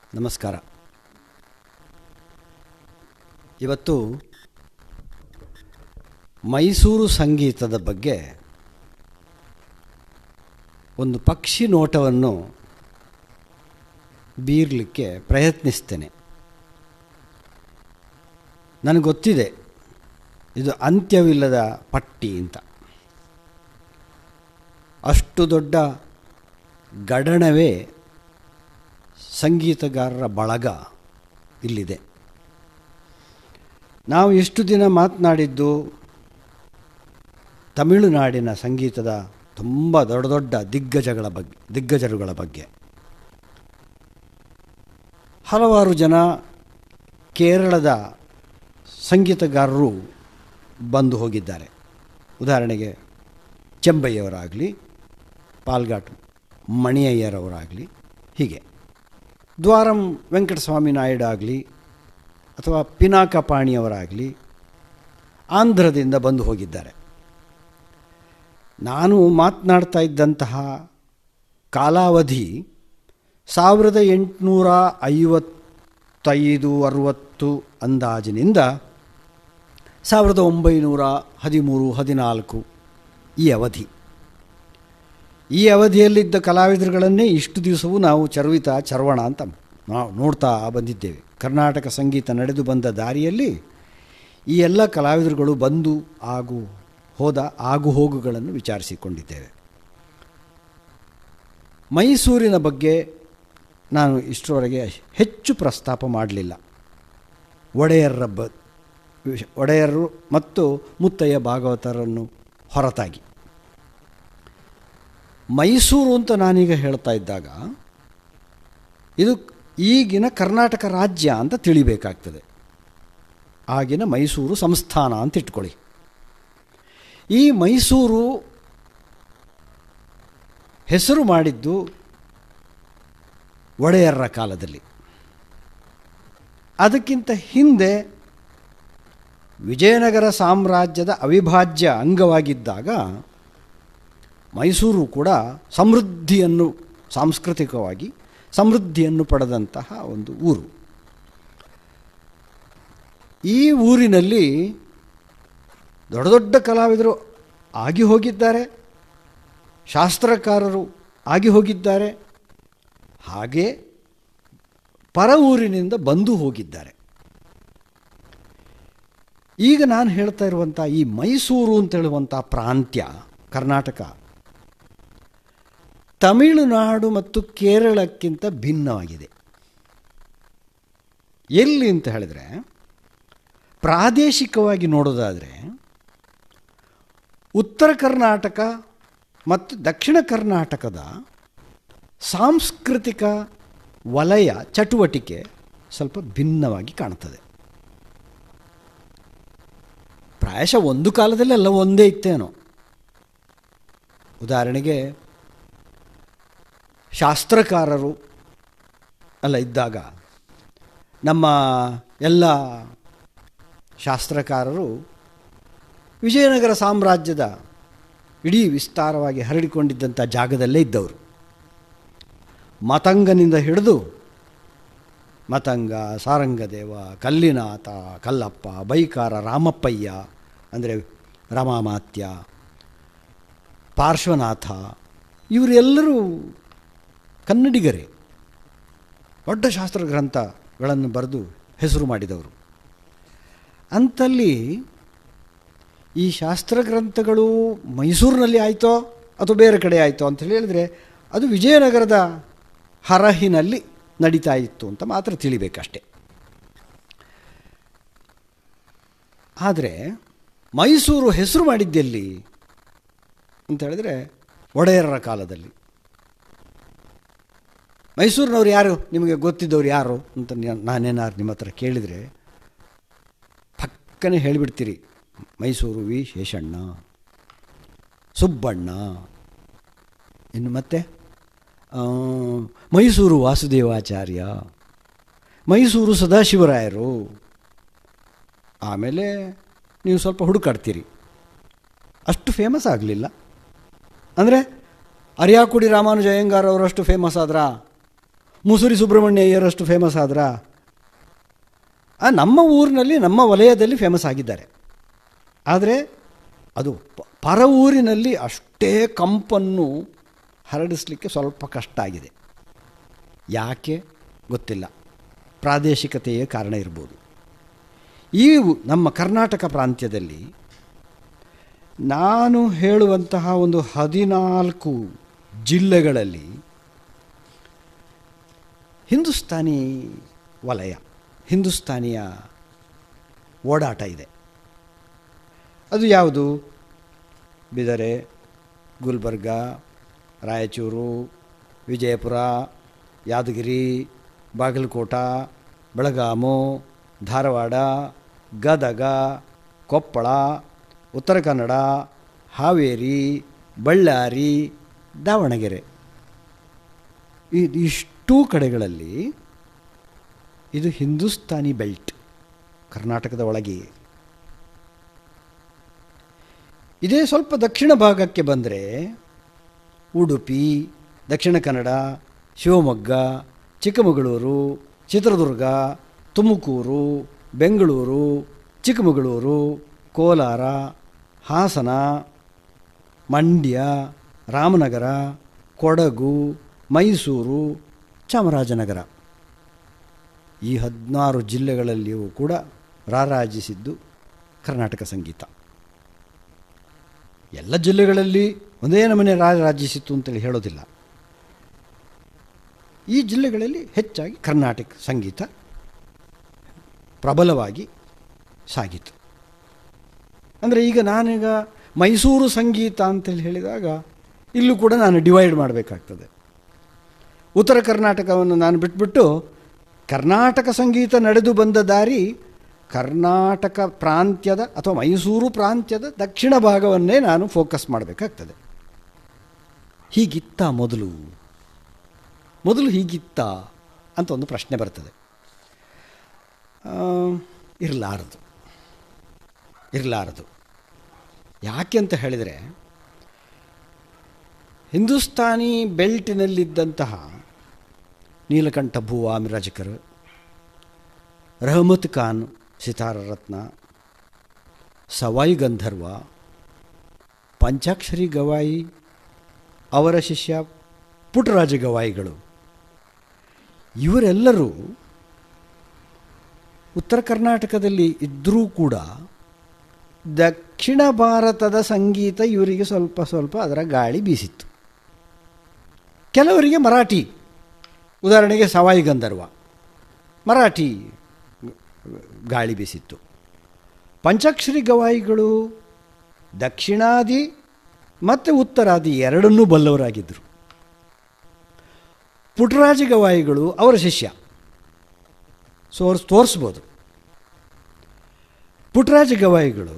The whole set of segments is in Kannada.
ನಮಸ್ಕಾರ ಇವತ್ತು ಮೈಸೂರು ಸಂಗೀತದ ಬಗ್ಗೆ ಒಂದು ಪಕ್ಷಿ ನೋಟವನ್ನು ಬೀರಲಿಕ್ಕೆ ಪ್ರಯತ್ನಿಸ್ತೇನೆ ನನಗೆ ಗೊತ್ತಿದೆ ಇದು ಅಂತ್ಯವಿಲ್ಲದ ಪಟ್ಟಿ ಅಂತ ಅಷ್ಟು ದೊಡ್ಡ ಗಡಣವೇ ಸಂಗೀತಗಾರರ ಬಳಗ ಇಲ್ಲಿದೆ ನಾವು ಇಷ್ಟು ದಿನ ಮಾತನಾಡಿದ್ದು ತಮಿಳುನಾಡಿನ ಸಂಗೀತದ ತುಂಬ ದೊಡ್ಡ ದೊಡ್ಡ ದಿಗ್ಗಜಗಳ ಬಗ್ಗೆ ದಿಗ್ಗಜರುಗಳ ಬಗ್ಗೆ ಹಲವಾರು ಜನ ಕೇರಳದ ಸಂಗೀತಗಾರರು ಬಂದು ಹೋಗಿದ್ದಾರೆ ಉದಾಹರಣೆಗೆ ಚೆಂಬಯ್ಯವರಾಗಲಿ ಪಾಲ್ಘಾಟ್ ಮಣಿಯಯ್ಯರವರಾಗಲಿ ಹೀಗೆ ದ್ವಾರಂ ವೆಂಕಟಸ್ವಾಮಿ ನಾಯ್ಡು ಆಗಲಿ ಅಥವಾ ಪಿನಾಕಪಾಣಿಯವರಾಗಲಿ ಆಂಧ್ರದಿಂದ ಬಂದು ಹೋಗಿದ್ದಾರೆ ನಾನು ಮಾತನಾಡ್ತಾ ಇದ್ದಂತಹ ಕಾಲಾವಧಿ ಸಾವಿರದ ಎಂಟುನೂರ ಐವತ್ತೈದು ಅರುವತ್ತು ಅಂದಾಜಿನಿಂದ ಸಾವಿರದ ಒಂಬೈನೂರ ಹದಿಮೂರು ಹದಿನಾಲ್ಕು ಈ ಅವಧಿ ಈ ಅವಧಿಯಲ್ಲಿದ್ದ ಕಲಾವಿದರುಗಳನ್ನೇ ಇಷ್ಟು ದಿವಸವೂ ನಾವು ಚರ್ವಿತ ಚರ್ವಣ ಅಂತ ನಾವು ನೋಡ್ತಾ ಬಂದಿದ್ದೇವೆ ಕರ್ನಾಟಕ ಸಂಗೀತ ನಡೆದು ಬಂದ ದಾರಿಯಲ್ಲಿ ಈ ಎಲ್ಲ ಕಲಾವಿದರುಗಳು ಬಂದು ಆಗು ಹೋದ ಆಗು ಹೋಗುಗಳನ್ನು ವಿಚಾರಿಸಿಕೊಂಡಿದ್ದೇವೆ ಮೈಸೂರಿನ ಬಗ್ಗೆ ನಾನು ಇಷ್ಟರವರೆಗೆ ಹೆಚ್ಚು ಪ್ರಸ್ತಾಪ ಮಾಡಲಿಲ್ಲ ಒಡೆಯರ್ರ ಬ ವಿಷ- ಒಡೆಯರು ಮತ್ತು ಮುತ್ತಯ್ಯ ಭಾಗವತರನ್ನು ಹೊರತಾಗಿ ಮೈಸೂರು ಅಂತ ನಾನೀಗ ಹೇಳ್ತಾ ಇದ್ದಾಗ ಇದು ಈಗಿನ ಕರ್ನಾಟಕ ರಾಜ್ಯ ಅಂತ ತಿಳಿಬೇಕಾಗ್ತದೆ ಆಗಿನ ಮೈಸೂರು ಸಂಸ್ಥಾನ ಅಂತ ಇಟ್ಕೊಳ್ಳಿ ಈ ಮೈಸೂರು ಹೆಸರು ಮಾಡಿದ್ದು ಒಡೆಯರ್ರ ಕಾಲದಲ್ಲಿ ಅದಕ್ಕಿಂತ ಹಿಂದೆ ವಿಜಯನಗರ ಸಾಮ್ರಾಜ್ಯದ ಅವಿಭಾಜ್ಯ ಅಂಗವಾಗಿದ್ದಾಗ ಮೈಸೂರು ಕೂಡ ಸಮೃದ್ಧಿಯನ್ನು ಸಾಂಸ್ಕೃತಿಕವಾಗಿ ಸಮೃದ್ಧಿಯನ್ನು ಪಡೆದಂತಹ ಒಂದು ಊರು ಈ ಊರಿನಲ್ಲಿ ದೊಡ್ಡ ದೊಡ್ಡ ಕಲಾವಿದರು ಆಗಿ ಹೋಗಿದ್ದಾರೆ ಶಾಸ್ತ್ರಕಾರರು ಆಗಿ ಹೋಗಿದ್ದಾರೆ ಹಾಗೆ ಪರ ಊರಿನಿಂದ ಬಂದು ಹೋಗಿದ್ದಾರೆ ಈಗ ನಾನು ಹೇಳ್ತಾ ಇರುವಂಥ ಈ ಮೈಸೂರು ಅಂತ ಹೇಳುವಂಥ ಪ್ರಾಂತ್ಯ ಕರ್ನಾಟಕ ತಮಿಳುನಾಡು ಮತ್ತು ಕೇರಳಕ್ಕಿಂತ ಭಿನ್ನವಾಗಿದೆ ಎಲ್ಲಿ ಅಂತ ಹೇಳಿದ್ರೆ ಪ್ರಾದೇಶಿಕವಾಗಿ ನೋಡೋದಾದರೆ ಉತ್ತರ ಕರ್ನಾಟಕ ಮತ್ತು ದಕ್ಷಿಣ ಕರ್ನಾಟಕದ ಸಾಂಸ್ಕೃತಿಕ ವಲಯ ಚಟುವಟಿಕೆ ಸ್ವಲ್ಪ ಭಿನ್ನವಾಗಿ ಕಾಣ್ತದೆ ಪ್ರಾಯಶಃ ಒಂದು ಕಾಲದಲ್ಲಿ ಎಲ್ಲ ಒಂದೇ ಇತ್ತೇನೋ ಉದಾಹರಣೆಗೆ ಶಾಸ್ತ್ರಕಾರರು ಎಲ್ಲ ಇದ್ದಾಗ ನಮ್ಮ ಎಲ್ಲ ಶಾಸ್ತ್ರಕಾರರು ವಿಜಯನಗರ ಸಾಮ್ರಾಜ್ಯದ ಇಡೀ ವಿಸ್ತಾರವಾಗಿ ಹರಡಿಕೊಂಡಿದ್ದಂಥ ಜಾಗದಲ್ಲೇ ಇದ್ದವರು ಮತಂಗನಿಂದ ಹಿಡಿದು ಮತಂಗ ಸಾರಂಗದೇವ ಕಲ್ಲಿನಾಥ ಕಲ್ಲಪ್ಪ ಬೈಕಾರ ರಾಮಪ್ಪಯ್ಯ ಅಂದರೆ ರಮಾಮಾತ್ಯ ಪಾರ್ಶ್ವನಾಥ ಇವರೆಲ್ಲರೂ ಕನ್ನಡಿಗರೇ ದೊಡ್ಡ ಶಾಸ್ತ್ರ ಗ್ರಂಥಗಳನ್ನು ಬರೆದು ಹೆಸರು ಮಾಡಿದವರು ಅಂಥಲ್ಲಿ ಈ ಶಾಸ್ತ್ರ ಗ್ರಂಥಗಳು ಮೈಸೂರಿನಲ್ಲಿ ಆಯಿತೋ ಅಥವಾ ಬೇರೆ ಕಡೆ ಆಯಿತೋ ಅಂತ ಹೇಳಿದರೆ ಅದು ವಿಜಯನಗರದ ಹರಹಿನಲ್ಲಿ ನಡೀತಾ ಇತ್ತು ಅಂತ ಮಾತ್ರ ತಿಳಿಬೇಕಷ್ಟೆ ಆದರೆ ಮೈಸೂರು ಹೆಸರು ಮಾಡಿದ್ದೆಲ್ಲಿ ಅಂತ ಹೇಳಿದ್ರೆ ಒಡೆಯರರ ಕಾಲದಲ್ಲಿ ಮೈಸೂರಿನವ್ರು ಯಾರು ನಿಮಗೆ ಗೊತ್ತಿದ್ದವ್ರು ಯಾರು ಅಂತ ನ- ನಾನೇನಾದ್ರು ನಿಮ್ಮ ಹತ್ರ ಕೇಳಿದರೆ ಪಕ್ಕನೆ ಹೇಳಿಬಿಡ್ತೀರಿ ಮೈಸೂರು ವಿ ಶೇಷಣ್ಣ ಸುಬ್ಬಣ್ಣ ಇನ್ನು ಮತ್ತೆ ಆ, ಮೈಸೂರು ವಾಸುದೇವಾಚಾರ್ಯ ಮೈಸೂರು ಸದಾಶಿವರಾಯರು ಆಮೇಲೆ ನೀವು ಸ್ವಲ್ಪ ಹುಡುಕಾಡ್ತೀರಿ ಅಷ್ಟು ಫೇಮಸ್ ಆಗಲಿಲ್ಲ ಅಂದರೆ ಅರಿಯಾಕುಡಿ ರಾಮಾನುಜ ಅಯ್ಯಂಗಾರ್ ಅವರಷ್ಟು ಫೇಮಸ್ ಆದ್ರಾ ಮುಸುರಿ ಸುಬ್ರಹ್ಮಣ್ಯ ಅಯ್ಯರಷ್ಟು ಫೇಮಸ್ ಆದ್ರ ಆ ನಮ್ಮ ಊರಿನಲ್ಲಿ ನಮ್ಮ ವಲಯದಲ್ಲಿ ಫೇಮಸ್ ಆಗಿದ್ದಾರೆ ಆದರೆ ಅದು ಪ- ಪರ ಊರಿನಲ್ಲಿ ಅಷ್ಟೇ ಕಂಪನ್ನು ಹರಡಿಸಲಿಕ್ಕೆ ಸ್ವಲ್ಪ ಕಷ್ಟ ಆಗಿದೆ ಯಾಕೆ ಗೊತ್ತಿಲ್ಲ ಪ್ರಾದೇಶಿಕತೆಯೇ ಕಾರಣ ಇರ್ಬೋದು ಈ ಉ- ನಮ್ಮ ಕರ್ನಾಟಕ ಪ್ರಾಂತ್ಯದಲ್ಲಿ ನಾನು ಹೇಳುವಂತಹ ಒಂದು ಹದಿನಾಲ್ಕು ಜಿಲ್ಲೆಗಳಲ್ಲಿ ಹಿಂದೂಸ್ತಾನಿ ವಲಯ ಹಿಂದೂಸ್ತಾನಿಯ ಓಡಾಟ ಇದೆ ಅದು ಯಾವುದು ಬಿದರೆ ಗುಲ್ಬರ್ಗ ರಾಯಚೂರು ವಿಜಯಪುರ ಯಾದಗಿರಿ ಬಾಗಲಕೋಟ ಬೆಳಗಾಮು ಧಾರವಾಡ ಗದಗ ಕೊಪ್ಪಳ ಉತ್ತರ ಕನ್ನಡ ಹಾವೇರಿ ಬಳ್ಳಾರಿ ದಾವಣಗೆರೆ ಈ ಇಷ್ಟೂ ಕಡೆಗಳಲ್ಲಿ ಇದು ಹಿಂದೂಸ್ತಾನಿ ಬೆಲ್ಟ್ ಕರ್ನಾಟಕದ ಒಳಗೆಯೇ ಇದೇ ಸ್ವಲ್ಪ ದಕ್ಷಿಣ ಭಾಗಕ್ಕೆ ಬಂದರೆ ಉಡುಪಿ ದಕ್ಷಿಣ ಕನ್ನಡ ಶಿವಮೊಗ್ಗ ಚಿಕ್ಕಮಗಳೂರು ಚಿತ್ರದುರ್ಗ ತುಮಕೂರು ಬೆಂಗಳೂರು ಚಿಕ್ಕಮಗಳೂರು ಕೋಲಾರ ಹಾಸನ ಮಂಡ್ಯ ರಾಮನಗರ ಕೊಡಗು ಮೈಸೂರು ಚಾಮರಾಜನಗರ ಈ ಹದಿನಾರು ಜಿಲ್ಲೆಗಳಲ್ಲಿಯೂ ಕೂಡ ರಾರಾಜಿಸಿದ್ದು ಕರ್ನಾಟಕ ಸಂಗೀತ ಎಲ್ಲ ಜಿಲ್ಲೆಗಳಲ್ಲಿ ಒಂದೇ ನಮನೆ ರಾರಾಜಿಸಿತ್ತು ಅಂತೇಳಿ ಹೇಳೋದಿಲ್ಲ ಈ ಜಿಲ್ಲೆಗಳಲ್ಲಿ ಹೆಚ್ಚಾಗಿ ಕರ್ನಾಟಕ ಸಂಗೀತ ಪ್ರಬಲವಾಗಿ ಸಾಗಿತು ಅಂದರೆ ಈಗ ನಾನೀಗ ಮೈಸೂರು ಸಂಗೀತ ಅಂತೇಳಿ ಹೇಳಿದಾಗ ಇಲ್ಲೂ ಕೂಡ ನಾನು ಡಿವೈಡ್ ಮಾಡಬೇಕಾಗ್ತದೆ ಉತ್ತರ ಕರ್ನಾಟಕವನ್ನು ನಾನು ಬಿಟ್ಬಿಟ್ಟು ಕರ್ನಾಟಕ ಸಂಗೀತ ನಡೆದು ಬಂದ ದಾರಿ ಕರ್ನಾಟಕ ಪ್ರಾಂತ್ಯದ ಅಥವಾ ಮೈಸೂರು ಪ್ರಾಂತ್ಯದ ದಕ್ಷಿಣ ಭಾಗವನ್ನೇ ನಾನು ಫೋಕಸ್ ಮಾಡಬೇಕಾಗ್ತದೆ ಹೀಗಿತ್ತ ಮೊದಲು ಮೊದಲು ಹೀಗಿತ್ತ ಅಂತ ಒಂದು ಪ್ರಶ್ನೆ ಬರ್ತದೆ ಇರಲಾರದು ಇರಲಾರದು ಯಾಕೆ ಅಂತ ಹೇಳಿದರೆ ಹಿಂದೂಸ್ತಾನಿ ಬೆಲ್ಟಿನಲ್ಲಿದ್ದಂತಹ ನೀಲಕಂಠ ಭೂವಾ ಮಿರಾಜಕರ್ ರಹಮತ್ ಖಾನ್ ಸಿತಾರ ರತ್ನ ಸವಾಯಿ ಗಂಧರ್ವ ಪಂಚಾಕ್ಷರಿ ಗವಾಯಿ ಅವರ ಶಿಷ್ಯ ಪುಟ್ಟರಾಜ ಗವಾಯಿಗಳು ಇವರೆಲ್ಲರೂ ಉತ್ತರ ಕರ್ನಾಟಕದಲ್ಲಿ ಇದ್ದರೂ ಕೂಡ ದಕ್ಷಿಣ ಭಾರತದ ಸಂಗೀತ ಇವರಿಗೆ ಸ್ವಲ್ಪ ಸ್ವಲ್ಪ ಅದರ ಗಾಳಿ ಬೀಸಿತ್ತು ಕೆಲವರಿಗೆ ಮರಾಠಿ ಉದಾಹರಣೆಗೆ ಸವಾಯಿ ಗಂಧರ್ವ ಮರಾಠಿ ಗಾಳಿ ಬೀಸಿತ್ತು ಪಂಚಾಕ್ಷರಿ ಗವಾಯಿಗಳು ದಕ್ಷಿಣಾದಿ ಮತ್ತು ಉತ್ತರಾದಿ ಎರಡನ್ನೂ ಬಲ್ಲವರಾಗಿದ್ದರು ಪುಟ್ಟರಾಜ ಗವಾಯಿಗಳು ಅವರ ಶಿಷ್ಯ ಸೋರ್ಸ್ ತೋರಿಸ್ಬೋದು ಪುಟ್ಟರಾಜ ಗವಾಯಿಗಳು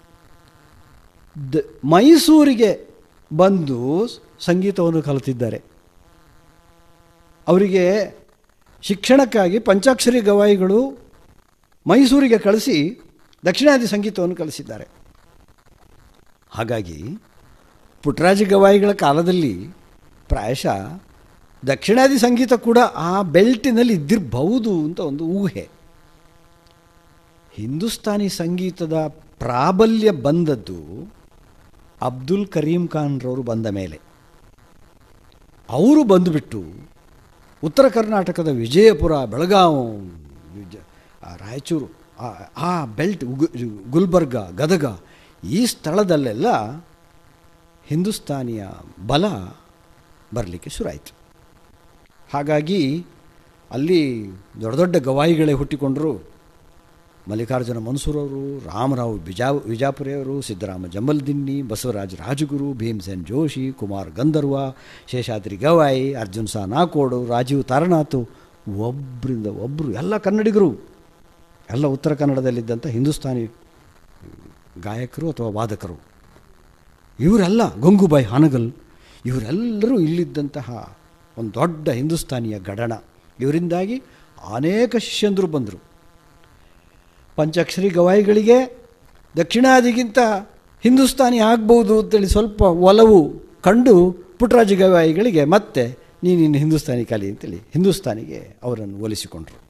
ದ ಮೈಸೂರಿಗೆ ಬಂದು ಸಂಗೀತವನ್ನು ಕಲಿತಿದ್ದಾರೆ ಅವರಿಗೆ ಶಿಕ್ಷಣಕ್ಕಾಗಿ ಪಂಚಾಕ್ಷರಿ ಗವಾಯಿಗಳು ಮೈಸೂರಿಗೆ ಕಳಿಸಿ ದಕ್ಷಿಣಾದಿ ಸಂಗೀತವನ್ನು ಕಲಿಸಿದ್ದಾರೆ ಹಾಗಾಗಿ ಪುಟ್ಟರಾಜ ಗವಾಯಿಗಳ ಕಾಲದಲ್ಲಿ ಪ್ರಾಯಶಃ ದಕ್ಷಿಣಾದಿ ಸಂಗೀತ ಕೂಡ ಆ ಬೆಲ್ಟಿನಲ್ಲಿ ಇದ್ದಿರಬಹುದು ಅಂತ ಒಂದು ಊಹೆ ಹಿಂದೂಸ್ತಾನಿ ಸಂಗೀತದ ಪ್ರಾಬಲ್ಯ ಬಂದದ್ದು ಅಬ್ದುಲ್ ಕರೀಂ ಖಾನ್ರವರು ಬಂದ ಮೇಲೆ ಅವರು ಬಂದುಬಿಟ್ಟು ಉತ್ತರ ಕರ್ನಾಟಕದ ವಿಜಯಪುರ ಬೆಳಗಾವಿ ವಿಜ ಆ ರಾಯಚೂರು ಆ- ಆ ಬೆಲ್ಟ್ ಉಗು- ಗುಲ್ಬರ್ಗ ಗದಗ ಈ ಸ್ಥಳದಲ್ಲೆಲ್ಲ ಹಿಂದೂಸ್ತಾನಿಯ ಬಲ ಬರಲಿಕ್ಕೆ ಶುರುವಾಯಿತು ಹಾಗಾಗಿ ಅಲ್ಲಿ ದೊಡ್ಡ ದೊಡ್ಡ ಗವಾಯಿಗಳೇ ಹುಟ್ಟಿಕೊಂಡರು ಮಲ್ಲಿಕಾರ್ಜುನ ಮನ್ಸೂರವರು ರಾಮರಾವ್ ಬಿಜಾ ವಿಜಾಪುರಿಯವರು ಸಿದ್ದರಾಮ ಜಂಬಲ್ದಿನ್ನಿ ಬಸವರಾಜ ರಾಜಗುರು ಭೀಮಸೇನ್ ಜೋಶಿ ಕುಮಾರ್ ಗಂಧರ್ವ ಶೇಷಾದ್ರಿ ಗವಾಯಿ ಅರ್ಜುನ್ ಸಾ ನಾಕೋಡು ರಾಜೀವ್ ತಾರನಾಥ್ ಒಬ್ಬರಿಂದ ಒಬ್ಬರು ಎಲ್ಲ ಕನ್ನಡಿಗರು ಎಲ್ಲ ಉತ್ತರ ಕನ್ನಡದಲ್ಲಿದ್ದಂಥ ಹಿಂದೂಸ್ತಾನಿ ಗಾಯಕರು ಅಥವಾ ವಾದಕರು ಇವರೆಲ್ಲ ಗಂಗೂಬಾಯಿ ಹಾನಗಲ್ ಇವರೆಲ್ಲರೂ ಇಲ್ಲಿದ್ದಂತಹ ಒಂದು ದೊಡ್ಡ ಹಿಂದೂಸ್ತಾನಿಯ ಗಡಣ ಇವರಿಂದಾಗಿ ಅನೇಕ ಶಿಷ್ಯಂದರು ಬಂದರು ಪಂಚಾಕ್ಷರಿ ಗವಾಯಿಗಳಿಗೆ ದಕ್ಷಿಣಾದಿಗಿಂತ ಹಿಂದೂಸ್ತಾನಿ ಆಗ್ಬೋದು ಅಂತೇಳಿ ಸ್ವಲ್ಪ ಒಲವು ಕಂಡು ಪುಟ್ಟರಾಜ ಗವಾಯಿಗಳಿಗೆ ಮತ್ತೆ ನೀನು ಇನ್ನು ಹಿಂದೂಸ್ತಾನಿ ಕಲಿ ಅಂತೇಳಿ ಹಿಂದೂಸ್ತಾನಿಗೆ ಅವರನ್ನು ಒಲಿಸಿಕೊಂಡ್ರು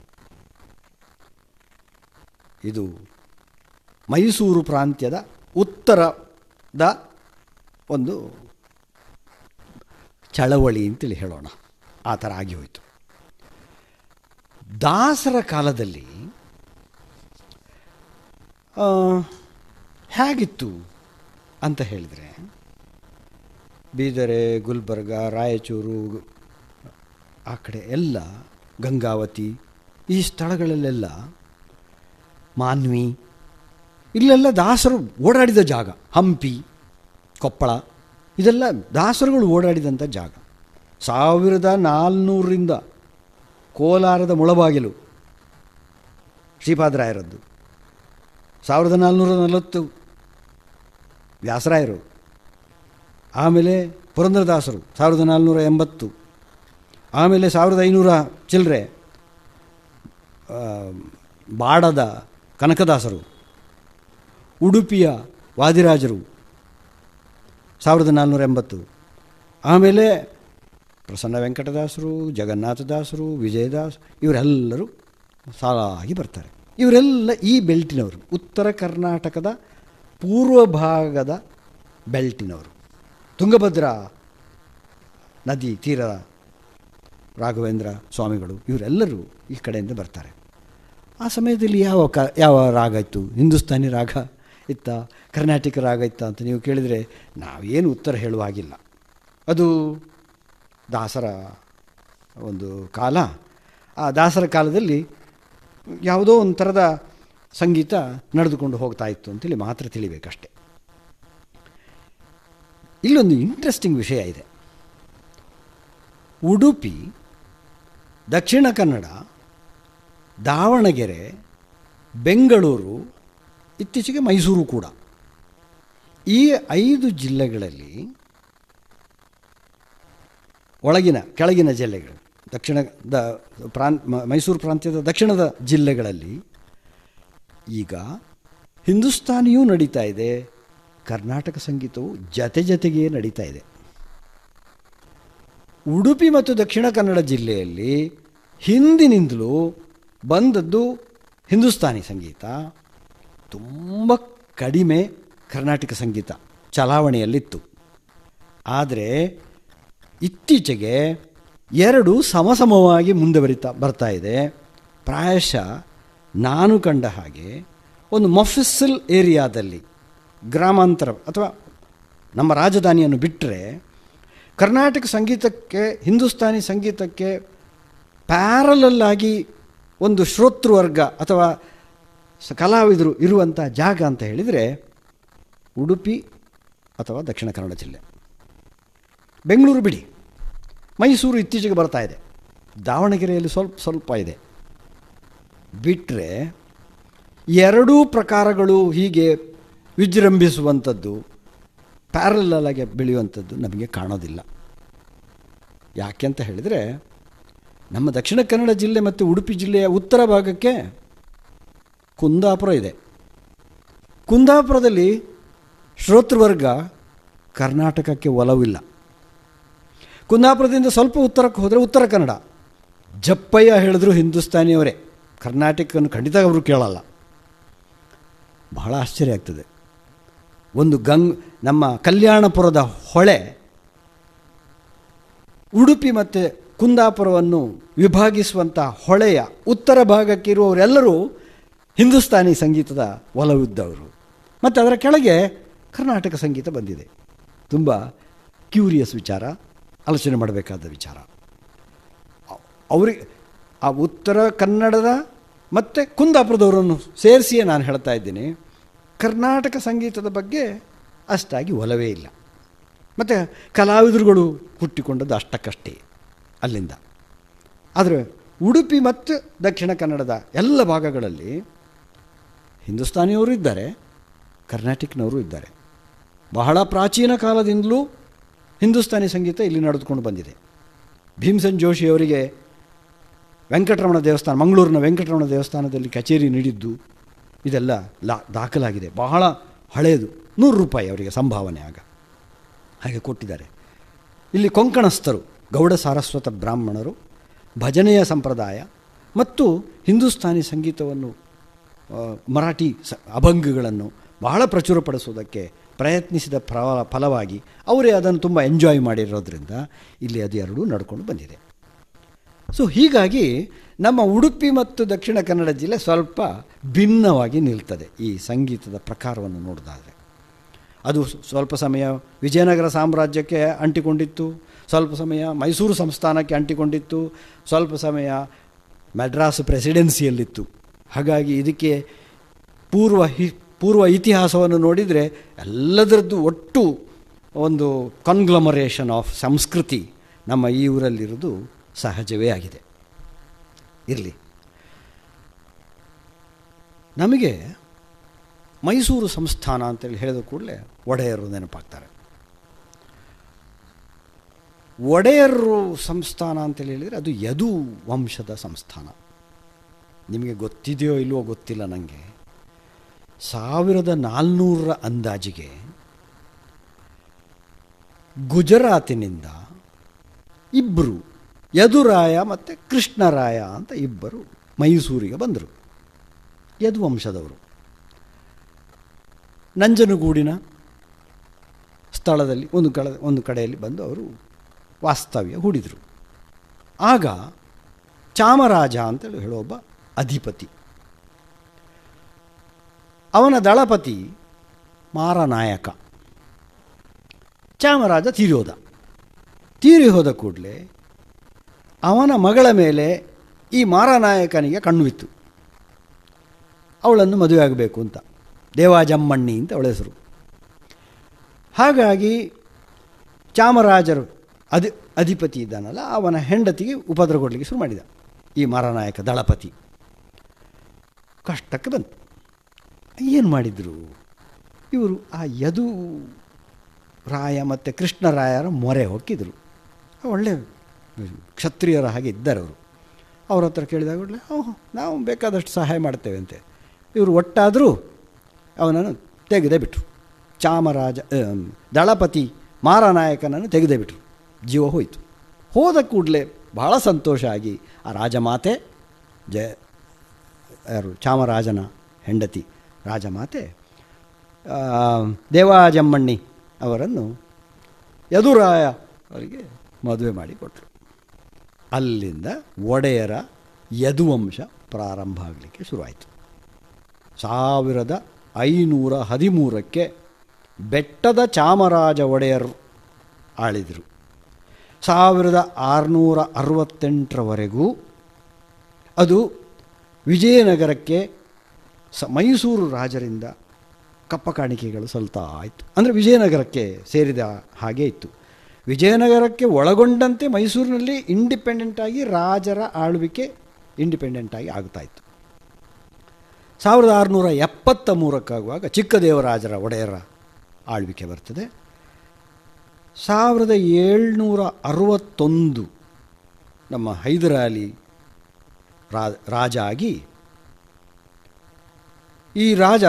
ಇದು ಮೈಸೂರು ಪ್ರಾಂತ್ಯದ ಉತ್ತರದ ಒಂದು ಚಳವಳಿ ಅಂತೇಳಿ ಹೇಳೋಣ ಆ ಥರ ಆಗಿ ಹೋಯಿತು ದಾಸರ ಕಾಲದಲ್ಲಿ ಆ, ಹೇಗಿತ್ತು ಅಂತ ಹೇಳಿದರೆ ಬೀದರೆ ಗುಲ್ಬರ್ಗ ರಾಯಚೂರು ಆ ಕಡೆ ಎಲ್ಲ ಗಂಗಾವತಿ ಈ ಸ್ಥಳಗಳಲ್ಲೆಲ್ಲ ಮಾನ್ವಿ ಇಲ್ಲೆಲ್ಲ ದಾಸರು ಓಡಾಡಿದ ಜಾಗ ಹಂಪಿ ಕೊಪ್ಪಳ ಇದೆಲ್ಲ ದಾಸರುಗಳು ಓಡಾಡಿದಂಥ ಜಾಗ ಸಾವಿರದ ನಾಲ್ನೂರರಿಂದ ಕೋಲಾರದ ಮುಳಬಾಗಿಲು ಶ್ರೀಪಾದರಾಯರದ್ದು ಸಾವಿರದ ನಾಲ್ನೂರ ನಲವತ್ತು ವ್ಯಾಸರಾಯರು ಆಮೇಲೆ ಪುರಂದರದಾಸರು ಸಾವಿರದ ನಾಲ್ನೂರ ಎಂಬತ್ತು ಆಮೇಲೆ ಸಾವಿರದ ಐನೂರ ಚಿಲ್ಲರೆ ಆ, ಬಾಡದ ಕನಕದಾಸರು ಉಡುಪಿಯ ವಾದಿರಾಜರು ಸಾವಿರದ ನಾಲ್ನೂರ ಎಂಬತ್ತು ಆಮೇಲೆ ಪ್ರಸನ್ನ ವೆಂಕಟದಾಸರು ಜಗನ್ನಾಥದಾಸರು ವಿಜಯದಾಸ್ ಇವರೆಲ್ಲರೂ ಸಾಲಾಗಿ ಬರ್ತಾರೆ ಇವರೆಲ್ಲ ಈ ಬೆಲ್ಟಿನವರು ಉತ್ತರ ಕರ್ನಾಟಕದ ಪೂರ್ವ ಭಾಗದ ಬೆಲ್ಟಿನವರು ತುಂಗಭದ್ರಾ ನದಿ ತೀರ ರಾಘವೇಂದ್ರ ಸ್ವಾಮಿಗಳು ಇವರೆಲ್ಲರೂ ಈ ಕಡೆಯಿಂದ ಬರ್ತಾರೆ ಆ ಸಮಯದಲ್ಲಿ ಯಾವ ಕ ಯಾವ ರಾಗ ಇತ್ತು ಹಿಂದೂಸ್ತಾನಿ ರಾಗ ಇತ್ತ ಕರ್ನಾಟಕ ರಾಗ ಇತ್ತ ಅಂತ ನೀವು ಕೇಳಿದರೆ ನಾವೇನು ಉತ್ತರ ಹೇಳುವ ಹಾಗಿಲ್ಲ ಅದು ದಾಸರ ಒಂದು ಕಾಲ ಆ ದಾಸರ ಕಾಲದಲ್ಲಿ ಯಾವುದೋ ಒಂದು ಥರದ ಸಂಗೀತ ನಡೆದುಕೊಂಡು ಹೋಗ್ತಾ ಇತ್ತು ಅಂತೇಳಿ ಮಾತ್ರ ತಿಳಿಬೇಕಷ್ಟೆ ಇಲ್ಲೊಂದು ಇಂಟ್ರೆಸ್ಟಿಂಗ್ ವಿಷಯ ಇದೆ ಉಡುಪಿ ದಕ್ಷಿಣ ಕನ್ನಡ ದಾವಣಗೆರೆ ಬೆಂಗಳೂರು ಇತ್ತೀಚೆಗೆ ಮೈಸೂರು ಕೂಡ ಈ ಐದು ಜಿಲ್ಲೆಗಳಲ್ಲಿ ಒಳಗಿನ ಕೆಳಗಿನ ಜಿಲ್ಲೆಗಳು ದಕ್ಷಿಣದ ಪ್ರಾಂತ್ ಮ- ಮೈಸೂರು ಪ್ರಾಂತ್ಯದ ದಕ್ಷಿಣದ ಜಿಲ್ಲೆಗಳಲ್ಲಿ ಈಗ ಹಿಂದೂಸ್ತಾನಿಯೂ ನಡೀತಾ ಇದೆ ಕರ್ನಾಟಕ ಸಂಗೀತವು ಜತೆ ಜತೆಗೇ ನಡೀತಾ ಇದೆ ಉಡುಪಿ ಮತ್ತು ದಕ್ಷಿಣ ಕನ್ನಡ ಜಿಲ್ಲೆಯಲ್ಲಿ ಹಿಂದಿನಿಂದಲೂ ಬಂದದ್ದು ಹಿಂದೂಸ್ತಾನಿ ಸಂಗೀತ ತುಂಬ ಕಡಿಮೆ ಕರ್ನಾಟಕ ಸಂಗೀತ ಚಲಾವಣೆಯಲ್ಲಿತ್ತು ಆದರೆ ಇತ್ತೀಚೆಗೆ ಎರಡು ಸಮಸಮವಾಗಿ ಮುಂದುವರಿತಾ ಬರ್ತಾ ಇದೆ ಪ್ರಾಯಶಃ ನಾನು ಕಂಡ ಹಾಗೆ ಒಂದು ಮೊಫಿಸಲ್ ಏರಿಯಾದಲ್ಲಿ ಗ್ರಾಮಾಂತರ ಅಥವಾ ನಮ್ಮ ರಾಜಧಾನಿಯನ್ನು ಬಿಟ್ಟರೆ ಕರ್ನಾಟಕ ಸಂಗೀತಕ್ಕೆ ಹಿಂದೂಸ್ತಾನಿ ಸಂಗೀತಕ್ಕೆ ಪ್ಯಾರಲಲ್ ಆಗಿ ಒಂದು ಶ್ರೋತೃವರ್ಗ ಅಥವಾ ಸ- ಕಲಾವಿದರು ಇರುವಂಥ ಜಾಗ ಅಂತ ಹೇಳಿದರೆ ಉಡುಪಿ ಅಥವಾ ದಕ್ಷಿಣ ಕನ್ನಡ ಜಿಲ್ಲೆ ಬೆಂಗಳೂರು ಬಿಡಿ ಮೈಸೂರು ಇತ್ತೀಚೆಗೆ ಬರ್ತಾ ಇದೆ ದಾವಣಗೆರೆಯಲ್ಲಿ ಸ್ವಲ್ಪ ಸ್ವಲ್ಪ ಇದೆ ಬಿಟ್ಟರೆ ಎರಡೂ ಪ್ರಕಾರಗಳು ಹೀಗೆ ವಿಜೃಂಭಿಸುವಂಥದ್ದು ಪ್ಯಾರಲಲ್ ಆಗಿ ಬೆಳೆಯುವಂಥದ್ದು ನಮಗೆ ಕಾಣೋದಿಲ್ಲ ಯಾಕೆ ಅಂತ ಹೇಳಿದರೆ ನಮ್ಮ ದಕ್ಷಿಣ ಕನ್ನಡ ಜಿಲ್ಲೆ ಮತ್ತು ಉಡುಪಿ ಜಿಲ್ಲೆಯ ಉತ್ತರ ಭಾಗಕ್ಕೆ ಕುಂದಾಪುರ ಇದೆ ಕುಂದಾಪುರದಲ್ಲಿ ಶ್ರೋತೃವರ್ಗ ಕರ್ನಾಟಕಕ್ಕೆ ಒಲವಿಲ್ಲ ಕುಂದಾಪುರದಿಂದ ಸ್ವಲ್ಪ ಉತ್ತರಕ್ಕೆ ಹೋದರೆ ಉತ್ತರ ಕನ್ನಡ ಜಪ್ಪಯ್ಯ ಹೇಳಿದ್ರು ಹಿಂದೂಸ್ತಾನಿಯವರೇ ಕರ್ನಾಟಕವನ್ನು ಖಂಡಿತ ಅವರು ಕೇಳಲ್ಲ ಬಹಳ ಆಶ್ಚರ್ಯ ಆಗ್ತದೆ ಒಂದು ಗಂಗ್ ನಮ್ಮ ಕಲ್ಯಾಣಪುರದ ಹೊಳೆ ಉಡುಪಿ ಮತ್ತು ಕುಂದಾಪುರವನ್ನು ವಿಭಾಗಿಸುವಂಥ ಹೊಳೆಯ ಉತ್ತರ ಭಾಗಕ್ಕೆ ಇರುವವರೆಲ್ಲರೂ ಹಿಂದೂಸ್ತಾನಿ ಸಂಗೀತದ ಒಲವಿದ್ದವರು ಮತ್ತು ಅದರ ಕೆಳಗೆ ಕರ್ನಾಟಕ ಸಂಗೀತ ಬಂದಿದೆ ತುಂಬ ಕ್ಯೂರಿಯಸ್ ವಿಚಾರ ಆಲೋಚನೆ ಮಾಡಬೇಕಾದ ವಿಚಾರ ಅವರಿಗೆ ಆ ಉತ್ತರ ಕನ್ನಡದ ಮತ್ತು ಕುಂದಾಪುರದವರನ್ನು ಸೇರಿಸಿಯೇ ನಾನು ಹೇಳ್ತಾ ಇದ್ದೀನಿ ಕರ್ನಾಟಕ ಸಂಗೀತದ ಬಗ್ಗೆ ಅಷ್ಟಾಗಿ ಒಲವೇ ಇಲ್ಲ ಮತ್ತು ಕಲಾವಿದರುಗಳು ಹುಟ್ಟಿಕೊಂಡದ್ದು ಅಷ್ಟಕ್ಕಷ್ಟೇ ಅಲ್ಲಿಂದ ಆದರೆ ಉಡುಪಿ ಮತ್ತು ದಕ್ಷಿಣ ಕನ್ನಡದ ಎಲ್ಲ ಭಾಗಗಳಲ್ಲಿ ಹಿಂದೂಸ್ತಾನಿಯವರು ಇದ್ದಾರೆ ಕರ್ನಾಟಕನವರು ಇದ್ದಾರೆ ಬಹಳ ಪ್ರಾಚೀನ ಕಾಲದಿಂದಲೂ ಹಿಂದೂಸ್ತಾನಿ ಸಂಗೀತ ಇಲ್ಲಿ ನಡೆದುಕೊಂಡು ಬಂದಿದೆ ಭೀಮ್ಸೆನ್ ಜೋಶಿ ಅವರಿಗೆ ವೆಂಕಟರಮಣ ದೇವಸ್ಥಾನ ಮಂಗಳೂರಿನ ವೆಂಕಟರಮಣ ದೇವಸ್ಥಾನದಲ್ಲಿ ಕಚೇರಿ ನೀಡಿದ್ದು ಇದೆಲ್ಲ ಲಾ ದಾಖಲಾಗಿದೆ ಬಹಳ ಹಳೆಯದು ನೂರು ರೂಪಾಯಿ ಅವರಿಗೆ ಸಂಭಾವನೆ ಆಗ ಹಾಗೆ ಕೊಟ್ಟಿದ್ದಾರೆ ಇಲ್ಲಿ ಕೊಂಕಣಸ್ಥರು ಗೌಡ ಸಾರಸ್ವತ ಬ್ರಾಹ್ಮಣರು ಭಜನೆಯ ಸಂಪ್ರದಾಯ ಮತ್ತು ಹಿಂದೂಸ್ತಾನಿ ಸಂಗೀತವನ್ನು ಆ, ಮರಾಠಿ ಸ ಅಭಂಗಗಳನ್ನು ಬಹಳ ಪ್ರಚುರಪಡಿಸೋದಕ್ಕೆ ಪ್ರಯತ್ನಿಸಿದ ಫಲ ಫಲವಾಗಿ ಅವರೇ ಅದನ್ನು ತುಂಬ ಎಂಜಾಯ್ ಮಾಡಿರೋದ್ರಿಂದ ಇಲ್ಲಿ ಅದು ಎರಡೂ ನಡ್ಕೊಂಡು ಬಂದಿದೆ ಸೊ ಹೀಗಾಗಿ ನಮ್ಮ ಉಡುಪಿ ಮತ್ತು ದಕ್ಷಿಣ ಕನ್ನಡ ಜಿಲ್ಲೆ ಸ್ವಲ್ಪ ಭಿನ್ನವಾಗಿ ನಿಲ್ತದೆ ಈ ಸಂಗೀತದ ಪ್ರಕಾರವನ್ನು ನೋಡಿದಾದರೆ ಅದು ಸ್ವಲ್ಪ ಸಮಯ ವಿಜಯನಗರ ಸಾಮ್ರಾಜ್ಯಕ್ಕೆ ಅಂಟಿಕೊಂಡಿತ್ತು ಸ್ವಲ್ಪ ಸಮಯ ಮೈಸೂರು ಸಂಸ್ಥಾನಕ್ಕೆ ಅಂಟಿಕೊಂಡಿತ್ತು ಸ್ವಲ್ಪ ಸಮಯ ಮಡ್ರಾಸ್ ಪ್ರೆಸಿಡೆನ್ಸಿಯಲ್ಲಿತ್ತು ಹಾಗಾಗಿ ಇದಕ್ಕೆ ಪೂರ್ವ ಹಿ ಪೂರ್ವ ಇತಿಹಾಸವನ್ನು ನೋಡಿದರೆ ಎಲ್ಲದರದ್ದು ಒಟ್ಟು ಒಂದು ಕನ್ಗ್ಲಮರೇಷನ್ ಆಫ್ ಸಂಸ್ಕೃತಿ ನಮ್ಮ ಈ ಊರಲ್ಲಿರೋದು ಸಹಜವೇ ಆಗಿದೆ ಇರಲಿ ನಮಗೆ ಮೈಸೂರು ಸಂಸ್ಥಾನ ಅಂತೇಳಿ ಹೇಳಿದ ಕೂಡಲೇ ಒಡೆಯರು ನೆನಪಾಗ್ತಾರೆ ಒಡೆಯರು ಸಂಸ್ಥಾನ ಅಂತೇಳಿ ಹೇಳಿದರೆ ಅದು ಯದು ವಂಶದ ಸಂಸ್ಥಾನ ನಿಮಗೆ ಗೊತ್ತಿದೆಯೋ ಇಲ್ವೋ ಗೊತ್ತಿಲ್ಲ ನನಗೆ ಸಾವಿರದ ನಾಲ್ನೂರರ ಅಂದಾಜಿಗೆ ಗುಜರಾತಿನಿಂದ ಇಬ್ಬರು ಯದುರಾಯ ಮತ್ತು ಕೃಷ್ಣರಾಯ ಅಂತ ಇಬ್ಬರು ಮೈಸೂರಿಗೆ ಬಂದರು ಯದುವಂಶದವರು ನಂಜನಗೂಡಿನ ಸ್ಥಳದಲ್ಲಿ ಒಂದು ಕಡೆ ಒಂದು ಕಡೆಯಲ್ಲಿ ಬಂದು ಅವರು ವಾಸ್ತವ್ಯ ಹೂಡಿದರು ಆಗ ಚಾಮರಾಜ ಅಂತೇಳಿ ಹೇಳೋ ಒಬ್ಬ ಅಧಿಪತಿ ಅವನ ದಳಪತಿ ಮಾರನಾಯಕ ಚಾಮರಾಜ ತೀರೋದ ತೀರಿ ಹೋದ ಕೂಡಲೇ ಅವನ ಮಗಳ ಮೇಲೆ ಈ ಮಾರನಾಯಕನಿಗೆ ಕಣ್ಣುವಿತ್ತು ಅವಳನ್ನು ಮದುವೆ ಆಗಬೇಕು ಅಂತ ದೇವಾಜಮ್ಮಣ್ಣಿ ಅಂತ ಅವಳ ಹೆಸರು ಹಾಗಾಗಿ ಚಾಮರಾಜರು ಅಧಿ ಅಧಿಪತಿ ಇದ್ದಾನಲ್ಲ ಅವನ ಹೆಂಡತಿಗೆ ಉಪದ್ರ ಕೊಡಲಿಕ್ಕೆ ಶುರು ಮಾಡಿದ ಈ ಮಾರನಾಯಕ ದಳಪತಿ ಕಷ್ಟಕ್ಕೆ ಬಂತು ಏನು ಮಾಡಿದರು ಇವರು ಆ ಯದು ರಾಯ ಮತ್ತು ಕೃಷ್ಣರಾಯರ ಮೊರೆ ಹೊಕ್ಕಿದ್ರು ಒಳ್ಳೆ ಕ್ಷತ್ರಿಯರ ಹಾಗೆ ಇದ್ದಾರೆ ಅವರು ಅವ್ರ ಹತ್ರ ಕೇಳಿದಾಗ ಕೂಡಲೇ ಓಹ್ ನಾವು ಬೇಕಾದಷ್ಟು ಸಹಾಯ ಮಾಡ್ತೇವೆ ಅಂತೆ ಇವರು ಒಟ್ಟಾದರೂ ಅವನನ್ನು ತೆಗೆದೇ ಬಿಟ್ಟರು ಚಾಮರಾಜ ಆ, ದಳಪತಿ ಮಾರನಾಯಕನನ್ನು ತೆಗೆದೇ ಬಿಟ್ಟರು ಜೀವ ಹೋಯಿತು ಹೋದ ಕೂಡಲೇ ಬಹಳ ಸಂತೋಷ ಆಗಿ ಆ ರಾಜಮಾತೆ ಜಯ ಯಾರು ಚಾಮರಾಜನ ಹೆಂಡತಿ ರಾಜಮಾತೆ ಆ, ದೇವಾಜಮ್ಮಣ್ಣಿ ಅವರನ್ನು ಯದುರಾಯ ಅವರಿಗೆ ಮದುವೆ ಮಾಡಿ ಕೊಟ್ಟರು ಅಲ್ಲಿಂದ ಒಡೆಯರ ಯದುವಂಶ ಪ್ರಾರಂಭ ಆಗಲಿಕ್ಕೆ ಶುರುವಾಯಿತು ಸಾವಿರದ ಐನೂರ ಹದಿಮೂರಕ್ಕೆ ಬೆಟ್ಟದ ಚಾಮರಾಜ ಒಡೆಯರು ಆಳಿದರು ಸಾವಿರದ ಆರುನೂರ ಅರವತ್ತೆಂಟರವರೆಗೂ ಅದು ವಿಜಯನಗರಕ್ಕೆ ಸ ಮೈಸೂರು ರಾಜರಿಂದ ಕಪ್ಪ ಕಾಣಿಕೆಗಳು ಸಲ್ತಾ ಆಯಿತು ಅಂದರೆ ವಿಜಯನಗರಕ್ಕೆ ಸೇರಿದ ಹಾಗೆ ಇತ್ತು ವಿಜಯನಗರಕ್ಕೆ ಒಳಗೊಂಡಂತೆ ಮೈಸೂರಿನಲ್ಲಿ ಇಂಡಿಪೆಂಡೆಂಟಾಗಿ ರಾಜರ ಆಳ್ವಿಕೆ ಇಂಡಿಪೆಂಡೆಂಟಾಗಿ ಆಗ್ತಾ ಇತ್ತು ಸಾವಿರದ ಆರುನೂರ ಎಪ್ಪತ್ತ ಮೂರಕ್ಕಾಗುವಾಗ ಚಿಕ್ಕದೇವರಾಜರ ಒಡೆಯರ ಆಳ್ವಿಕೆ ಬರ್ತದೆ ಸಾವಿರದ ಏಳ್ನೂರ ಅರವತ್ತೊಂದು ನಮ್ಮ ಹೈದರಾಲಿ ರಾ ರಾಜ ಆಗಿ ಈ ರಾಜ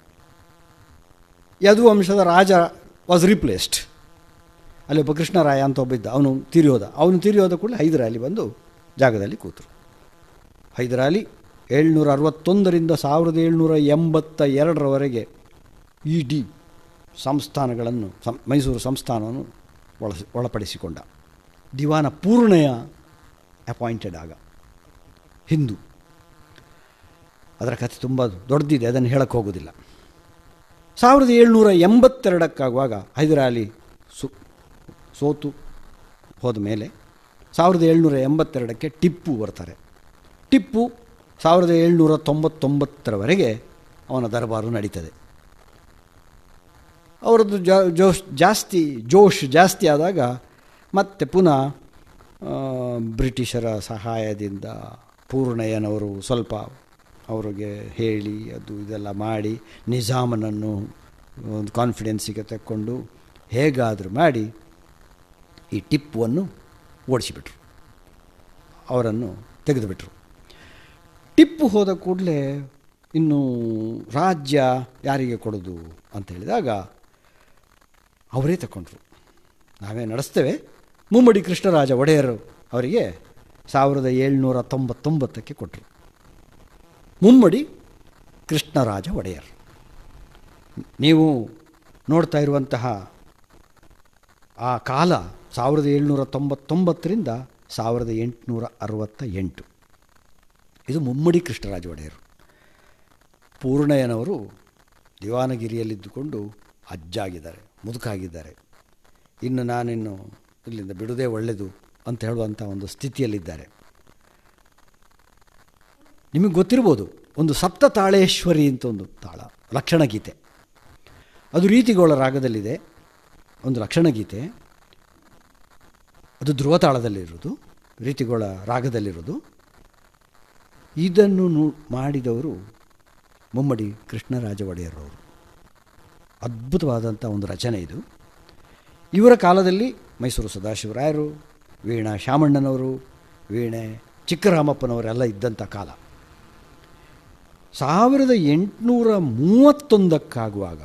ಯದುವಂಶದ ರಾಜ ವಾಸ್ ರಿಪ್ಲೇಸ್ಡ್ ಅಲ್ಲಿ ಒಬ್ಬ ಕೃಷ್ಣರಾಯ ಅಂತ ಒಬ್ಬ ಇದ್ದ ಅವನು ತಿರಿಯೋದ ಅವನು ತಿರಿಯೋದ ಕೂಡಲೇ ಹೈದರಾಲಿ ಬಂದು ಜಾಗದಲ್ಲಿ ಕೂತರು ಹೈದರಾಲಿ ಏಳ್ನೂರ ಅರವತ್ತೊಂದರಿಂದ ಸಾವಿರದ ಏಳ್ನೂರ ಎಂಬತ್ತ ಎರಡರವರೆಗೆ ಇಡೀ ಸಂಸ್ಥಾನಗಳನ್ನು ಸಂ ಮೈಸೂರು ಸಂಸ್ಥಾನವನ್ನು ಒಳಸಿ ಒಳಪಡಿಸಿಕೊಂಡ ದಿವಾನ ಪೂರ್ಣಯ ಅಪಾಯಿಂಟೆಡ್ ಆಗ ಹಿಂದೂ ಅದರ ಕಥೆ ತುಂಬ ದೊಡ್ಡದಿದೆ ಅದನ್ನು ಹೇಳಕ್ಕೆ ಹೋಗೋದಿಲ್ಲ ಸಾವಿರದ ಏಳ್ನೂರ ಎಂಬತ್ತೆರಡಕ್ಕಾಗುವಾಗ ಹೈದರಾಲಿ ಸು ಸೋತು ಹೋದ ಮೇಲೆ ಸಾವಿರದ ಏಳ್ನೂರ ಎಂಬತ್ತೆರಡಕ್ಕೆ ಟಿಪ್ಪು ಬರ್ತಾರೆ ಟಿಪ್ಪು ಸಾವಿರದ ಏಳ್ನೂರ ತೊಂಬತ್ತೊಂಬತ್ತರವರೆಗೆ ಅವನ ದರ್ಬಾರು ನಡೀತದೆ ಅವರದ್ದು ಜಾ ಜೋಶ್ ಜಾಸ್ತಿ ಜೋಶ್ ಜಾಸ್ತಿ ಆದಾಗ ಮತ್ತೆ ಪುನಃ ಆ, ಬ್ರಿಟಿಷರ ಸಹಾಯದಿಂದ ಪೂರ್ಣಯ್ಯನವರು ಸ್ವಲ್ಪ ಅವರಿಗೆ ಹೇಳಿ ಅದು ಇದೆಲ್ಲ ಮಾಡಿ ನಿಜಾಮನನ್ನು ಒಂದು ಕಾನ್ಫಿಡೆನ್ಸಿಗೆ ತಕ್ಕೊಂಡು ಹೇಗಾದರೂ ಮಾಡಿ ಈ ಟಿಪ್ಪುವನ್ನು ಓಡಿಸಿಬಿಟ್ರು ಅವರನ್ನು ತೆಗೆದುಬಿಟ್ರು ಟಿಪ್ಪು ಹೋದ ಕೂಡಲೇ ಇನ್ನು ರಾಜ್ಯ ಯಾರಿಗೆ ಕೊಡೋದು ಅಂತ ಹೇಳಿದಾಗ ಅವರೇ ತಗೊಂಡ್ರು ನಾವೇ ನಡೆಸ್ತೇವೆ ಮುಮ್ಮಡಿ ಕೃಷ್ಣರಾಜ ಒಡೆಯರ್ ಅವರಿಗೆ ಸಾವಿರದ ಏಳ್ನೂರ ತೊಂಬತ್ತೊಂಬತ್ತಕ್ಕೆ ಕೊಟ್ಟರು ಮುಮ್ಮಡಿ ಕೃಷ್ಣರಾಜ ಒಡೆಯರ್ ನೀವು ನೋಡ್ತಾ ಇರುವಂತಹ ಆ ಕಾಲ ಸಾವಿರದ ಏಳ್ನೂರ ತೊಂಬತ್ತೊಂಬತ್ತರಿಂದ ಸಾವಿರದ ಎಂಟುನೂರ ಅರವತ್ತ ಎಂಟು ಇದು ಮುಮ್ಮಡಿ ಕೃಷ್ಣರಾಜ ಒಡೆಯರು ಪೂರ್ಣಯ್ಯನವರು ದಿವಾನಗಿರಿಯಲ್ಲಿದ್ದುಕೊಂಡು ಅಜ್ಜಾಗಿದ್ದಾರೆ ಮುದುಕಾಗಿದ್ದಾರೆ ಇನ್ನು ನಾನಿನ್ನು ಇಲ್ಲಿಂದ ಬಿಡುವುದೇ ಒಳ್ಳೆಯದು ಅಂತ ಹೇಳುವಂಥ ಒಂದು ಸ್ಥಿತಿಯಲ್ಲಿದ್ದಾರೆ ನಿಮಗೆ ಗೊತ್ತಿರ್ಬೋದು ಒಂದು ಸಪ್ತ ತಾಳೇಶ್ವರಿ ಅಂತ ಒಂದು ತಾಳ ಲಕ್ಷಣ ಗೀತೆ ಅದು ರೀತಿಗೋಳ ರಾಗದಲ್ಲಿದೆ ಒಂದು ಲಕ್ಷಣ ಗೀತೆ ಅದು ಧ್ರುವ ತಾಳದಲ್ಲಿರೋದು ರೀತಿಗೋಳ ರಾಗದಲ್ಲಿರೋದು ಇದನ್ನು ನು ಮಾಡಿದವರು ಮುಮ್ಮಡಿ ಕೃಷ್ಣರಾಜ ಒಡೆಯರವರು ಅದ್ಭುತವಾದಂಥ ಒಂದು ರಚನೆ ಇದು ಇವರ ಕಾಲದಲ್ಲಿ ಮೈಸೂರು ಸದಾಶಿವರಾಯರು ವೀಣಾ ಶಾಮಣ್ಣನವರು ವೀಣೆ ಚಿಕ್ಕರಾಮಪ್ಪನವರೆಲ್ಲ ಇದ್ದಂಥ ಕಾಲ ಸಾವಿರದ ಎಂಟುನೂರ ಮೂವತ್ತೊಂದಕ್ಕಾಗುವಾಗ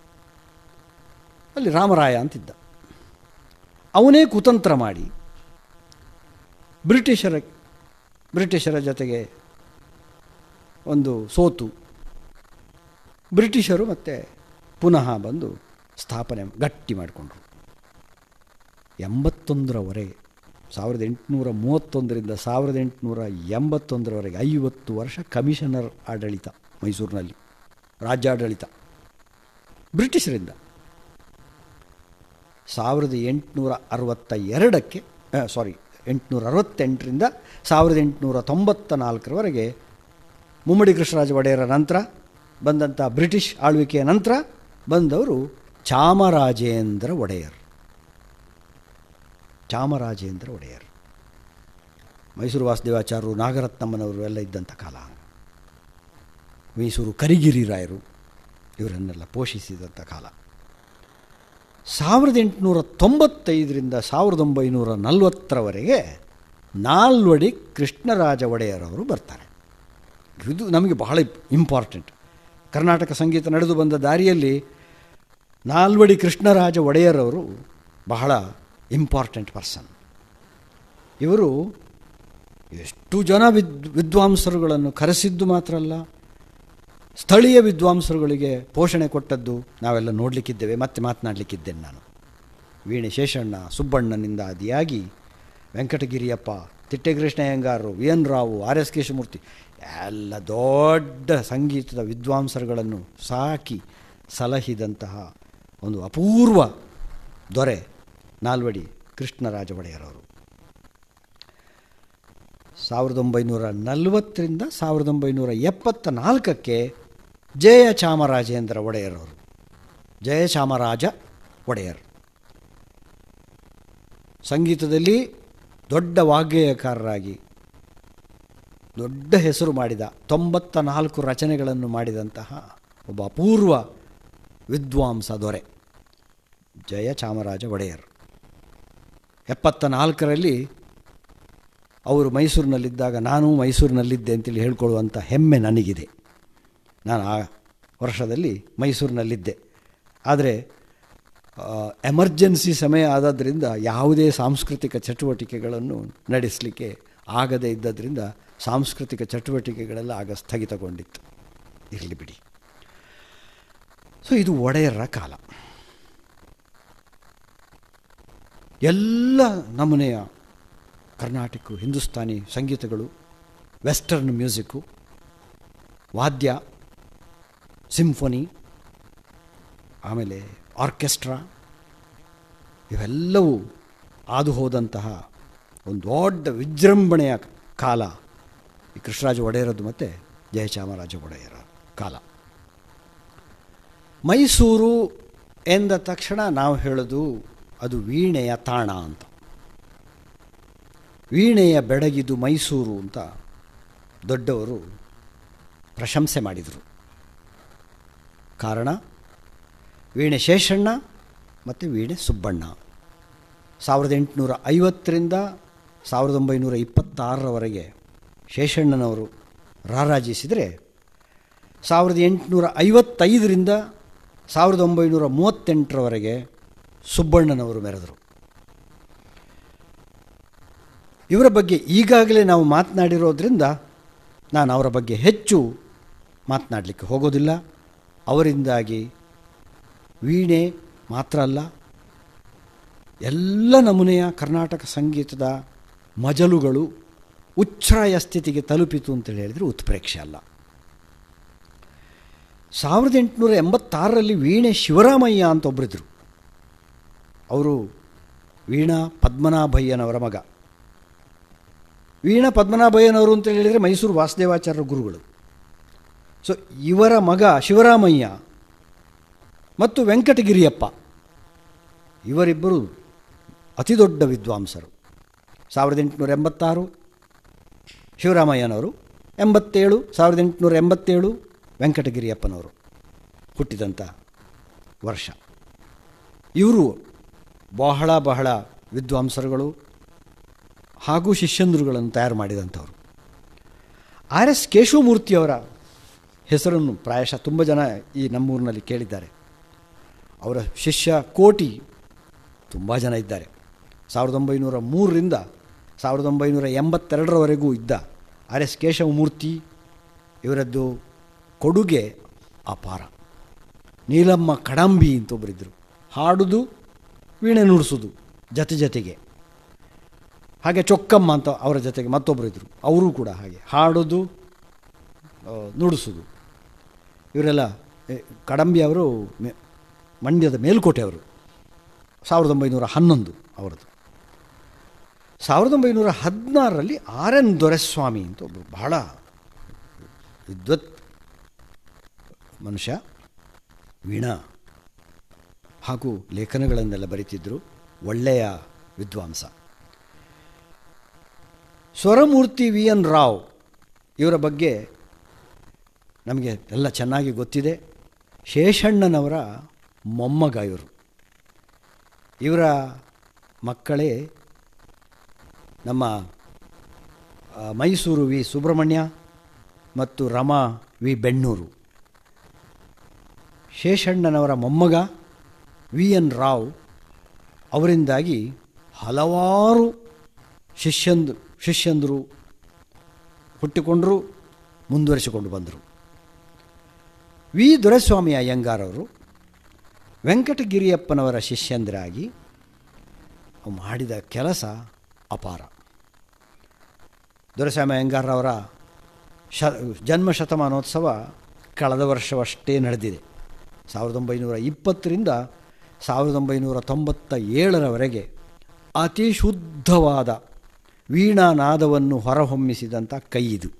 ಅಲ್ಲಿ ರಾಮರಾಯ ಅಂತಿದ್ದ ಅವನೇ ಕುತಂತ್ರ ಮಾಡಿ ಬ್ರಿಟಿಷರ ಬ್ರಿಟಿಷರ ಜೊತೆಗೆ ಒಂದು ಸೋತು ಬ್ರಿಟಿಷರು ಮತ್ತೆ ಪುನಃ ಬಂದು ಸ್ಥಾಪನೆ ಗಟ್ಟಿ ಮಾಡಿಕೊಂಡ್ರು ಎಂಬತ್ತೊಂದರವರೆಗೆ ಸಾವಿರದ ಎಂಟುನೂರ ಮೂವತ್ತೊಂದರಿಂದ ಸಾವಿರದ ಎಂಟುನೂರ ಎಂಬತ್ತೊಂದರವರೆಗೆ ಐವತ್ತು ವರ್ಷ ಕಮಿಷನರ್ ಆಡಳಿತ ಮೈಸೂರಿನಲ್ಲಿ ರಾಜ್ಯಾಡಳಿತ ಬ್ರಿಟಿಷರಿಂದ ಸಾವಿರದ ಎಂಟುನೂರ ಅರವತ್ತ ಎರಡಕ್ಕೆ ಸಾರಿ ಎಂಟುನೂರ ಅರವತ್ತೆಂಟರಿಂದ ಸಾವಿರದ ಎಂಟುನೂರ ತೊಂಬತ್ತ ನಾಲ್ಕರವರೆಗೆ ಮುಮ್ಮಡಿ ಕೃಷ್ಣರಾಜ ಒಡೆಯರ ನಂತರ ಬಂದಂಥ ಬ್ರಿಟಿಷ್ ಆಳ್ವಿಕೆಯ ನಂತರ ಬಂದವರು ಚಾಮರಾಜೇಂದ್ರ ಒಡೆಯರ್ ಚಾಮರಾಜೇಂದ್ರ ಒಡೆಯರ್ ಮೈಸೂರು ವಾಸುದೇವಾಚಾರ್ಯರು ನಾಗರತ್ನಮ್ಮನವರು ಎಲ್ಲ ಇದ್ದಂಥ ಕಾಲ ಮೈಸೂರು ಕರಿಗಿರಿ ರಾಯರು ಇವರನ್ನೆಲ್ಲ ಪೋಷಿಸಿದಂಥ ಕಾಲ ಸಾವಿರದ ಎಂಟುನೂರ ತೊಂಬತ್ತೈದರಿಂದ ಸಾವಿರದ ಒಂಬೈನೂರ ನಲವತ್ತರವರೆಗೆ ನಾಲ್ವಡಿ ಕೃಷ್ಣರಾಜ ಒಡೆಯರವರು ಬರ್ತಾರೆ ಇದು ನಮಗೆ ಬಹಳ ಇಂಪಾರ್ಟೆಂಟ್ ಕರ್ನಾಟಕ ಸಂಗೀತ ನಡೆದು ಬಂದ ದಾರಿಯಲ್ಲಿ ನಾಲ್ವಡಿ ಕೃಷ್ಣರಾಜ ಒಡೆಯರವರು ಬಹಳ ಇಂಪಾರ್ಟೆಂಟ್ ಪರ್ಸನ್ ಇವರು ಎಷ್ಟು ಜನ ವಿದ್ ವಿದ್ವಾಂಸರುಗಳನ್ನು ಕರೆಸಿದ್ದು ಮಾತ್ರ ಅಲ್ಲ ಸ್ಥಳೀಯ ವಿದ್ವಾಂಸರುಗಳಿಗೆ ಪೋಷಣೆ ಕೊಟ್ಟದ್ದು ನಾವೆಲ್ಲ ನೋಡಲಿಕ್ಕಿದ್ದೇವೆ ಮತ್ತೆ ಮಾತನಾಡಲಿಕ್ಕಿದ್ದೇನೆ ನಾನು ವೀಣೆ ಶೇಷಣ್ಣ ಸುಬ್ಬಣ್ಣನಿಂದ ಆದಿಯಾಗಿ ವೆಂಕಟಗಿರಿಯಪ್ಪ ತಿಟ್ಟೆಕೃಷ್ಣಯ್ಯಂಗಾರರು V N Rao R S Keshamurthy ಎಲ್ಲ ದೊಡ್ಡ ಸಂಗೀತದ ವಿದ್ವಾಂಸರುಗಳನ್ನು ಸಾಕಿ ಸಲಹಿದಂತಹ ಒಂದು ಅಪೂರ್ವ ದೊರೆ ನಾಲ್ವಡಿ ಕೃಷ್ಣರಾಜ ಒಡೆಯರವರು ಸಾವಿರದ ಒಂಬೈನೂರ ನಲವತ್ತರಿಂದ ಸಾವಿರದ ಒಂಬೈನೂರ ಎಪ್ಪತ್ತ ನಾಲ್ಕಕ್ಕೆ ಜಯ ಚಾಮರಾಜೇಂದ್ರ ಒಡೆಯರವರು ಜಯ ಚಾಮರಾಜ ಒಡೆಯರ್ ಸಂಗೀತದಲ್ಲಿ ದೊಡ್ಡ ವಾಗ್ಗೇಯಕಾರರಾಗಿ ದೊಡ್ಡ ಹೆಸರು ಮಾಡಿದ ತೊಂಬತ್ತ ನಾಲ್ಕು ರಚನೆಗಳನ್ನು ಮಾಡಿದಂತಹ ಒಬ್ಬ ಅಪೂರ್ವ ವಿದ್ವಾಂಸ ದೊರೆ ಜಯ ಚಾಮರಾಜ ಒಡೆಯರ್ ಎಪ್ಪತ್ತ ನಾಲ್ಕರಲ್ಲಿ ಅವರು ಮೈಸೂರಿನಲ್ಲಿದ್ದಾಗ ನಾನು ಮೈಸೂರಿನಲ್ಲಿದ್ದೆ ಅಂತೇಳಿ ಹೇಳ್ಕೊಳ್ಳುವಂಥ ಹೆಮ್ಮೆ ನನಗಿದೆ ನಾನು ಆ ವರ್ಷದಲ್ಲಿ ಮೈಸೂರಿನಲ್ಲಿದ್ದೆ ಆದರೆ ಎಮರ್ಜೆನ್ಸಿ ಸಮಯ ಆದದ್ರಿಂದ ಯಾವುದೇ ಸಾಂಸ್ಕೃತಿಕ ಚಟುವಟಿಕೆಗಳನ್ನು ನಡೆಸಲಿಕ್ಕೆ ಆಗದೇ ಇದ್ದದ್ರಿಂದ ಸಾಂಸ್ಕೃತಿಕ ಚಟುವಟಿಕೆಗಳೆಲ್ಲ ಆಗ ಸ್ಥಗಿತಗೊಂಡಿತ್ತು ಇರಲಿ ಬಿಡಿ ಸೊ ಇದು ಒಡೆಯರ ಕಾಲ ಎಲ್ಲ ನಮೂನೆಯ ಕರ್ನಾಟಕ ಹಿಂದೂಸ್ತಾನಿ ಸಂಗೀತಗಳು ವೆಸ್ಟರ್ನ್ ಮ್ಯೂಸಿಕ್ಕು ವಾದ್ಯ ಸಿಂಫೊನಿ ಆಮೇಲೆ ಆರ್ಕೆಸ್ಟ್ರಾ ಇವೆಲ್ಲವೂ ಹಾದು ಹೋದಂತಹ ಒಂದು ದೊಡ್ಡ ವಿಜೃಂಭಣೆಯ ಕಾಲ ಈ ಕೃಷ್ಣರಾಜ ಒಡೆಯರದ್ದು ಮತ್ತು ಜಯಚಾಮರಾಜ ಒಡೆಯರ ಕಾಲ ಮೈಸೂರು ಎಂದ ತಕ್ಷಣ ನಾವು ಹೇಳೋದು ಅದು ವೀಣೆಯ ತಾಣ ಅಂತ ವೀಣೆಯ ಬೆಡಗಿದು ಮೈಸೂರು ಅಂತ ದೊಡ್ಡವರು ಪ್ರಶಂಸೆ ಮಾಡಿದರು ಕಾರಣ ವೀಣೆ ಶೇಷಣ್ಣ ಮತ್ತು ವೀಣೆ ಸುಬ್ಬಣ್ಣ ಸಾವಿರದ ಎಂಟುನೂರ ಐವತ್ತರಿಂದ ಸಾವಿರದ ಒಂಬೈನೂರ ಇಪ್ಪತ್ತಾರರವರೆಗೆ ಶೇಷಣ್ಣನವರು ರಾರಾಜಿಸಿದರೆ ಸಾವಿರದ ಎಂಟುನೂರ ಐವತ್ತೈದರಿಂದ ಸಾವಿರದ ಒಂಬೈನೂರ ಮೂವತ್ತೆಂಟರವರೆಗೆ ಸುಬ್ಬಣ್ಣನವರು ಮೆರೆದರು ಇವರ ಬಗ್ಗೆ ಈಗಾಗಲೇ ನಾವು ಮಾತನಾಡಿರೋದ್ರಿಂದ ನಾನು ಅವರ ಬಗ್ಗೆ ಹೆಚ್ಚು ಮಾತನಾಡಲಿಕ್ಕೆ ಹೋಗೋದಿಲ್ಲ ಅವರಿಂದಾಗಿ ವೀಣೆ ಮಾತ್ರ ಅಲ್ಲ ಎಲ್ಲ ನಮೂನೆಯ ಕರ್ನಾಟಕ ಸಂಗೀತದ ಮಜಲುಗಳು ಉಚ್ಛ್ರಾಯ ಸ್ಥಿತಿಗೆ ತಲುಪಿತು ಅಂತೇಳಿ ಹೇಳಿದರೆ ಉತ್ಪ್ರೇಕ್ಷೆ ಅಲ್ಲ ಸಾವಿರದ ಎಂಟುನೂರ ಎಂಬತ್ತಾರರಲ್ಲಿ ವೀಣೆ ಶಿವರಾಮಯ್ಯ ಅಂತ ಒಬ್ಬರಿದ್ದರು ಅವರು ವೀಣಾ ಪದ್ಮನಾಭಯ್ಯನವರ ಮಗ ವೀಣಾ ಪದ್ಮನಾಭಯ್ಯನವರು ಅಂತ ಹೇಳಿದರೆ ಮೈಸೂರು ವಾಸುದೇವಾಚಾರ್ಯ ಗುರುಗಳು ಸೊ ಇವರ ಮಗ ಶಿವರಾಮಯ್ಯ ಮತ್ತು ವೆಂಕಟಗಿರಿಯಪ್ಪ ಇವರಿಬ್ಬರು ಅತಿ ದೊಡ್ಡ ವಿದ್ವಾಂಸರು ಸಾವಿರದ ಎಂಟುನೂರ ಎಂಬತ್ತಾರು ಶಿವರಾಮಯ್ಯನವರು ಎಂಬತ್ತೇಳು ಸಾವಿರದ ಎಂಟುನೂರ ಎಂಬತ್ತೇಳು ವೆಂಕಟಗಿರಿಯಪ್ಪನವರು ಹುಟ್ಟಿದಂಥ ವರ್ಷ ಇವರು ಬಹಳ ಬಹಳ ವಿದ್ವಾಂಸರುಗಳು ಹಾಗೂ ಶಿಷ್ಯಂದ್ರುಗಳನ್ನು ತಯಾರು ಮಾಡಿದಂಥವರು ಆರ್ ಎಸ್ ಕೇಶವಮೂರ್ತಿಯವರ ಹೆಸರನ್ನು ಪ್ರಾಯಶಃ ತುಂಬ ಜನ ಈ ನಮ್ಮೂರಿನಲ್ಲಿ ಕೇಳಿದ್ದಾರೆ ಅವರ ಶಿಷ್ಯ ಕೋಟಿ ತುಂಬ ಜನ ಇದ್ದಾರೆ ಸಾವಿರದ ಒಂಬೈನೂರ ಮೂರರಿಂದ ಸಾವಿರದ ಒಂಬೈನೂರ ಎಂಬತ್ತೆರಡರವರೆಗೂ ಇದ್ದ ಆರ್ ಎಸ್ ಕೇಶವಮೂರ್ತಿ ಇವರದ್ದು ಕೊಡುಗೆ ಅಪಾರ ನೀಲಮ್ಮ ಕಡಂಬಿ ಅಂತ ಒಬ್ಬರಿದ್ದರು ಹಾಡುದು ವೀಣೆ ನುಡಿಸೋದು ಜೊತೆ ಜೊತೆಗೆ ಹಾಗೆ ಚೊಕ್ಕಮ್ಮ ಅಂತ ಅವರ ಜೊತೆಗೆ ಮತ್ತೊಬ್ಬರು ಇದ್ದರು ಅವರು ಕೂಡ ಹಾಗೆ ಹಾಡೋದು ಆ, ನುಡಿಸೋದು ಇವರೆಲ್ಲ ಎ, ಕಡಂಬಿ ಅವರು ಮೆ- ಮಂಡ್ಯದ ಮೇಲ್ಕೋಟೆ ಅವರು ಸಾವಿರದ ಒಂಬೈನೂರ ಹನ್ನೊಂದು ಅವರದ್ದು ಸಾವಿರದ ಒಂಬೈನೂರ ಹದಿನಾರರಲ್ಲಿ ಆರ್ ಎನ್ ದೊರೆಸ್ವಾಮಿ ಅಂತ ಒಬ್ಬರು ಬಹಳ ವಿದ್ವತ್ ಮನುಷ್ಯ ವೀಣಾ ಹಾಗೂ ಲೇಖನಗಳನ್ನೆಲ್ಲ ಬರೀತಿದ್ದರು ಒಳ್ಳೆಯ ವಿದ್ವಾಂಸ ಸ್ವರಮೂರ್ತಿ ವಿ ಎನ್ ರಾವ್ ಇವರ ಬಗ್ಗೆ ನಮಗೆ ಎಲ್ಲ ಚೆನ್ನಾಗಿ ಗೊತ್ತಿದೆ ಶೇಷಣ್ಣನವರ ಮೊಮ್ಮಗ ಇವರು ಇವರ ಮಕ್ಕಳೇ ನಮ್ಮ ಆ, ಮೈಸೂರು ವಿ ಸುಬ್ರಹ್ಮಣ್ಯ ಮತ್ತು ರಮಾ ವಿ ಬೆಣ್ಣೂರು ಶೇಷಣ್ಣನವರ ಮೊಮ್ಮಗ ವಿ ಎನ್ ರಾವ್ ಅವರಿಂದಾಗಿ ಹಲವಾರು ಶಿಷ್ಯಂದು ಶಿಷ್ಯಂದರು ಹುಟ್ಟಿಕೊಂಡರು ಮುಂದುವರಿಸಿಕೊಂಡು ಬಂದರು ವಿ ದೊರೆಸ್ವಾಮಿ ಅಯ್ಯಂಗಾರವರು ವೆಂಕಟಗಿರಿಯಪ್ಪನವರ ಶಿಷ್ಯಂದರಾಗಿ ಮಾಡಿದ ಕೆಲಸ ಅಪಾರ ದೊರೆಸ್ವಾಮಿ ಅಯ್ಯಂಗಾರವರ ಶ ಜನ್ಮ ಶತಮಾನೋತ್ಸವ ಕಳೆದ ವರ್ಷವಷ್ಟೇ ನಡೆದಿದೆ ಸಾವಿರದ ಒಂಬೈನೂರ ಇಪ್ಪತ್ತರಿಂದ ಸಾವಿರದ ಒಂಬೈನೂರ ತೊಂಬತ್ತ ಏಳರವರೆಗೆ ಅತಿ ಶುದ್ಧವಾದ ವೀಣಾನಾದವನ್ನು ಹೊರಹೊಮ್ಮಿಸಿದಂಥ ಕೈ ಇದು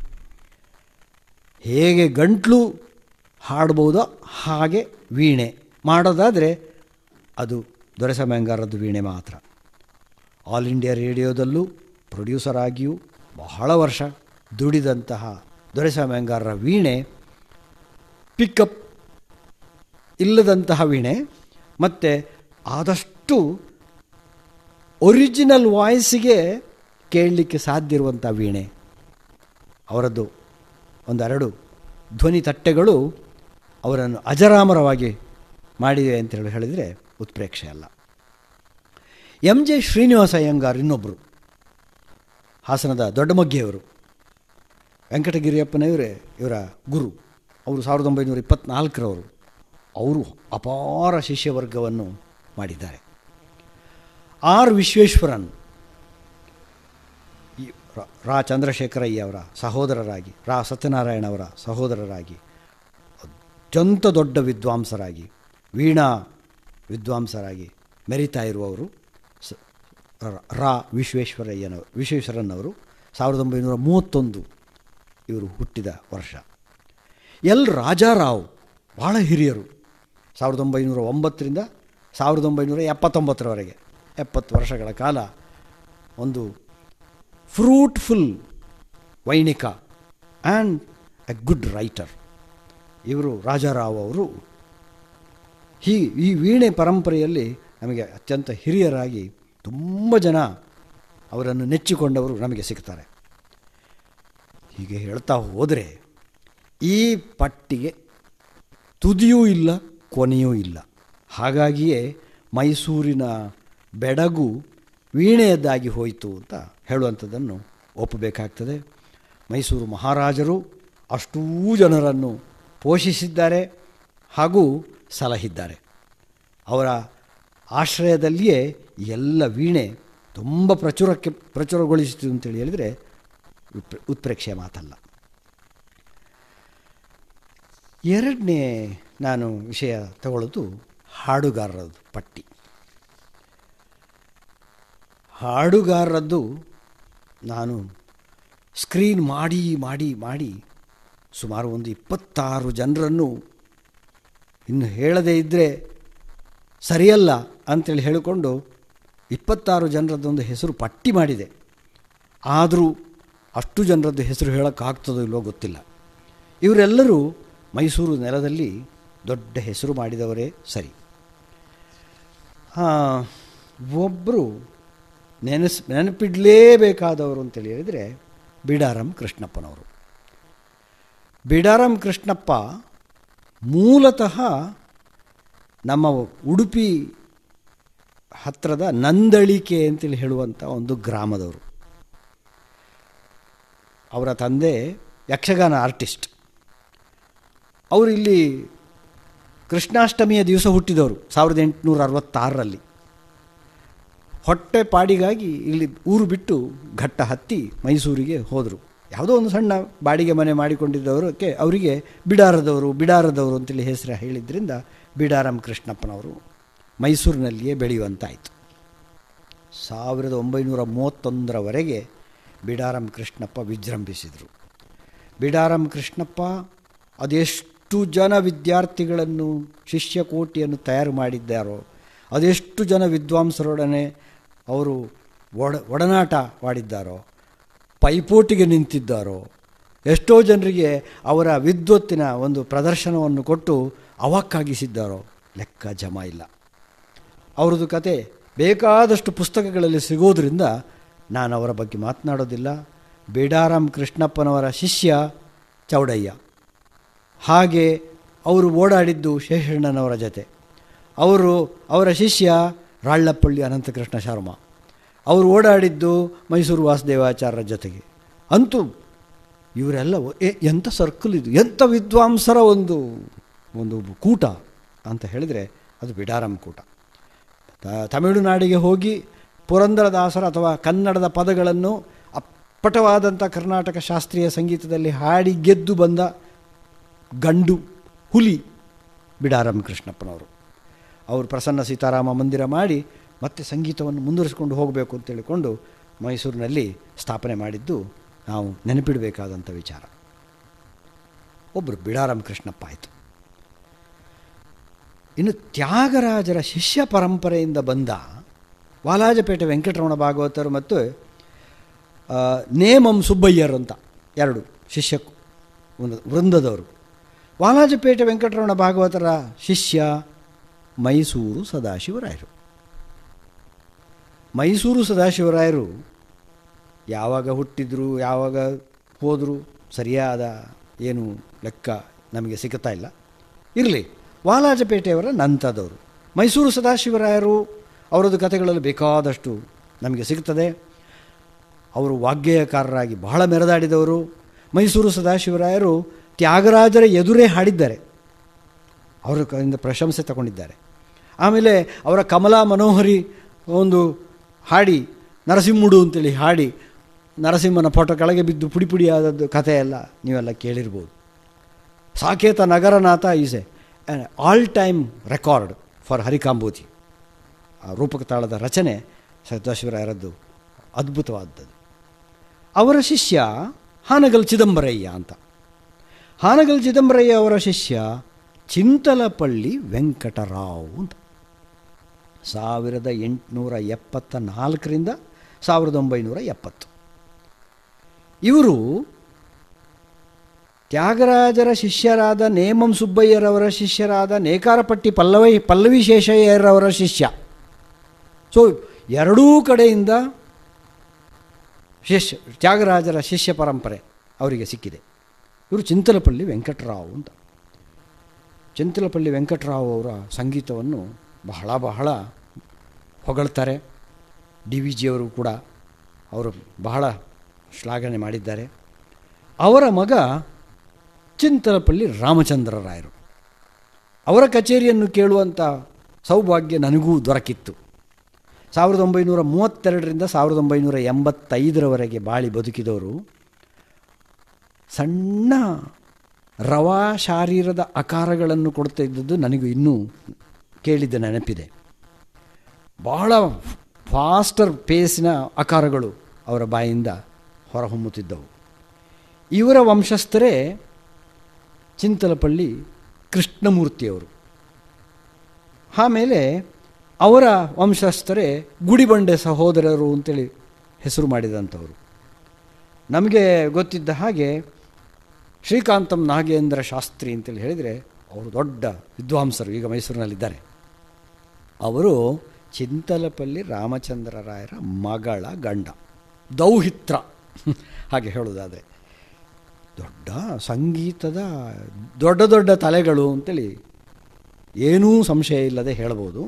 ಹೇಗೆ ಗಂಟ್ಲು ಹಾಡ್ಬೋದೋ ಹಾಗೆ ವೀಣೆ ಮಾಡೋದಾದರೆ ಅದು ದೊರೆಸಮಂಗಾರದ್ದು ವೀಣೆ ಮಾತ್ರ ಆಲ್ ಇಂಡಿಯಾ ರೇಡಿಯೋದಲ್ಲೂ ಪ್ರೊಡ್ಯೂಸರ್ ಆಗಿಯೂ ಬಹಳ ವರ್ಷ ದುಡಿದಂತಹ ದೊರೆಸಮಂಗಾರರ ವೀಣೆ ಪಿಕಪ್ ಇಲ್ಲದಂತಹ ವೀಣೆ ಮತ್ತು ಆದಷ್ಟು ಒರಿಜಿನಲ್ ವಾಯ್ಸಿಗೆ ಕೇಳಲಿಕ್ಕೆ ಸಾಧ್ಯ ಇರುವಂಥ ವೀಣೆ ಅವರದ್ದು ಒಂದೆರಡು ಧ್ವನಿ ತಟ್ಟೆಗಳು ಅವರನ್ನು ಅಜರಾಮರವಾಗಿ ಮಾಡಿವೆ ಅಂತೇಳಿ ಹೇಳಿದರೆ ಉತ್ಪ್ರೇಕ್ಷೆ ಅಲ್ಲ ಎಂ ಜೆ ಶ್ರೀನಿವಾಸ ಅಯ್ಯಂಗಾರ್ ಇನ್ನೊಬ್ಬರು ಹಾಸನದ ದೊಡ್ಡಮಗ್ಗಿಯವರು ವೆಂಕಟಗಿರಿಯಪ್ಪನವರೇ ಇವರ ಗುರು ಅವರು ಸಾವಿರದ ಒಂಬೈನೂರ ಇಪ್ಪತ್ತ್ನಾಲ್ಕರವರು ಅವರು ಅಪಾರ ಶಿಷ್ಯವರ್ಗವನ್ನು ಮಾಡಿದ್ದಾರೆ ಆರ್ ವಿಶ್ವೇಶ್ವರನ್ ಈ ರಾ- ರಾ ಚಂದ್ರಶೇಖರಯ್ಯ ಅವರ ಸಹೋದರರಾಗಿ ರಾ ಸತ್ಯನಾರಾಯಣ ಅವರ ಸಹೋದರರಾಗಿ ಅತ್ಯಂತ ದೊಡ್ಡ ವಿದ್ವಾಂಸರಾಗಿ ವೀಣಾ ವಿದ್ವಾಂಸರಾಗಿ ಮೆರಿತಾ ಇರುವವರು ಸ- ರ- ರಾ ವಿಶ್ವೇಶ್ವರಯ್ಯನವರು ವಿಶ್ವೇಶ್ವರನ್ನವರು ಸಾವಿರದ ಒಂಬೈನೂರ ಮೂವತ್ತೊಂದು ಇವರು ಹುಟ್ಟಿದ ವರ್ಷ ಎಲ್ ರಾಜಾರಾವ್ ಭಾಳ ಹಿರಿಯರು ಸಾವಿರದ ಒಂಬೈನೂರ ಒಂಬತ್ತರಿಂದ ಸಾವಿರದ ಒಂಬೈನೂರ ಎಪ್ಪತ್ತೊಂಬತ್ತರವರೆಗೆ ಎಪ್ಪತ್ತು ವರ್ಷಗಳ ಕಾಲ ಒಂದು ಫ್ರೂಟ್ಫುಲ್ ವೈಣಿಕ ಆ್ಯಂಡ್ ಎ ಗುಡ್ ರೈಟರ್ ಇವರು ರಾಜಾರಾವ್ ಅವರು ಹೀ ಈ ವೀಣೆ ಪರಂಪರೆಯಲ್ಲಿ ನಮಗೆ ಅತ್ಯಂತ ಹಿರಿಯರಾಗಿ ತುಂಬ ಜನ ಅವರನ್ನು ನೆಚ್ಚಿಕೊಂಡವರು ನಮಗೆ ಸಿಗ್ತಾರೆ ಹೀಗೆ ಹೇಳ್ತಾ ಹೋದರೆ ಈ ಪಟ್ಟಿಗೆ ತುದಿಯೂ ಇಲ್ಲ ಕೊನೆಯೂ ಇಲ್ಲ ಹಾಗಾಗಿಯೇ ಮೈಸೂರಿನ ಬೆಡಗು ವೀಣೆಯದ್ದಾಗಿ ಹೋಯಿತು ಅಂತ ಹೇಳುವಂಥದ್ದನ್ನು ಒಪ್ಪಬೇಕಾಗ್ತದೆ ಮೈಸೂರು ಮಹಾರಾಜರು ಅಷ್ಟೂ ಜನರನ್ನು ಪೋಷಿಸಿದ್ದಾರೆ ಹಾಗೂ ಸಲಹಿದ್ದಾರೆ ಅವರ ಆಶ್ರಯದಲ್ಲಿಯೇ ಎಲ್ಲ ವೀಣೆ ತುಂಬ ಪ್ರಚುರಕ್ಕೆ ಪ್ರಚುರಗೊಳಿಸಿತು ಅಂತೇಳಿ ಹೇಳಿದರೆ ಉತ್- ಉತ್ಪ್ರೇಕ್ಷೆಯ ಮಾತಲ್ಲ ಎರಡನೇ ನಾನು ವಿಷಯ ತಗೊಳ್ಳೋದು ಹಾಡುಗಾರರದ್ದು ಪಟ್ಟಿ ಹಾಡುಗಾರರದ್ದು ನಾನು ಸ್ಕ್ರೀನ್ ಮಾಡಿ ಮಾಡಿ ಮಾಡಿ ಸುಮಾರು ಒಂದು ಇಪ್ಪತ್ತಾರು ಜನರನ್ನು ಇನ್ನು ಹೇಳದೇ ಇದ್ದರೆ ಸರಿಯಲ್ಲ ಅಂತೇಳಿ ಹೇಳಿಕೊಂಡು ಇಪ್ಪತ್ತಾರು ಜನರದ್ದೊಂದು ಹೆಸರು ಪಟ್ಟಿ ಮಾಡಿದೆ ಆದರೂ ಅಷ್ಟು ಜನರದ್ದು ಹೆಸರು ಹೇಳೋಕ್ಕಾಗ್ತದೋ ಇಲ್ಲವೋ ಗೊತ್ತಿಲ್ಲ ಇವರೆಲ್ಲರೂ ಮೈಸೂರು ನೆಲದಲ್ಲಿ ದೊಡ್ಡ ಹೆಸರು ಮಾಡಿದವರೇ ಸರಿ ಒಬ್ಬರು ನೆನೆಸ್ ನೆನಪಿಡಲೇಬೇಕಾದವರು ಅಂತೇಳಿ ಹೇಳಿದರೆ ಬಿಡಾರಂ ಕೃಷ್ಣಪ್ಪನವರು ಬಿಡಾರಂ ಕೃಷ್ಣಪ್ಪ ಮೂಲತಃ ನಮ್ಮ ಉಡುಪಿ ಹತ್ತಿರದ ನಂದಳಿಕೆ ಅಂತೇಳಿ ಹೇಳುವಂಥ ಒಂದು ಗ್ರಾಮದವರು ಅವರ ತಂದೆ ಯಕ್ಷಗಾನ ಆರ್ಟಿಸ್ಟ್ ಅವರು ಇಲ್ಲಿ ಕೃಷ್ಣಾಷ್ಟಮಿಯ ದಿವಸ ಹುಟ್ಟಿದವರು ಸಾವಿರದ ಎಂಟುನೂರ ಅರವತ್ತಾರರಲ್ಲಿ ಹೊಟ್ಟೆ ಪಾಡಿಗಾಗಿ ಇಲ್ಲಿ ಊರು ಬಿಟ್ಟು ಘಟ್ಟ ಹತ್ತಿ ಮೈಸೂರಿಗೆ ಹೋದರು ಯಾವುದೋ ಒಂದು ಸಣ್ಣ ಬಾಡಿಗೆ ಮನೆ ಮಾಡಿಕೊಂಡಿದ್ದವರಕ್ಕೆ ಅವರಿಗೆ ಬಿಡಾರದವರು ಬಿಡಾರದವರು ಅಂತೇಳಿ ಹೆಸರು ಹೇಳಿದ್ರಿಂದ ಬಿಡಾರಂ ಕೃಷ್ಣಪ್ಪನವರು ಮೈಸೂರಿನಲ್ಲಿಯೇ ಬೆಳೆಯುವಂತಾಯಿತು ಸಾವಿರದ ಒಂಬೈನೂರ ಮೂವತ್ತೊಂದರವರೆಗೆ ಬಿಡಾರಂ ಕೃಷ್ಣಪ್ಪ ವಿಜೃಂಭಿಸಿದರು ಬಿಡಾರಂ ಕೃಷ್ಣಪ್ಪ ಅದೆಷ್ಟು ಜನ ವಿದ್ಯಾರ್ಥಿಗಳನ್ನು ಶಿಷ್ಯಕೋಟಿಯನ್ನು ತಯಾರು ಮಾಡಿದ್ದಾರೋ ಅದೆಷ್ಟು ಜನ ವಿದ್ವಾಂಸರೊಡನೆ ಅವರು ಒಡ ಒಡನಾಟ ಮಾಡಿದ್ದಾರೋ ಪೈಪೋಟಿಗೆ ನಿಂತಿದ್ದಾರೋ ಎಷ್ಟೋ ಜನರಿಗೆ ಅವರ ವಿದ್ವತ್ತಿನ ಒಂದು ಪ್ರದರ್ಶನವನ್ನು ಕೊಟ್ಟು ಅವಕ್ಕಾಗಿಸಿದ್ದಾರೋ ಲೆಕ್ಕ ಜಮ ಇಲ್ಲ ಅವ್ರದ್ದು ಕತೆ ಬೇಕಾದಷ್ಟು ಪುಸ್ತಕಗಳಲ್ಲಿ ಸಿಗೋದ್ರಿಂದ ನಾನು ಅವರ ಬಗ್ಗೆ ಮಾತನಾಡೋದಿಲ್ಲ ಬೇಡಾರಾಮ್ ಕೃಷ್ಣಪ್ಪನವರ ಶಿಷ್ಯ ಚೌಡಯ್ಯ ಹಾಗೆ ಅವರು ಓಡಾಡಿದ್ದು ಶೇಷಣ್ಣನವರ ಜೊತೆ ಅವರು ಅವರ ಶಿಷ್ಯ ರಾಳ್ಳಪ್ಪಳ್ಳಿ ಅನಂತಕೃಷ್ಣ ಶರ್ಮ ಅವರು ಓಡಾಡಿದ್ದು ಮೈಸೂರು ವಾಸುದೇವಾಚಾರ್ಯರ ಜೊತೆಗೆ ಅಂತೂ ಇವರೆಲ್ಲ ಒ- ಎ ಎಂಥ ಸರ್ಕಲ್ ಇದು ಎಂಥ ವಿದ್ವಾಂಸರ ಒಂದು ಒಂದು ಕೂಟ ಅಂತ ಹೇಳಿದರೆ ಅದು ಬಿಡಾರಂ ಕೂಟ ತ- ತಮಿಳುನಾಡಿಗೆ ಹೋಗಿ ಪುರಂದರದಾಸರ ಅಥವಾ ಕನ್ನಡದ ಪದಗಳನ್ನು ಅಪ್ಪಟವಾದಂಥ ಕರ್ನಾಟಕ ಶಾಸ್ತ್ರೀಯ ಸಂಗೀತದಲ್ಲಿ ಹಾಡಿ ಗೆದ್ದು ಬಂದ ಗಂಡು ಹುಲಿ ಬಿಡಾರಂ ಕೃಷ್ಣಪ್ಪನವರು ಅವರು ಪ್ರಸನ್ನ ಸೀತಾರಾಮ ಮಂದಿರ ಮಾಡಿ ಮತ್ತೆ ಸಂಗೀತವನ್ನು ಮುಂದುವರಿಸಿಕೊಂಡು ಹೋಗಬೇಕು ಅಂತ ಹೇಳಿಕೊಂಡು ಮೈಸೂರಿನಲ್ಲಿ ಸ್ಥಾಪನೆ ಮಾಡಿದ್ದು ನಾವು ನೆನಪಿಡಬೇಕಾದಂಥ ವಿಚಾರ ಒಬ್ಬರು ಬಿಡಾರಂ ಕೃಷ್ಣಪ್ಪ ಆಯಿತು ಇನ್ನು ತ್ಯಾಗರಾಜರ ಶಿಷ್ಯ ಪರಂಪರೆಯಿಂದ ಬಂದ ವಾಲಾಜಪೇಟೆ ವೆಂಕಟರಮಣ ಭಾಗವತರು ಮತ್ತು ಆ, ನೇಮಂ ಸುಬ್ಬಯ್ಯರ್ ಅಂತ ಎರಡು ಶಿಷ್ಯ ಒಂದು ವೃಂದದವರು ವಾಲಾಜಪೇಟೆ ವೆಂಕಟರಮಣ ಭಾಗವತರ ಶಿಷ್ಯ ಮೈಸೂರು ಸದಾಶಿವರಾಯರು ಮೈಸೂರು ಸದಾಶಿವರಾಯರು ಯಾವಾಗ ಹುಟ್ಟಿದ್ರು ಯಾವಾಗ ಹೋದರು ಸರಿಯಾದ ಏನು ಲೆಕ್ಕ ನಮಗೆ ಸಿಗುತ್ತಾ ಇಲ್ಲ ಇರಲಿ ವಾಲಾಜಪೇಟೆಯವರ ನಂತದವರು ಮೈಸೂರು ಸದಾಶಿವರಾಯರು ಅವರದ್ದು ಕಥೆಗಳಲ್ಲಿ ಬೇಕಾದಷ್ಟು ನಮಗೆ ಸಿಗುತ್ತದೆ ಅವರು ವಾಗ್ಗೇಯಕಾರರಾಗಿ ಬಹಳ ಮೆರೆದಾಡಿದವರು ಮೈಸೂರು ಸದಾಶಿವರಾಯರು ತ್ಯಾಗರಾಜರ ಎದುರೇ ಹಾಡಿದ್ದಾರೆ ಅವರ ಕಡೆಯಿಂದ ಪ್ರಶಂಸೆ ತಗೊಂಡಿದ್ದಾರೆ ಆಮೇಲೆ ಅವರ ಕಮಲಾ ಮನೋಹರಿ ಒಂದು ಹಾಡಿ ನರಸಿಂಹುಡು ಅಂತೇಳಿ ಹಾಡಿ ನರಸಿಂಹನ ಫೋಟೋ ಕೆಳಗೆ ಬಿದ್ದು ಪುಡಿ ಪುಡಿ ಆದದ್ದು ಕಥೆ ಎಲ್ಲ ನೀವೆಲ್ಲ ಕೇಳಿರ್ಬೋದು Saketa Nagaranatha is a all time record for Harikambhoji ಆ ರೂಪಕ ತಾಳದ ರಚನೆ ಸದಾಶಿವರಾಯರದ್ದು ಅದ್ಭುತವಾದದ್ದು ಅವರ ಶಿಷ್ಯ ಹಾನಗಲ್ ಚಿದಂಬರಯ್ಯ ಅಂತ ಹಾನಗಲ್ ಚಿದಂಬರಯ್ಯ ಅವರ ಶಿಷ್ಯ ಚಿಂತಲಪಳ್ಳಿ ವೆಂಕಟರಾವ್ ಅಂತ ಸಾವಿರದ ಎಂಟುನೂರ ಎಪ್ಪತ್ತ ನಾಲ್ಕರಿಂದ ಸಾವಿರದ ಒಂಬೈನೂರ ಎಪ್ಪತ್ತು ಇವರು ತ್ಯಾಗರಾಜರ ಶಿಷ್ಯರಾದ ನೇಮಂ ಸುಬ್ಬಯ್ಯರವರ ಶಿಷ್ಯರಾದ ನೇಕಾರಪಟ್ಟಿ ಪಲ್ಲವಿ ಪಲ್ಲವಿ ಶೇಷಯ್ಯರವರ ಶಿಷ್ಯ ಸೊ ಎರಡೂ ಕಡೆಯಿಂದ ಶಿಷ್ಯ ತ್ಯಾಗರಾಜರ ಶಿಷ್ಯ ಪರಂಪರೆ ಅವರಿಗೆ ಸಿಕ್ಕಿದೆ ಇವರು ಚಿಂತಲಪಳ್ಳಿ ವೆಂಕಟರಾವ್ ಅಂತ ಚಿಂತಲಪಳ್ಳಿ ವೆಂಕಟರಾವ್ ಅವರ ಸಂಗೀತವನ್ನು ಬಹಳ ಬಹಳ ಹೊಗಳ್ತಾರೆ ಡಿ ವಿ ಜಿಯವರು ಕೂಡ ಅವರು ಬಹಳ ಶ್ಲಾಘನೆ ಮಾಡಿದ್ದಾರೆ ಅವರ ಮಗ ಚಿಂತಲಪಲ್ಲಿ ರಾಮಚಂದ್ರ ರಾಯರು ಅವರ ಕಚೇರಿಯನ್ನು ಕೇಳುವಂಥ ಸೌಭಾಗ್ಯ ನನಗೂ ದೊರಕಿತ್ತು ಸಾವಿರದ ಒಂಬೈನೂರ ಮೂವತ್ತೆರಡರಿಂದ ಸಾವಿರದ ಒಂಬೈನೂರ ಎಂಬತ್ತೈದರವರೆಗೆ ಬಾಳಿ ಬದುಕಿದವರು ಸಣ್ಣ ರವಾ ಶಾರೀರದ ಆಕಾರಗಳನ್ನು ಕೊಡ್ತಾ ಇದ್ದದ್ದು ನನಗೂ ಇನ್ನೂ ಕೇಳಿದ್ದ ನೆನಪಿದೆ ಬಹಳ ಫಾಸ್ಟರ್ ಪೇಸಿನ ಆಕಾರಗಳು ಅವರ ಬಾಯಿಂದ ಹೊರಹೊಮ್ಮುತ್ತಿದ್ದವು ಇವರ ವಂಶಸ್ಥರೇ ಚಿಂತಲಪಳ್ಳಿ ಕೃಷ್ಣಮೂರ್ತಿಯವರು ಆಮೇಲೆ ಅವರ ವಂಶಸ್ಥರೇ ಗುಡಿಬಂಡೆ ಸಹೋದರರು ಅಂತೇಳಿ ಹೆಸರು ಮಾಡಿದಂಥವರು ನಮಗೆ ಗೊತ್ತಿದ್ದ ಹಾಗೆ ಶ್ರೀಕಾಂತಂ ನಾಗೇಂದ್ರ ಶಾಸ್ತ್ರಿ ಅಂತೇಳಿ ಹೇಳಿದರೆ ಅವರು ದೊಡ್ಡ ವಿದ್ವಾಂಸರು ಈಗ ಮೈಸೂರಿನಲ್ಲಿದ್ದಾರೆ ಅವರು ಚಿಂತಲಪಲ್ಲಿ ರಾಮಚಂದ್ರ ರಾಯರ ಮಗಳ ಗಂಡ ದೌಹಿತ್ರ ಹಾಗೆ ಹೇಳೋದಾದರೆ ದೊಡ್ಡ ಸಂಗೀತದ ದೊಡ್ಡ ದೊಡ್ಡ ತಲೆಗಳು ಅಂತೇಳಿ ಏನೂ ಸಂಶಯ ಇಲ್ಲದೆ ಹೇಳ್ಬೋದು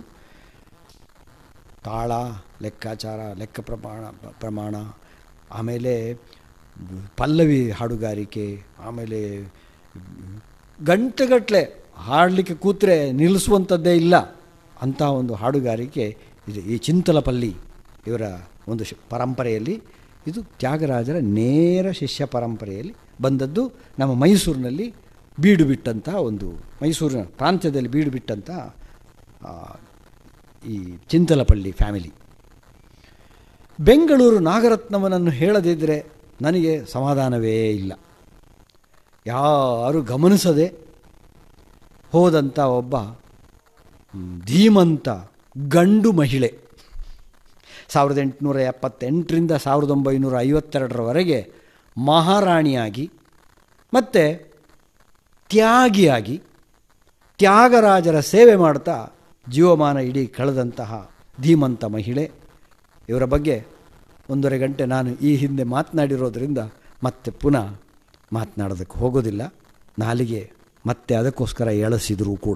ತಾಳ ಲೆಕ್ಕಾಚಾರ ಲೆಕ್ಕ ಪ್ರಮಾಣ ಪ್ರಮಾಣ ಆಮೇಲೆ ಪಲ್ಲವಿ ಹಾಡುಗಾರಿಕೆ ಆಮೇಲೆ ಗಂಟೆಗಟ್ಟಲೆ ಹಾಡಲಿಕ್ಕೆ ಕೂತ್ರೆ ನಿಲ್ಲಿಸುವಂಥದ್ದೇ ಇಲ್ಲ ಅಂಥ ಒಂದು ಹಾಡುಗಾರಿಕೆ ಇದು ಈ ಚಿಂತಲಪಲ್ಲಿ ಇವರ ಒಂದು ಶ್ ಪರಂಪರೆಯಲ್ಲಿ ಇದು ತ್ಯಾಗರಾಜರ ನೇರ ಶಿಷ್ಯ ಪರಂಪರೆಯಲ್ಲಿ ಬಂದದ್ದು ನಮ್ಮ ಮೈಸೂರಿನಲ್ಲಿ ಬೀಡು ಬಿಟ್ಟಂಥ ಒಂದು ಮೈಸೂರಿನ ಪ್ರಾಂತ್ಯದಲ್ಲಿ ಬೀಡು ಬಿಟ್ಟಂಥ ಆ, ಈ ಚಿಂತಲಪಳ್ಳಿ ಫ್ಯಾಮಿಲಿ ಬೆಂಗಳೂರು ನಾಗರತ್ನವನನ್ನು ಹೇಳದಿದ್ದರೆ ನನಗೆ ಸಮಾಧಾನವೇ ಇಲ್ಲ ಯಾರು ಗಮನಿಸದೆ ಹೋದಂಥ ಒಬ್ಬ ಮ್, ಧೀಮಂತ ಗಂಡು ಮಹಿಳೆ ಸಾವಿರದ ಎಂಟುನೂರ ಎಪ್ಪತ್ತೆಂಟರಿಂದ ಸಾವಿರದ ಒಂಬೈನೂರ ಐವತ್ತೆರಡರವರೆಗೆ ಮಹಾರಾಣಿಯಾಗಿ ಮತ್ತು ತ್ಯಾಗಿಯಾಗಿ ತ್ಯಾಗರಾಜರ ಸೇವೆ ಮಾಡ್ತಾ ಜೀವಮಾನ ಇಡೀ ಕಳೆದಂತಹ ಧೀಮಂತ ಮಹಿಳೆ ಇವರ ಬಗ್ಗೆ ಒಂದೂವರೆ ಗಂಟೆ ನಾನು ಈ ಹಿಂದೆ ಮಾತನಾಡಿರೋದ್ರಿಂದ ಮತ್ತೆ ಪುನಃ ಮಾತನಾಡೋದಕ್ಕೆ ಹೋಗೋದಿಲ್ಲ ನಾಲಿಗೆ ಮತ್ತೆ ಅದಕ್ಕೋಸ್ಕರ ಎಳಸಿದರೂ ಕೂಡ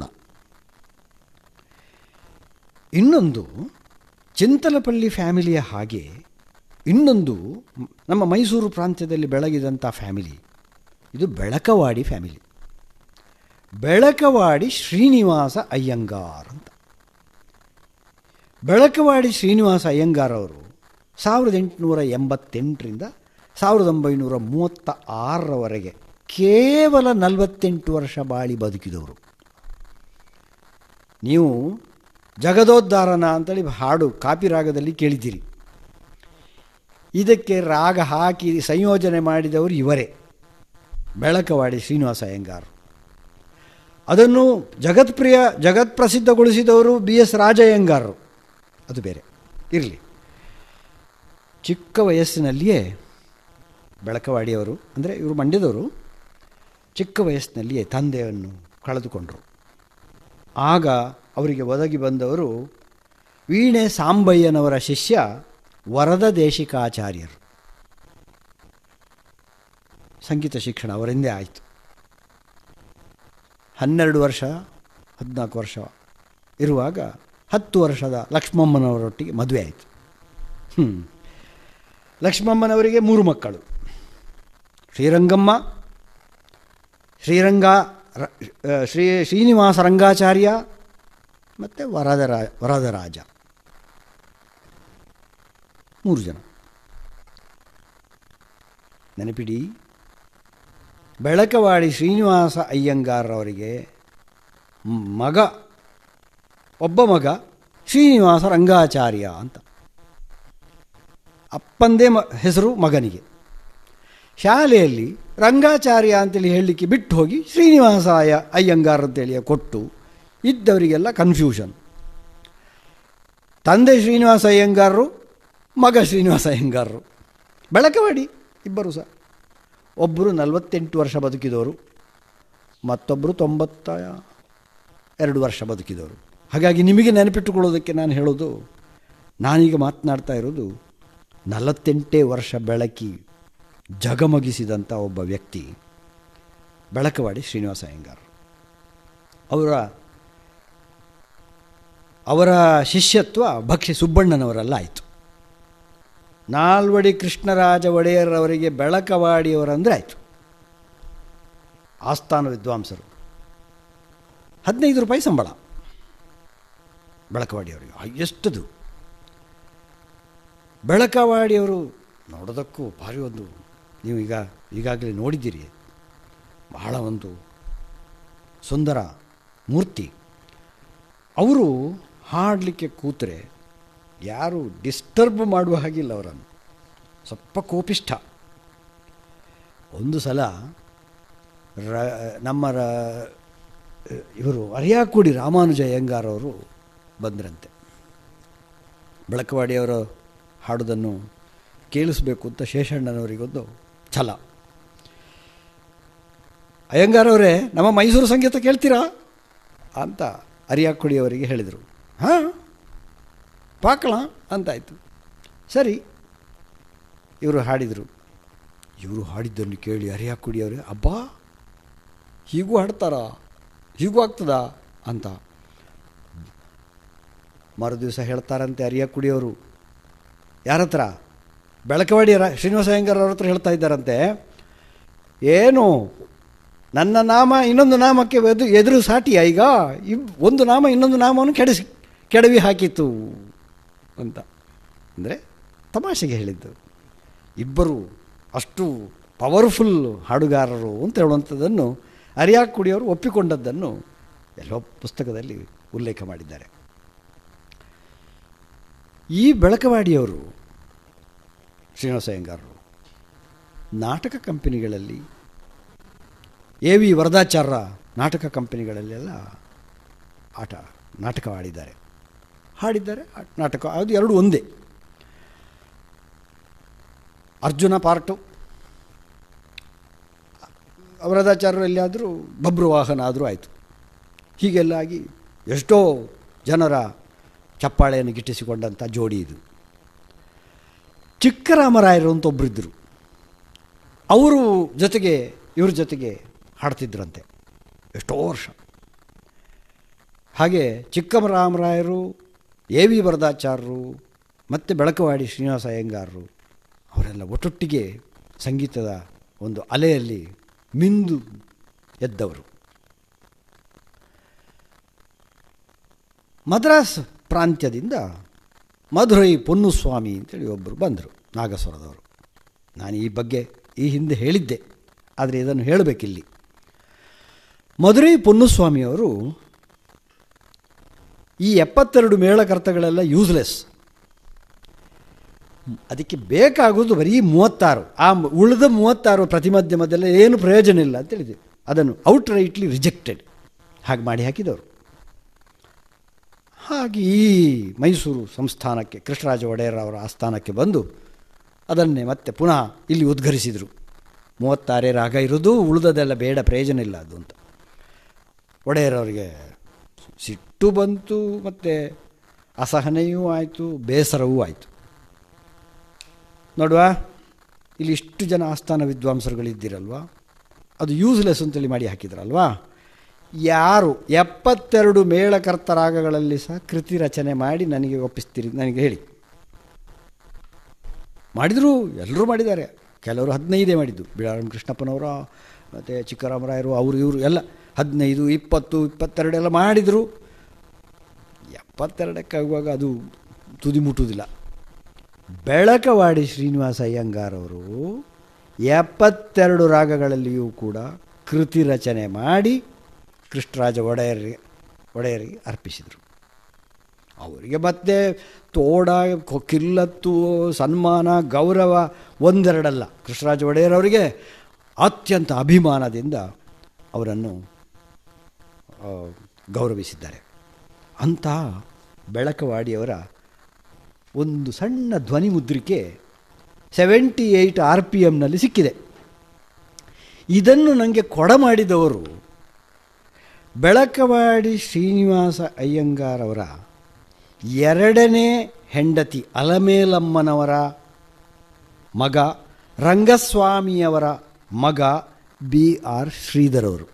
ಇನ್ನೊಂದು ಚಿಂತಲಪಳ್ಳಿ ಫ್ಯಾಮಿಲಿಯ ಹಾಗೆ ಇನ್ನೊಂದು ಮ್- ನಮ್ಮ ಮೈಸೂರು ಪ್ರಾಂತ್ಯದಲ್ಲಿ ಬೆಳಗಿದಂಥ ಫ್ಯಾಮಿಲಿ ಇದು ಬೆಳಕವಾಡಿ ಫ್ಯಾಮಿಲಿ ಬೆಳಕವಾಡಿ ಶ್ರೀನಿವಾಸ ಅಯ್ಯಂಗಾರ್ ಅಂತ ಬೆಳಕವಾಡಿ ಶ್ರೀನಿವಾಸ ಅಯ್ಯಂಗಾರ್ ಅವರು ಸಾವಿರದ ಎಂಟುನೂರ ಎಂಬತ್ತೆಂಟರಿಂದ ಸಾವಿರದ ಒಂಬೈನೂರ ಮೂವತ್ತ ಆರರವರೆಗೆ ಕೇವಲ ನಲವತ್ತೆಂಟು ವರ್ಷ ಬಾಳಿ ಬದುಕಿದವರು ನೀವು ಜಗದೋದ್ಧಾರನ ಅಂತೇಳಿ ಹಾಡು ಕಾಪಿ ರಾಗದಲ್ಲಿ ಕೇಳಿದ್ದೀರಿ ಇದಕ್ಕೆ ರಾಗ ಹಾಕಿ ಸಂಯೋಜನೆ ಮಾಡಿದವರು ಇವರೇ ಬೆಳಕವಾಡಿ ಶ್ರೀನಿವಾಸ ಅಯ್ಯಂಗಾರ್ ಅದನ್ನು ಜಗತ್ಪ್ರಿಯ ಜಗತ್ ಪ್ರಸಿದ್ಧಗೊಳಿಸಿದವರು ಬಿ ಎಸ್ ರಾಜಯ್ಯಂಗಾರರು ಅದು ಬೇರೆ ಇರಲಿ ಚಿಕ್ಕ ವಯಸ್ಸಿನಲ್ಲಿಯೇ ಬೆಳಕವಾಡಿಯವರು ಅಂದರೆ ಇವರು ಮಂಡ್ಯದವರು ಚಿಕ್ಕ ವಯಸ್ಸಿನಲ್ಲಿಯೇ ತಂದೆಯನ್ನು ಕಳೆದುಕೊಂಡರು ಆಗ ಅವರಿಗೆ ಒದಗಿ ಬಂದವರು ವೀಣೆ ಸಾಂಬಯ್ಯನವರ ಶಿಷ್ಯ ವರದ ದೇಶಿಕಾಚಾರ್ಯರು ಸಂಗೀತ ಶಿಕ್ಷಣ ಅವರಿಂದೇ ಆಯಿತು ಹನ್ನೆರಡು ವರ್ಷ ಹದಿನಾಲ್ಕು ವರ್ಷ ಇರುವಾಗ ಹತ್ತು ವರ್ಷದ ಲಕ್ಷ್ಮಮ್ಮನವರೊಟ್ಟಿಗೆ ಮದುವೆ ಆಯಿತು ಹ್ಞೂ ಲಕ್ಷ್ಮಮ್ಮನವರಿಗೆ ಮೂರು ಮಕ್ಕಳು ಶ್ರೀರಂಗಮ್ಮ ಶ್ರೀರಂಗ ರ- ಆ, ಶ್ರೀ ಶ್ರೀನಿವಾಸ ರಂಗಾಚಾರ್ಯ ಮತ್ತು ವರದರಾ ವರದರಾಜ ಮೂರು ಜನ ನೆನಪಿಡಿ ಬೆಳಕವಾಡಿ ಶ್ರೀನಿವಾಸ ಅಯ್ಯಂಗಾರವರಿಗೆ ಮ್- ಮಗ ಒಬ್ಬ ಮಗ ಶ್ರೀನಿವಾಸ ರಂಗಾಚಾರ್ಯ ಅಂತ ಅಪ್ಪಂದೇ ಮ ಹೆಸರು ಮಗನಿಗೆ ಶಾಲೆಯಲ್ಲಿ ರಂಗಾಚಾರ್ಯ ಅಂತೇಳಿ ಹೇಳಲಿಕ್ಕೆ ಬಿಟ್ಟು ಹೋಗಿ ಶ್ರೀನಿವಾಸ ಅಯ್ಯ ಅಯ್ಯಂಗಾರ್ ಅಂತೇಳಿ ಕೊಟ್ಟು ಇದ್ದವರಿಗೆಲ್ಲ ಕನ್ಫ್ಯೂಷನ್ ತಂದೆ ಶ್ರೀನಿವಾಸ ಅಯ್ಯಂಗಾರರು ಮಗ ಶ್ರೀನಿವಾಸ ಅಯ್ಯಂಗಾರರು ಬೆಳಕವಾಡಿ ಇಬ್ಬರು ಸಹ ಒಬ್ಬರು ನಲವತ್ತೆಂಟು ವರ್ಷ ಬದುಕಿದವರು ಮತ್ತೊಬ್ಬರು ತೊಂಬತ್ತ ಎರಡು ವರ್ಷ ಬದುಕಿದವರು ಹಾಗಾಗಿ ನಿಮಗೆ ನೆನಪಿಟ್ಟುಕೊಳ್ಳೋದಕ್ಕೆ ನಾನು ಹೇಳೋದು ನಾನೀಗ ಮಾತನಾಡ್ತಾ ಇರೋದು ನಲವತ್ತೆಂಟೇ ವರ್ಷ ಬೆಳಕಿ ಜಗಮಗಿಸಿದಂಥ ಒಬ್ಬ ವ್ಯಕ್ತಿ ಬೆಳಕವಾಡಿ ಶ್ರೀನಿವಾಸ ಅಯ್ಯಂಗಾರ್ ಅವರ ಅವರ ಶಿಷ್ಯತ್ವ ಭಕ್ಷಿ ಸುಬ್ಬಣ್ಣನವರೆಲ್ಲ ಆಯಿತು ನಾಲ್ವಡಿ ಕೃಷ್ಣರಾಜ ಒಡೆಯರವರಿಗೆ ಬೆಳಕವಾಡಿಯವರಂದರೆ ಆಯಿತು ಆಸ್ಥಾನ ವಿದ್ವಾಂಸರು ಹದಿನೈದು ರೂಪಾಯಿ ಸಂಬಳ ಬೆಳಕವಾಡಿಯವರಿಗೆ ಎಷ್ಟದು ಬೆಳಕವಾಡಿಯವರು ನೋಡೋದಕ್ಕೂ ಭಾರಿ ಒಂದು ನೀವು ಈಗ ಈಗಾಗಲೇ ನೋಡಿದ್ದೀರಿ ಬಹಳ ಒಂದು ಸುಂದರ ಮೂರ್ತಿ ಅವರು ಹಾಡಲಿಕ್ಕೆ ಕೂತರೆ ಯಾರು ಡಿಸ್ಟರ್ಬ್ ಮಾಡುವ ಹಾಗಿಲ್ಲ ಅವರನ್ನು ಸ್ವಲ್ಪ ಕೋಪಿಷ್ಠ ಒಂದು ಸಲ ರ ನಮ್ಮ ರ ಇವರು ಅರಿಯಾಕುಡಿ ರಾಮಾನುಜ ಅಯ್ಯಂಗಾರ್ ಅವರು ಬಂದ್ರಂತೆ ಬೆಳಕವಾಡಿಯವರ ಹಾಡೋದನ್ನು ಕೇಳಿಸ್ಬೇಕು ಅಂತ ಶೇಷಣ್ಣನವರಿಗೊಂದು ಛಲ ಅಯ್ಯಂಗಾರವರೇ ನಮ್ಮ ಮೈಸೂರು ಸಂಗೀತ ಕೇಳ್ತೀರಾ ಅಂತ ಅರಿಯಾಕುಡಿಯವರಿಗೆ ಹೇಳಿದರು ಹಾಂ ಪಾಕಳ ಅಂತಾಯಿತು ಸರಿ ಇವರು ಹಾಡಿದರು ಇವರು ಹಾಡಿದ್ದನ್ನು ಕೇಳಿ ಅರಿಯಾಕುಡಿಯವರೇ ಅಬ್ಬಾ ಹೀಗೂ ಹಾಡ್ತಾರಾ ಹೀಗೂ ಆಗ್ತದಾ ಅಂತ ಮರುದಿವಸ ಹೇಳ್ತಾರಂತೆ ಅರಿಯಾಕುಡಿಯವರು ಯಾರ ಹತ್ರ ಬೆಳಕವಾಡಿಯರ ಶ್ರೀನಿವಾಸ ಅಯ್ಯಂಗಾರ್ ಅವ್ರ ಹತ್ರ ಹೇಳ್ತಾ ಇದ್ದಾರಂತೆ ಏನು ನನ್ನ ನಾಮ ಇನ್ನೊಂದು ನಾಮಕ್ಕೆ ಎದು ಎದುರು ಸಾಟಿಯ ಈಗ ಇಬ್ ಒಂದು ನಾಮ ಇನ್ನೊಂದು ನಾಮವನ್ನು ಕೆಡಿಸಿ ಕೆಡವಿ ಹಾಕಿತ್ತು ಅಂತ ಅಂದರೆ ತಮಾಷೆಗೆ ಹೇಳಿದ್ದು ಇಬ್ಬರು ಅಷ್ಟು ಪವರ್ಫುಲ್ ಹಾಡುಗಾರರು ಅಂತ ಹೇಳುವಂಥದ್ದನ್ನು ಅರಿಯಾಕುಡಿಯವರು ಒಪ್ಪಿಕೊಂಡದ್ದನ್ನು ಎಲ್ಲೋ ಪುಸ್ತಕದಲ್ಲಿ ಉಲ್ಲೇಖ ಮಾಡಿದ್ದಾರೆ ಈ ಬೆಳಕವಾಡಿಯವರು ಶ್ರೀನಿವಾಸ ಅಯ್ಯಂಗಾರರು ನಾಟಕ ಕಂಪನಿಗಳಲ್ಲಿ ಎ ವಿ ವರದಾಚಾರ್ಯ ನಾಟಕ ಕಂಪನಿಗಳಲ್ಲೆಲ್ಲ ಆಟ ನಾಟಕ ಆಡಿದ್ದಾರೆ ಹಾಡಿದ್ದಾರೆ ಆ- ನಾಟಕ ಅದು ಎರಡು ಒಂದೇ ಅರ್ಜುನ ಪಾರ್ಟು ವರದಾಚಾರ್ಯರು ಎಲ್ಲಿಯಾದರೂ ಬಬ್ರುವಾಹನ ಆದರೂ ಆಯಿತು ಹೀಗೆಲ್ಲ ಆಗಿ ಎಷ್ಟೋ ಜನರ ಚಪ್ಪಾಳೆಯನ್ನು ಗಿಟ್ಟಿಸಿಕೊಂಡಂಥ ಜೋಡಿ ಇದು ಚಿಕ್ಕರಾಮರಾಯರು ಅಂತ ಒಬ್ಬರಿದ್ದರು ಅವರು ಜೊತೆಗೆ ಇವ್ರ ಜೊತೆಗೆ ಹಾಡ್ತಿದ್ರಂತೆ ಎಷ್ಟೋ ವರ್ಷ ಹಾಗೆ ಚಿಕ್ಕರಾಮರಾಯರು ಎ ವಿ ವರದಾಚಾರ್ಯರು ಮತ್ತು ಬೆಳಕವಾಡಿ ಶ್ರೀನಿವಾಸ ಅಯ್ಯಂಗಾರರು ಅವರೆಲ್ಲ ಒಟ್ಟೊಟ್ಟಿಗೆ ಸಂಗೀತದ ಒಂದು ಅಲೆಯಲ್ಲಿ ಮಿಂದು ಎದ್ದವರು ಮದ್ರಾಸ್ ಪ್ರಾಂತ್ಯದಿಂದ ಮಧುರೈ ಪೊನ್ನುಸ್ವಾಮಿ ಅಂತೇಳಿ ಒಬ್ಬರು ಬಂದರು ನಾಗಸ್ವರದವರು ನಾನು ಈ ಬಗ್ಗೆ ಈ ಹಿಂದೆ ಹೇಳಿದ್ದೆ ಆದರೆ ಇದನ್ನು ಹೇಳಬೇಕಿಲ್ಲಿ ಮಧುರೈ ಪೊನ್ನುಸ್ವಾಮಿಯವರು ಈ ಎಪ್ಪತ್ತೆರಡು ಮೇಳಕರ್ತಗಳೆಲ್ಲ ಯೂಸ್ಲೆಸ್ ಅದಕ್ಕೆ ಬೇಕಾಗೋದು ಬರೀ ಮೂವತ್ತಾರು ಆ ಉಳಿದ ಮೂವತ್ತಾರು ಪ್ರತಿಮಧ್ಯಮದೆಲ್ಲ ಏನು ಪ್ರಯೋಜನ ಇಲ್ಲ ಅಂತ ಹೇಳಿದೆ ಅದನ್ನು ಔಟ್ ರೈಟ್ಲಿ ರಿಜೆಕ್ಟೆಡ್ ಹಾಗೆ ಮಾಡಿ ಹಾಕಿದವರು ಹಾಗೆ ಈ ಮೈಸೂರು ಸಂಸ್ಥಾನಕ್ಕೆ ಕೃಷ್ಣರಾಜ ಒಡೆಯರ್ ಅವರ ಆಸ್ಥಾನಕ್ಕೆ ಬಂದು ಅದನ್ನೇ ಮತ್ತೆ ಪುನಃ ಇಲ್ಲಿ ಉದ್ಘರಿಸಿದರು ಮೂವತ್ತಾರೇ ರಾಗ ಇರೋದು ಉಳಿದದೆಲ್ಲ ಬೇಡ ಪ್ರಯೋಜನ ಇಲ್ಲ ಅದು ಅಂತ ಒಡೆಯರವರಿಗೆ ಸಿಟ್ಟು ಬಂತು ಮತ್ತು ಅಸಹನೆಯೂ ಆಯಿತು ಬೇಸರವೂ ಆಯಿತು ನೋಡುವ ಇಲ್ಲಿ ಇಷ್ಟು ಜನ ಆಸ್ಥಾನ ವಿದ್ವಾಂಸರುಗಳಿದ್ದೀರಲ್ವಾ ಅದು ಯೂಸ್ಲೆಸ್ ಅಂತೇಳಿ ಮಾಡಿ ಹಾಕಿದ್ರಲ್ವಾ ಯಾರು ಎಪ್ಪತ್ತೆರಡು ಮೇಳಕರ್ತ ರಾಗಗಳಲ್ಲಿ ಸಹ ಕೃತಿ ರಚನೆ ಮಾಡಿ ನನಗೆ ಒಪ್ಪಿಸ್ತೀರಿ ನನಗೆ ಹೇಳಿ ಮಾಡಿದರು ಎಲ್ಲರೂ ಮಾಡಿದ್ದಾರೆ ಕೆಲವರು ಹದಿನೈದೇ ಮಾಡಿದ್ದು ಬಿಳಾರಾಮ ಕೃಷ್ಣಪ್ಪನವರ ಮತ್ತು ಚಿಕ್ಕರಾಮರಾಯರು ಅವರು ಇವರು ಎಲ್ಲ ಹದಿನೈದು ಇಪ್ಪತ್ತು ಇಪ್ಪತ್ತೆರಡೆಲ್ಲ ಮಾಡಿದರು ಎಪ್ಪತ್ತೆರಡಕ್ಕೆ ಆಗುವಾಗ ಅದು ತುದಿ ಮುಟ್ಟುವುದಿಲ್ಲ ಬೆಳಕವಾಡಿ ಶ್ರೀನಿವಾಸ ಅಯ್ಯಂಗಾರ್ ಅವರು ಎಪ್ಪತ್ತೆರಡು ರಾಗಗಳಲ್ಲಿಯೂ ಕೂಡ ಕೃತಿ ರಚನೆ ಮಾಡಿ ಕೃಷ್ಣರಾಜ ಒಡೆಯರಿಗೆ ಒಡೆಯರಿಗೆ ಅರ್ಪಿಸಿದರು ಅವರಿಗೆ ಮತ್ತೆ ತೋಡ ಕೊ- ಕಿಲ್ಲತ್ತು ಸನ್ಮಾನ ಗೌರವ ಒಂದೆರಡಲ್ಲ ಕೃಷ್ಣರಾಜ ಒಡೆಯರವರಿಗೆ ಅತ್ಯಂತ ಅಭಿಮಾನದಿಂದ ಅವರನ್ನು ಆ, ಗೌರವಿಸಿದ್ದಾರೆ ಅಂಥ ಬೆಳಕವಾಡಿಯವರ ಒಂದು ಸಣ್ಣ ಧ್ವನಿ ಮುದ್ರಿಕೆ ಸೆವೆಂಟಿ ಏಯ್ಟ್ ಆರ್ ಪಿ ಎಮ್ನಲ್ಲಿ ಸಿಕ್ಕಿದೆ ಇದನ್ನು ನನಗೆ ಕೊಡಮಾಡಿದವರು ಬೆಳಕವಾಡಿ ಶ್ರೀನಿವಾಸ ಅಯ್ಯಂಗಾರವರ ಎರಡನೇ ಹೆಂಡತಿ ಅಲಮೇಲಮ್ಮನವರ ಮಗ ರಂಗಸ್ವಾಮಿಯವರ ಮಗ ಬಿ ಆರ್ ಶ್ರೀಧರ್ ಅವರು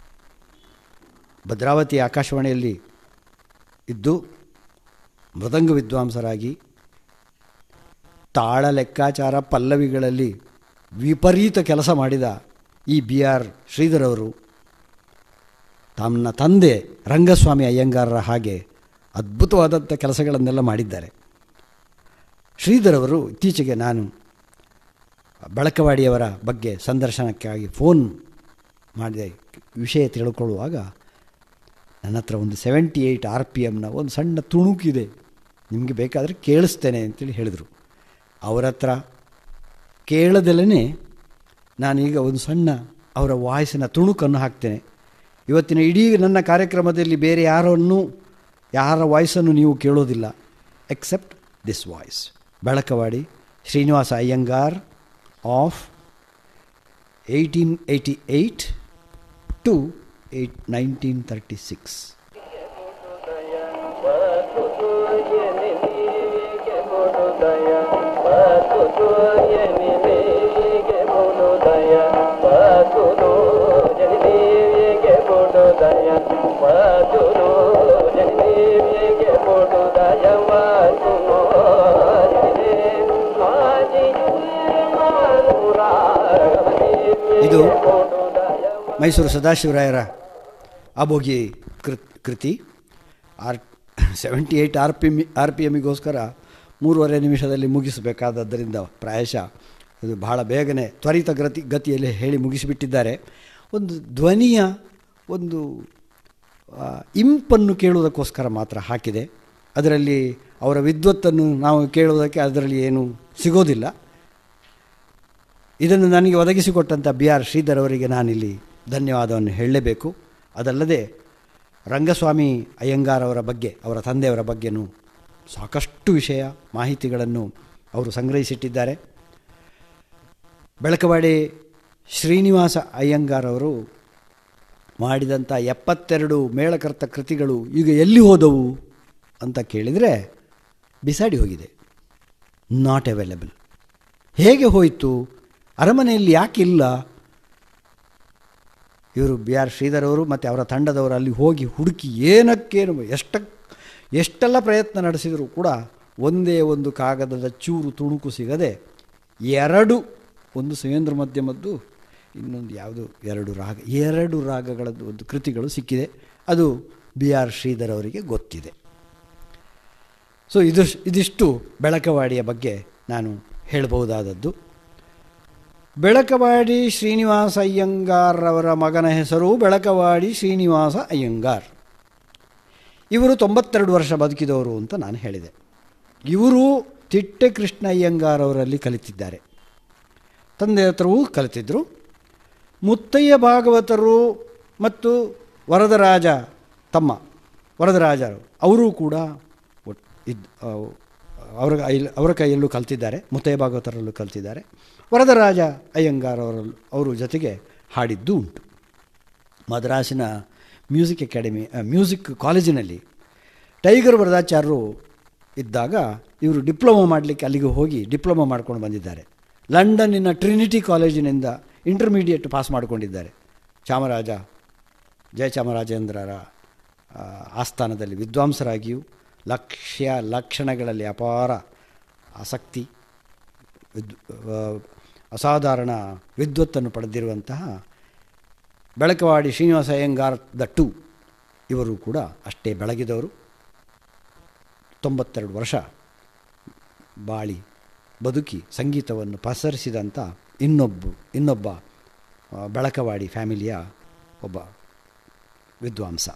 ಭದ್ರಾವತಿ ಆಕಾಶವಾಣಿಯಲ್ಲಿ ಇದ್ದು ಮೃದಂಗ ವಿದ್ವಾಂಸರಾಗಿ ತಾಳ ಲೆಕ್ಕಾಚಾರ ಪಲ್ಲವಿಗಳಲ್ಲಿ ವಿಪರೀತ ಕೆಲಸ ಮಾಡಿದ ಈ ಬಿ ಆರ್ ಶ್ರೀಧರ್ ಅವರು ತಮ್ಮ ತಂದೆ ರಂಗಸ್ವಾಮಿ ಅಯ್ಯಂಗಾರರ ಹಾಗೆ ಅದ್ಭುತವಾದಂಥ ಕೆಲಸಗಳನ್ನೆಲ್ಲ ಮಾಡಿದ್ದಾರೆ ಶ್ರೀಧರ್ ಅವರು ಇತ್ತೀಚೆಗೆ ನಾನು ಬಳಕವಾಡಿಯವರ ಬಗ್ಗೆ ಸಂದರ್ಶನಕ್ಕಾಗಿ ಫೋನ್ ಮಾಡಿದೆ ವಿಷಯ ತಿಳ್ಕೊಳ್ಳುವಾಗ ನನ್ನ ಹತ್ರ ಒಂದು ಸೆವೆಂಟಿ ಏಯ್ಟ್ ಆರ್ ಪಿ ಎಮ್ನ ಒಂದು ಸಣ್ಣ ತುಣುಕಿದೆ ನಿಮಗೆ ಬೇಕಾದರೆ ಕೇಳಿಸ್ತೇನೆ ಅಂತೇಳಿ ಹೇಳಿದರು ಅವರ ಹತ್ರ ಕೇಳದಲ್ಲೇ ನಾನೀಗ ಒಂದು ಸಣ್ಣ ಅವರ ವಾಯ್ಸಿನ ತುಣುಕನ್ನು ಹಾಕ್ತೇನೆ ಇವತ್ತಿನ ಇಡೀ ನನ್ನ ಕಾರ್ಯಕ್ರಮದಲ್ಲಿ ಬೇರೆ ಯಾರನ್ನು ಯಾರ ವಾಯ್ಸನ್ನು ನೀವು ಕೇಳೋದಿಲ್ಲ except this voice Belakavadi Srinivasa Iyengar of eighteen eighty eight to eight nineteen thirty six ಇದು ಮೈಸೂರು ಸದಾಶಿವರಾಯರ ಆಬೋಗಿ ಕೃ ಕೃತಿ R seventy eight R P M R P ಎಮ್ಮಿಗೋಸ್ಕರ ಮೂರುವರೆ ನಿಮಿಷದಲ್ಲಿ ಮುಗಿಸಬೇಕಾದದ್ದರಿಂದ ಪ್ರಾಯಶಃ ಇದು ಬಹಳ ಬೇಗನೆ ತ್ವರಿತ ಗತಿ ಗತಿಯಲ್ಲಿ ಹೇಳಿ ಮುಗಿಸಿಬಿಟ್ಟಿದ್ದಾರೆ ಒಂದು ಧ್ವನಿಯ ಒಂದು ಆ, ಇಂಪನ್ನು ಕೇಳುವುದಕ್ಕೋಸ್ಕರ ಮಾತ್ರ ಹಾಕಿದೆ ಅದರಲ್ಲಿ ಅವರ ವಿದ್ವತ್ತನ್ನು ನಾವು ಕೇಳುವುದಕ್ಕೆ ಅದರಲ್ಲಿ ಏನು ಸಿಗೋದಿಲ್ಲ ಇದನ್ನು ನನಗೆ ಒದಗಿಸಿಕೊಟ್ಟಂಥ ಬಿ ಆರ್ ಶ್ರೀಧರ್ ಅವರಿಗೆ ನಾನಿಲ್ಲಿ ಧನ್ಯವಾದವನ್ನು ಹೇಳಲೇಬೇಕು ಅದಲ್ಲದೆ ರಂಗಸ್ವಾಮಿ ಅಯ್ಯಂಗಾರ್ ಅವರ ಬಗ್ಗೆ ಅವರ ತಂದೆಯವರ ಬಗ್ಗೆನೂ ಸಾಕಷ್ಟು ವಿಷಯ ಮಾಹಿತಿಗಳನ್ನು ಅವರು ಸಂಗ್ರಹಿಸಿಟ್ಟಿದ್ದಾರೆ ಬೆಳಕವಾಡಿ ಶ್ರೀನಿವಾಸ ಅಯ್ಯಂಗಾರ್ ಅವರು ಮಾಡಿದಂಥ ಎಪ್ಪತ್ತೆರಡು ಮೇಳಕರ್ತ ಕೃತಿಗಳು ಈಗ ಎಲ್ಲಿ ಹೋದವು ಅಂತ ಕೇಳಿದರೆ ಬಿಸಾಡಿ ಹೋಗಿದೆ ನಾಟ್ ಅವೈಲೇಬಲ್ ಹೇಗೆ ಹೋಯಿತು ಅರಮನೆಯಲ್ಲಿ ಯಾಕಿಲ್ಲ ಇವರು ಬಿ ಆರ್ ಶ್ರೀಧರ್ ಅವರು ಮತ್ತು ಅವರ ತಂಡದವರು ಅಲ್ಲಿ ಹೋಗಿ ಹುಡುಕಿ ಏನಕ್ಕೇನು ಎಷ್ಟ ಎಷ್ಟೆಲ್ಲ ಪ್ರಯತ್ನ ನಡೆಸಿದರೂ ಕೂಡ ಒಂದೇ ಒಂದು ಕಾಗದದ ಚೂರು ತುಣುಕು ಸಿಗದೆ ಎರಡು ಒಂದು ಸುವೇಂದ್ರ ಮಧ್ಯಮದ್ದು ಇನ್ನೊಂದು ಯಾವುದು ಎರಡು ರಾಗ ಎರಡು ರಾಗಗಳದ್ದು ಒಂದು ಕೃತಿಗಳು ಸಿಕ್ಕಿದೆ ಅದು ಬಿ ಆರ್ ಶ್ರೀಧರ್ ಅವರಿಗೆ ಗೊತ್ತಿದೆ ಸೊ ಇದು ಇದಿಷ್ಟು ಬೆಳಕವಾಡಿಯ ಬಗ್ಗೆ ನಾನು ಹೇಳಬಹುದಾದದ್ದು ಬೆಳಕವಾಡಿ ಶ್ರೀನಿವಾಸ ಅಯ್ಯಂಗಾರ್ ಅವರ ಮಗನ ಹೆಸರು ಬೆಳಕವಾಡಿ ಶ್ರೀನಿವಾಸ ಅಯ್ಯಂಗಾರ್ ಇವರು ತೊಂಬತ್ತೆರಡು ವರ್ಷ ಬದುಕಿದವರು ಅಂತ ನಾನು ಹೇಳಿದೆ ಇವರು ತಿಟ್ಟೆ ಕೃಷ್ಣ ಅಯ್ಯಂಗಾರ್ ಅವರಲ್ಲಿ ಕಲಿತಿದ್ದಾರೆ ತಂದೆ ಹತ್ರವೂ ಕಲಿತಿದ್ದರು ಮುತ್ತಯ್ಯ ಭಾಗವತರು ಮತ್ತು ವರದರಾಜ ತಮ್ಮ ವರದರಾಜರು ಅವರೂ ಕೂಡ ಒಟ್ ಇದ್ ಅವ್- ಅವರ ಕೈಯಲ್ಲಿ ಅವರ ಕೈಯಲ್ಲೂ ಕಲ್ತಿದ್ದಾರೆ ಮುತ್ತಯ್ಯ ಭಾಗವತರಲ್ಲೂ ಕಲ್ತಿದ್ದಾರೆ ವರದರಾಜ ಅಯ್ಯಂಗಾರ್ ಅವರಲ್ಲೂ ಅವರು ಜೊತೆಗೆ ಹಾಡಿದ್ದು ಉಂಟು ಮದ್ರಾಸಿನ ಮ್ಯೂಸಿಕ್ ಅಕಾಡೆಮಿ ಆ, ಮ್ಯೂಸಿಕ್ ಕಾಲೇಜಿನಲ್ಲಿ ಟೈಗರ್ ವರದಾಚಾರ್ಯರು ಇದ್ದಾಗ ಇವರು ಡಿಪ್ಲೊಮಾ ಮಾಡಲಿಕ್ಕೆ ಅಲ್ಲಿಗೆ ಹೋಗಿ ಡಿಪ್ಲೊಮಾ ಮಾಡ್ಕೊಂಡು ಬಂದಿದ್ದಾರೆ ಲಂಡನ್ನಿನ ಟ್ರಿನಿಟಿ ಕಾಲೇಜಿನಿಂದ ಇಂಟರ್ಮೀಡಿಯೇಟ್ ಪಾಸ್ ಮಾಡಿಕೊಂಡಿದ್ದಾರೆ ಚಾಮರಾಜ ಜಯಚಾಮರಾಜೇಂದ್ರರ ಆ, ಆಸ್ಥಾನದಲ್ಲಿ ವಿದ್ವಾಂಸರಾಗಿಯೂ ಲಕ್ಷ್ಯ ಲಕ್ಷಣಗಳಲ್ಲಿ ಅಪಾರ ಆಸಕ್ತಿ ವಿದ್ ಆ, ಅಸಾಧಾರಣ ವಿದ್ವತ್ತನ್ನು ಪಡೆದಿರುವಂತಹ ಬೆಳಕವಾಡಿ ಶ್ರೀನಿವಾಸ ಅಯ್ಯಂಗಾರ್ ದ ಟು ಇವರು ಕೂಡ ಅಷ್ಟೇ ಬೆಳಗಿದವರು ತೊಂಬತ್ತೆರಡು ವರ್ಷ ಬಾಳಿ ಬದುಕಿ ಸಂಗೀತವನ್ನು ಪಸರಿಸಿದಂಥ ಇನ್ನೊಬ್ಬ ಇನ್ನೊಬ್ಬ ಆ, ಬೆಳಕವಾಡಿ ಫ್ಯಾಮಿಲಿಯ ಒಬ್ಬ ವಿದ್ವಾಂಸ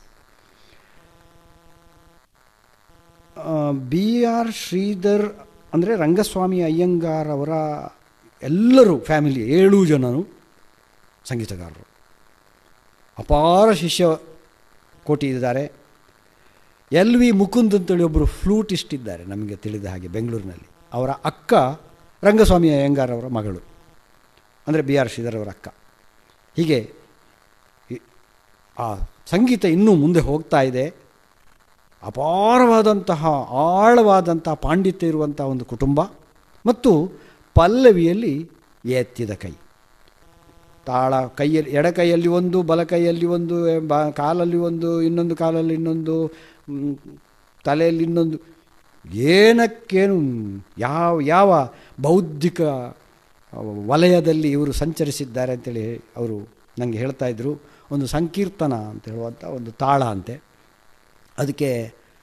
ಬಿ ಆರ್ ಶ್ರೀಧರ್ ಅಂದರೆ ರಂಗಸ್ವಾಮಿ ಅಯ್ಯಂಗಾರ್ ಅವರ ಎಲ್ಲರೂ ಫ್ಯಾಮಿಲಿ ಏಳು ಜನರು ಸಂಗೀತಗಾರರು ಅಪಾರ ಶಿಷ್ಯ ಕೋಟಿ ಇದ್ದಾರೆ ಎಲ್ ವಿ ಮುಕುಂದ್ ಅಂತೇಳಿ ಒಬ್ಬರು ಫ್ಲೂಟಿಸ್ಟ್ ಇದ್ದಾರೆ ನಮಗೆ ತಿಳಿದ ಹಾಗೆ ಬೆಂಗಳೂರಿನಲ್ಲಿ ಅವರ ಅಕ್ಕ ರಂಗಸ್ವಾಮಿ ಅಯ್ಯಂಗಾರ್ ಅವರ ಮಗಳು ಅಂದರೆ ಬಿ ಆರ್ ಶ್ರೀಧರ್ ಅವರ ಅಕ್ಕ ಹೀಗೆ ಈ- ಆ ಸಂಗೀತ ಇನ್ನೂ ಮುಂದೆ ಹೋಗ್ತಾ ಇದೆ ಅಪಾರವಾದಂತಹ ಆಳವಾದಂತಹ ಪಾಂಡಿತ್ಯ ಇರುವಂತಹ ಒಂದು ಕುಟುಂಬ ಮತ್ತು ಪಲ್ಲವಿಯಲ್ಲಿ ಎತ್ತಿದ ಕೈ ತಾಳ ಕೈಯಲ್ಲಿ ಎಡ ಕೈಯಲ್ಲಿ ಒಂದು ಬಲ ಕೈಯಲ್ಲಿ ಒಂದು ಬ ಕಾಲಲ್ಲಿ ಒಂದು ಇನ್ನೊಂದು ಕಾಲಲ್ಲಿ ಇನ್ನೊಂದು ಮ್, ತಲೆಯಲ್ಲಿ ಇನ್ನೊಂದು ಏನಕ್ಕೇನು ಯಾವ ಯಾವ ಬೌದ್ಧಿಕ ವಲಯದಲ್ಲಿ ಇವರು ಸಂಚರಿಸಿದ್ದಾರೆ ಅಂತೇಳಿ ಅವರು ನನಗೆ ಹೇಳ್ತಾ ಇದ್ದರು ಒಂದು ಸಂಕೀರ್ತನ ಅಂತ ಹೇಳುವಂಥ ಒಂದು ತಾಳ ಅಂತೆ ಅದಕ್ಕೆ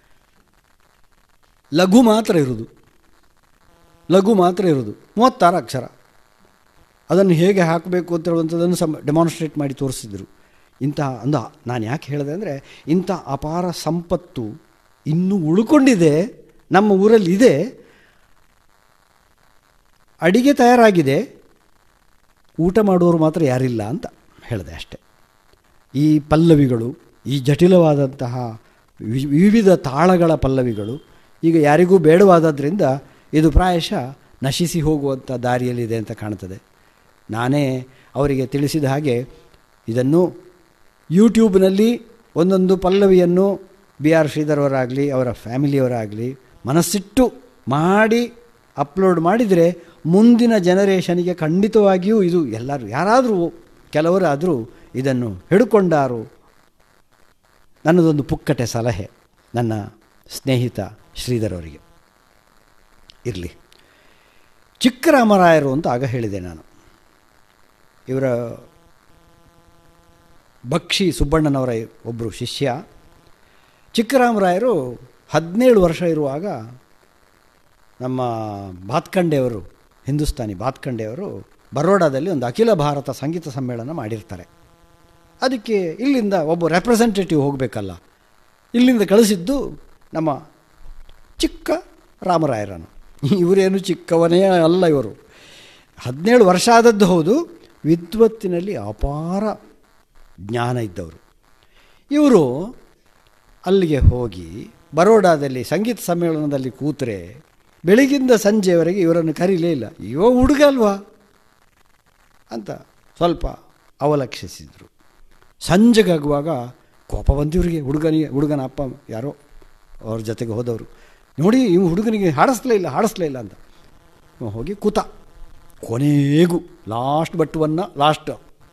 ಲಘು ಮಾತ್ರ ಇರೋದು ಲಘು ಮಾತ್ರ ಇರೋದು ಮೂವತ್ತಾರು ಅಕ್ಷರ ಅದನ್ನು ಹೇಗೆ ಹಾಕಬೇಕು ಅಂತ ಹೇಳುವಂಥದ್ದನ್ನು ಸಮ ಡೆಮಾನ್ಸ್ಟ್ರೇಟ್ ಮಾಡಿ ತೋರಿಸಿದರು ಇಂತಹ ಅಂದ ನಾನು ಯಾಕೆ ಹೇಳಿದೆ ಅಂದರೆ ಇಂಥ ಅಪಾರ ಸಂಪತ್ತು ಇನ್ನೂ ಉಳ್ಕೊಂಡಿದೆ ನಮ್ಮ ಊರಲ್ಲಿ ಇದೆ ಅಡಿಗೆ ತಯಾರಾಗಿದೆ ಊಟ ಮಾಡುವವರು ಮಾತ್ರ ಯಾರಿಲ್ಲ ಅಂತ ಹೇಳಿದೆ ಅಷ್ಟೆ ಈ ಪಲ್ಲವಿಗಳು ಈ ಜಟಿಲವಾದಂತಹ ವಿ- ವಿವಿಧ ತಾಳಗಳ ಪಲ್ಲವಿಗಳು ಈಗ ಯಾರಿಗೂ ಬೇಡವಾದದ್ರಿಂದ ಇದು ಪ್ರಾಯಶಃ ನಶಿಸಿ ಹೋಗುವಂಥ ದಾರಿಯಲ್ಲಿದೆ ಅಂತ ಕಾಣ್ತದೆ ನಾನೇ ಅವರಿಗೆ ತಿಳಿಸಿದ ಹಾಗೆ ಇದನ್ನು ಯೂಟ್ಯೂಬ್ನಲ್ಲಿ ಒಂದೊಂದು ಪಲ್ಲವಿಯನ್ನು ಬಿ ಆರ್ ಶ್ರೀಧರವರಾಗಲಿ ಅವರ ಫ್ಯಾಮಿಲಿಯವರಾಗಲಿ ಮನಸ್ಸಿಟ್ಟು ಮಾಡಿ ಅಪ್ಲೋಡ್ ಮಾಡಿದರೆ ಮುಂದಿನ ಜನರೇಷನಿಗೆ ಖಂಡಿತವಾಗಿಯೂ ಇದು ಎಲ್ಲರೂ ಯಾರಾದರೂ ಕೆಲವರಾದರೂ ಇದನ್ನು ಹಿಡ್ಕೊಂಡಾರು ನನ್ನದೊಂದು ಪುಕ್ಕಟೆ ಸಲಹೆ ನನ್ನ ಸ್ನೇಹಿತ ಶ್ರೀಧರ್ ಅವರಿಗೆ ಇರಲಿ ಚಿಕ್ಕರಾಮರಾಯರು ಅಂತ ಆಗ ಹೇಳಿದೆ ನಾನು ಇವರ ಬಕ್ಷಿ ಸುಬ್ಬಣ್ಣನವರ ಒಬ್ಬರು ಶಿಷ್ಯ ಚಿಕ್ಕರಾಮರಾಯರು ಹದಿನೇಳು ವರ್ಷ ಇರುವಾಗ ನಮ್ಮ ಬಾತ್ಕಂಡೆಯವರು ಹಿಂದೂಸ್ತಾನಿ ಬಾತ್ಕಂಡೆಯವರು ಬರೋಡಾದಲ್ಲಿ ಒಂದು ಅಖಿಲ ಭಾರತ ಸಂಗೀತ ಸಮ್ಮೇಳನ ಮಾಡಿರ್ತಾರೆ ಅದಕ್ಕೆ ಇಲ್ಲಿಂದ ಒಬ್ಬ ರೆಪ್ರೆಸೆಂಟೇಟಿವ್ ಹೋಗಬೇಕಲ್ಲ ಇಲ್ಲಿಂದ ಕಳಿಸಿದ್ದು ನಮ್ಮ ಚಿಕ್ಕ ರಾಮರಾಯರನು ಇವರೇನು ಚಿಕ್ಕವನೇ ಅಲ್ಲ ಇವರು ಹದಿನೇಳು ವರ್ಷ ಆದದ್ದು ಹೌದು ವಿದ್ವತ್ತಿನಲ್ಲಿ ಅಪಾರ ಜ್ಞಾನ ಇದ್ದವರು ಇವರು ಅಲ್ಲಿಗೆ ಹೋಗಿ ಬರೋಡಾದಲ್ಲಿ ಸಂಗೀತ ಸಮ್ಮೇಳನದಲ್ಲಿ ಕೂತರೆ ಬೆಳಗಿಂದ ಸಂಜೆವರೆಗೆ ಇವರನ್ನು ಕರೀಲೇ ಇಲ್ಲ ಇವ ಹುಡುಗ ಅಲ್ವಾ ಅಂತ ಸ್ವಲ್ಪ ಅವಲಕ್ಷಿಸಿದರು ಸಂಜೆಗಾಗುವಾಗ ಕೋಪ ಬಂತು ಇವರಿಗೆ ಹುಡುಗನಿಗೆ ಹುಡುಗನ ಅಪ್ಪ ಯಾರೋ ಅವ್ರ ಜೊತೆಗೆ ಹೋದವರು ನೋಡಿ ಇವು ಹುಡುಗನಿಗೆ ಹಾಡಿಸ್ಲೇ ಇಲ್ಲ ಹಾಡಿಸ್ಲೇ ಇಲ್ಲ ಅಂತ ಇವ ಹೋಗಿ ಕೂತ ಕೊನೆಗೂ ಲಾಸ್ಟ್ ಬಟ್ಟುವನ್ನು ಲಾಸ್ಟ್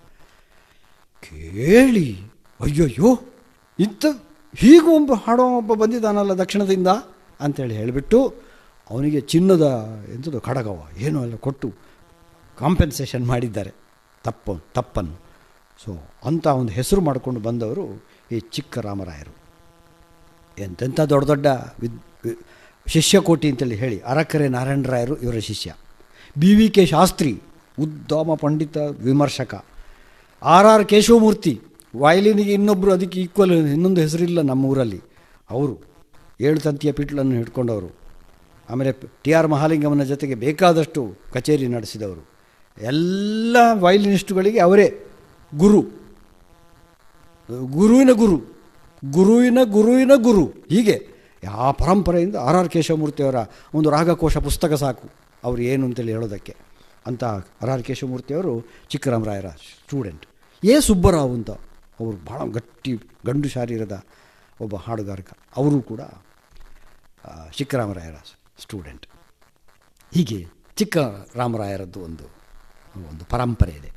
ಕೇಳಿ ಅಯ್ಯಯ್ಯೋ ಇಂಥ ಹೀಗೂ ಒಬ್ಬ ಹಾಡೋ ಒಬ್ಬ ಬಂದಿದ್ದಾನಲ್ಲ ದಕ್ಷಿಣದಿಂದ ಅಂತೇಳಿ ಹೇಳಿಬಿಟ್ಟು ಅವನಿಗೆ ಚಿನ್ನದ ಎಂಥದ್ದು ಖಡಗವ ಏನೋ ಎಲ್ಲ ಕೊಟ್ಟು ಕಾಂಪೆನ್ಸೇಷನ್ ಮಾಡಿದ್ದಾರೆ ತಪ್ಪು ತಪ್ಪನ್ನು ಸೊ ಅಂಥ ಒಂದು ಹೆಸರು ಮಾಡಿಕೊಂಡು ಬಂದವರು ಈ ಚಿಕ್ಕ ರಾಮರಾಯರು ಎಂತೆಂಥ ದೊಡ್ಡ ದೊಡ್ಡ ವಿದ್ ವಿ- ಶಿಷ್ಯಕೋಟಿ ಅಂತೇಳಿ ಹೇಳಿ ಅರಕರೆ ನಾರಾಯಣರಾಯರು ಇವರ ಶಿಷ್ಯ ಬಿ ವಿ ಕೆ ಶಾಸ್ತ್ರಿ ಉದ್ದಾಮ ಪಂಡಿತ ವಿಮರ್ಶಕ ಆರ್ ಆರ್ ಕೇಶವಮೂರ್ತಿ ವಾಯಲಿನಿಗೆ ಇನ್ನೊಬ್ಬರು ಅದಕ್ಕೆ ಈಕ್ವಲ್ ಇನ್ನೊಂದು ಹೆಸರಿಲ್ಲ ನಮ್ಮ ಊರಲ್ಲಿ ಅವರು ಏಳು ತಂತಿಯ ಪಿಟ್ಲನ್ನು ಹಿಡ್ಕೊಂಡವರು ಆಮೇಲೆ ಟಿ ಆರ್ ಮಹಾಲಿಂಗಮ್ಮನ ಜೊತೆಗೆ ಬೇಕಾದಷ್ಟು ಕಚೇರಿ ನಡೆಸಿದವರು ಎಲ್ಲ ವಯಲಿನಿಸ್ಟುಗಳಿಗೆ ಅವರೇ ಗುರು ಗುರುವಿನ ಗುರು ಗುರುವಿನ ಗುರುವಿನ ಗುರು ಹೀಗೆ ಯಾವ ಪರಂಪರೆಯಿಂದ ಆರ್ ಆರ್ ಕೇಶವಮೂರ್ತಿಯವರ ಒಂದು ರಾಗಕೋಶ ಪುಸ್ತಕ ಸಾಕು ಅವರು ಏನು ಅಂತೇಳಿ ಹೇಳೋದಕ್ಕೆ ಅಂತ ಆರ್ ಆರ್ ಕೇಶವಮೂರ್ತಿಯವರು ಚಿಕ್ಕರಾಮರಾಯರ ಸ್ಟೂಡೆಂಟ್ ಎ ಸುಬ್ಬರಾವ್ ಅಂತ ಅವರು ಭಾಳ ಗಟ್ಟಿ ಗಂಡು ಶಾರೀರದ ಒಬ್ಬ ಹಾಡುಗಾರಕ ಅವರು ಕೂಡ ಆ, ಚಿಕ್ಕರಾಮರಾಯರ ಸ್ಟೂಡೆಂಟ್ ಹೀಗೆ ಚಿಕ್ಕ ರಾಮರಾಯರದ್ದು ಒಂದು ಒಂದು ಪರಂಪರೆ ಇದೆ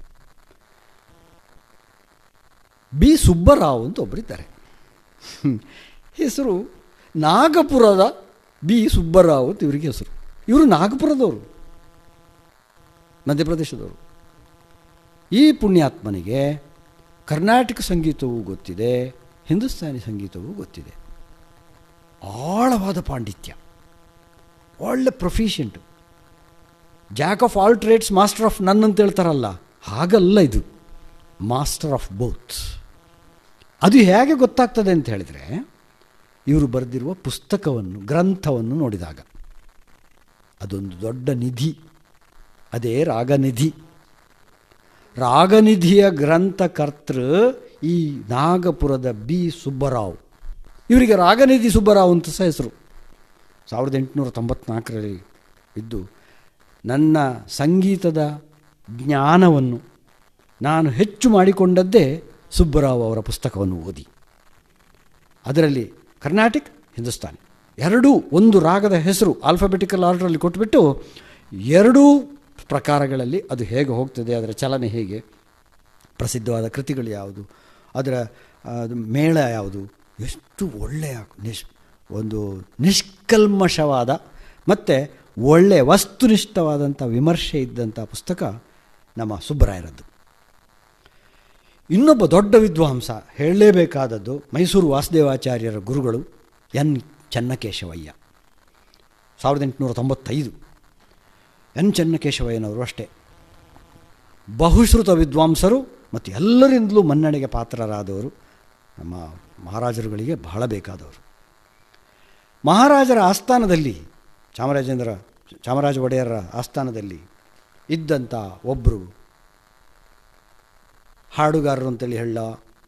ಬಿ ಸುಬ್ಬರಾವ್ ಅಂತ ಒಬ್ಬರಿದ್ದಾರೆ ಹ್ಮ್. ಹೆಸರು ನಾಗಪುರದ ಬಿ ಸುಬ್ಬರಾವ್ ಅಂತ ಇವರಿಗೆ ಹೆಸರು ಇವರು ನಾಗಪುರದವರು ಮಧ್ಯಪ್ರದೇಶದವರು ಈ ಪುಣ್ಯಾತ್ಮನಿಗೆ ಕರ್ನಾಟಕ ಸಂಗೀತವೂ ಗೊತ್ತಿದೆ ಹಿಂದೂಸ್ತಾನಿ ಸಂಗೀತವೂ ಗೊತ್ತಿದೆ ಆಳವಾದ ಪಾಂಡಿತ್ಯ ಒಳ್ಳೆ proficient jack of all trades master of none ಅಂತ ಹೇಳ್ತಾರಲ್ಲ ಹಾಗಲ್ಲ ಇದು ಮಾಸ್ಟರ್ ಆಫ್ ಬೋತ್ ಅದು ಹೇಗೆ ಗೊತ್ತಾಗ್ತದೆ ಅಂತ ಹೇಳಿದರೆ ಇವರು ಬರೆದಿರುವ ಪುಸ್ತಕವನ್ನು ಗ್ರಂಥವನ್ನು ನೋಡಿದಾಗ ಅದೊಂದು ದೊಡ್ಡ ನಿಧಿ ಅದೇ ರಾಗನಿಧಿ ರಾಗನಿಧಿಯ ಗ್ರಂಥಕರ್ತೃ ಈ ನಾಗಪುರದ ಬಿ ಸುಬ್ಬರಾವ್ ಇವರಿಗೆ ರಾಗನಿಧಿ ಸುಬ್ಬರಾವ್ ಅಂತ ಸಹ ಹೆಸರು ಸಾವಿರದ ಎಂಟುನೂರ ತೊಂಬತ್ನಾಲ್ಕರಲ್ಲಿ ಇದ್ದು ನನ್ನ ಸಂಗೀತದ ಜ್ಞಾನವನ್ನು ನಾನು ಹೆಚ್ಚು ಮಾಡಿಕೊಂಡದ್ದೇ ಸುಬ್ಬರಾವ್ ಅವರ ಪುಸ್ತಕವನ್ನು ಓದಿ ಅದರಲ್ಲಿ ಕರ್ನಾಟಿಕ್ ಹಿಂದೂಸ್ತಾನಿ ಎರಡೂ ಒಂದು ರಾಗದ ಹೆಸರು ಆಲ್ಫಾಬೆಟಿಕಲ್ ಆರ್ಡ್ರಲ್ಲಿ ಕೊಟ್ಬಿಟ್ಟು ಎರಡೂ ಪ್ರಕಾರಗಳಲ್ಲಿ ಅದು ಹೇಗೆ ಹೋಗ್ತದೆ ಅದರ ಚಲನೆ ಹೇಗೆ ಪ್ರಸಿದ್ಧವಾದ ಕೃತಿಗಳು ಯಾವುದು ಅದರ ಅದು ಮೇಳ ಯಾವುದು ಎಷ್ಟು ಒಳ್ಳೆಯ ನಿಶ್ ಒಂದು ನಿಷ್ಕಲ್ಮಶವಾದ ಮತ್ತು ಒಳ್ಳೆಯ ವಸ್ತುನಿಷ್ಠವಾದಂಥ ವಿಮರ್ಶೆ ಇದ್ದಂಥ ಪುಸ್ತಕ ನಮ್ಮ ಸುಬ್ಬರಾಯರದ್ದು ಇನ್ನೊಬ್ಬ ದೊಡ್ಡ ವಿದ್ವಾಂಸ ಹೇಳಲೇಬೇಕಾದದ್ದು ಮೈಸೂರು ವಾಸುದೇವಾಚಾರ್ಯರ ಗುರುಗಳು ಎನ್ ಚೆನ್ನಕೇಶವಯ್ಯ ಸಾವಿರದ ಎಂಟುನೂರ ತೊಂಬತ್ತೈದು ಎನ್ ಚೆನ್ನಕೇಶವಯ್ಯನವರು ಅಷ್ಟೇ ಬಹುಶ್ರುತ ವಿದ್ವಾಂಸರು ಮತ್ತು ಎಲ್ಲರಿಂದಲೂ ಮನ್ನಣೆಗೆ ಪಾತ್ರರಾದವರು ನಮ್ಮ ಮಹಾರಾಜರುಗಳಿಗೆ ಬಹಳ ಬೇಕಾದವರು ಮಹಾರಾಜರ ಆಸ್ಥಾನದಲ್ಲಿ ಚಾಮರಾಜೇಂದ್ರ ಚಾಮರಾಜ ಒಡೆಯರ ಆಸ್ಥಾನದಲ್ಲಿ ಇದ್ದಂಥ ಒಬ್ಬರು ಹಾಡುಗಾರರು ಅಂತೇಳಿ ಹೇಳೋ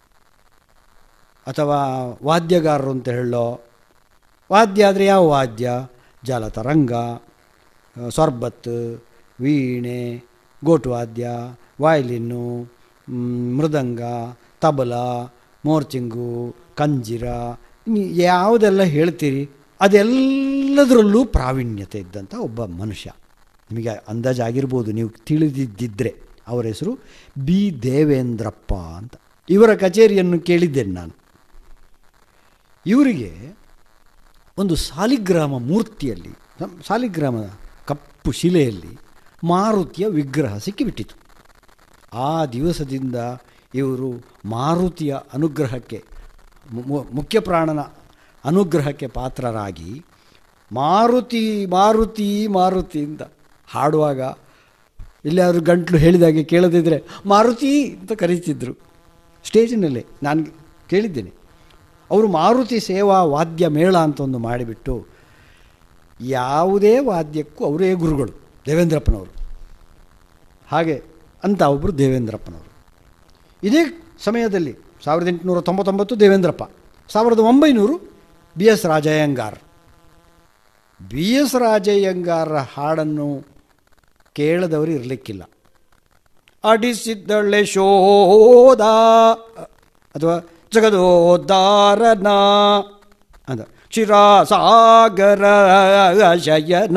ಅಥವಾ ವಾದ್ಯಗಾರರು ಅಂತ ಹೇಳೋ ವಾದ್ಯ ಆದರೆ ಯಾವ ವಾದ್ಯ ಜಾಲತರಂಗ ಸೊರ್ಬತ್ ವೀಣೆ ಗೋಟುವಾದ್ಯ ವಾಯ್ಲಿನ್ನು ಮೃದಂಗ ತಬಲ ಮೋರ್ಚಿಂಗು ಕಂಜಿರ ಯಾವುದೆಲ್ಲ ಹೇಳ್ತೀರಿ ಅದೆಲ್ಲದರಲ್ಲೂ ಪ್ರಾವೀಣ್ಯತೆ ಇದ್ದಂಥ ಒಬ್ಬ ಮನುಷ್ಯ ನಿಮಗೆ ಅಂದಾಜಾಗಿರ್ಬೋದು ನೀವು ತಿಳಿದಿದ್ದಿದ್ದರೆ ಅವರ ಹೆಸರು ಬಿ ದೇವೇಂದ್ರಪ್ಪ ಅಂತ ಇವರ ಕಚೇರಿಯನ್ನು ಕೇಳಿದ್ದೇನೆ ನಾನು ಇವರಿಗೆ ಒಂದು ಸಾಲಿಗ್ರಾಮ ಮೂರ್ತಿಯಲ್ಲಿ ಸಾಲಿಗ್ರಾಮದ ಕಪ್ಪು ಶಿಲೆಯಲ್ಲಿ ಮಾರುತಿಯ ವಿಗ್ರಹ ಸಿಕ್ಕಿಬಿಟ್ಟಿತು ಆ ದಿವಸದಿಂದ ಇವರು ಮಾರುತಿಯ ಅನುಗ್ರಹಕ್ಕೆ ಮುಖ್ಯ ಪ್ರಾಣನ ಅನುಗ್ರಹಕ್ಕೆ ಪಾತ್ರರಾಗಿ ಮಾರುತಿ ಮಾರುತಿ ಮಾರುತಿಯಿಂದ ಹಾಡುವಾಗ ಇಲ್ಲಾದರೂ ಗಂಟ್ಲು ಹೇಳಿದಾಗೆ ಕೇಳದಿದ್ದರೆ ಮಾರುತಿ ಅಂತ ಕರೀತಿದ್ರು ಸ್ಟೇಜಿನಲ್ಲೇ ನಾನು ಕೇಳಿದ್ದೇನೆ ಅವರು ಮಾರುತಿ ಸೇವಾ ವಾದ್ಯ ಮೇಳ ಅಂತ ಒಂದು ಮಾಡಿಬಿಟ್ಟು ಯಾವುದೇ ವಾದ್ಯಕ್ಕೂ ಅವರೇ ಗುರುಗಳು ದೇವೇಂದ್ರಪ್ಪನವರು ಹಾಗೆ ಅಂತ ಒಬ್ಬರು ದೇವೇಂದ್ರಪ್ಪನವರು ಇದೇ ಸಮಯದಲ್ಲಿ ಸಾವಿರದ ಎಂಟುನೂರ ತೊಂಬತ್ತೊಂಬತ್ತು ದೇವೇಂದ್ರಪ್ಪ ಸಾವಿರದ ಒಂಬೈನೂರು B S Rajaiyengar B S ರಾಜಯ್ಯಂಗಾರ ಹಾಡನ್ನು ಕೇಳದವರು ಇರಲಿಕ್ಕಿಲ್ಲ ಅಡಿಸಿದ್ದಳೆ ಶೋಧ ಅಥವಾ ಜಗದೋದ್ಧಾರನ ಅಂತ ಕ್ಷಿರಾಸಾಗರ ಶಯನ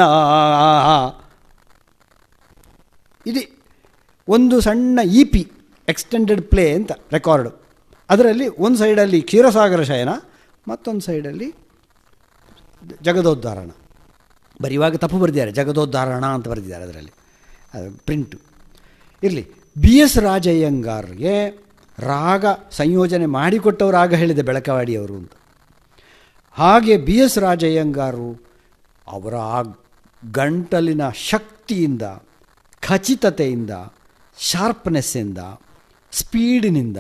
ಇದು ಒಂದು ಸಣ್ಣ ಇ ಪಿ ಎಕ್ಸ್ಟೆಂಡೆಡ್ ಪ್ಲೇ ಅಂತ ರೆಕಾರ್ಡು ಅದರಲ್ಲಿ ಒಂದು ಸೈಡಲ್ಲಿ ಕ್ಷೀರಸಾಗರ ಶಯನ ಮತ್ತೊಂದು ಸೈಡಲ್ಲಿ ಜಗದೋದ್ಧಾರಣ ಬರೀವಾಗ ತಪ್ಪು ಬರೆದಿದ್ದಾರೆ ಜಗದೋದ್ಧಾರಣ ಅಂತ ಬರೆದಿದ್ದಾರೆ ಅದರಲ್ಲಿ ಪ್ರಿಂಟು ಇರಲಿ ಬಿ ಎಸ್ ರಾಜಯ್ಯಂಗಾರ್ಗೆ ರಾಗ ಸಂಯೋಜನೆ ಮಾಡಿಕೊಟ್ಟವು ರಾಗ ಹೇಳಿದೆ ಬೆಳಕವಾಡಿಯವರು ಅಂತ ಹಾಗೆ ಬಿ ಎಸ್ ರಾಜಯ್ಯಂಗಾರು ಅವರ ಆ ಗಂಟಲಿನ ಶಕ್ತಿಯಿಂದ ಖಚಿತತೆಯಿಂದ ಶಾರ್ಪ್ನೆಸ್ಸಿಂದ ಸ್ಪೀಡಿನಿಂದ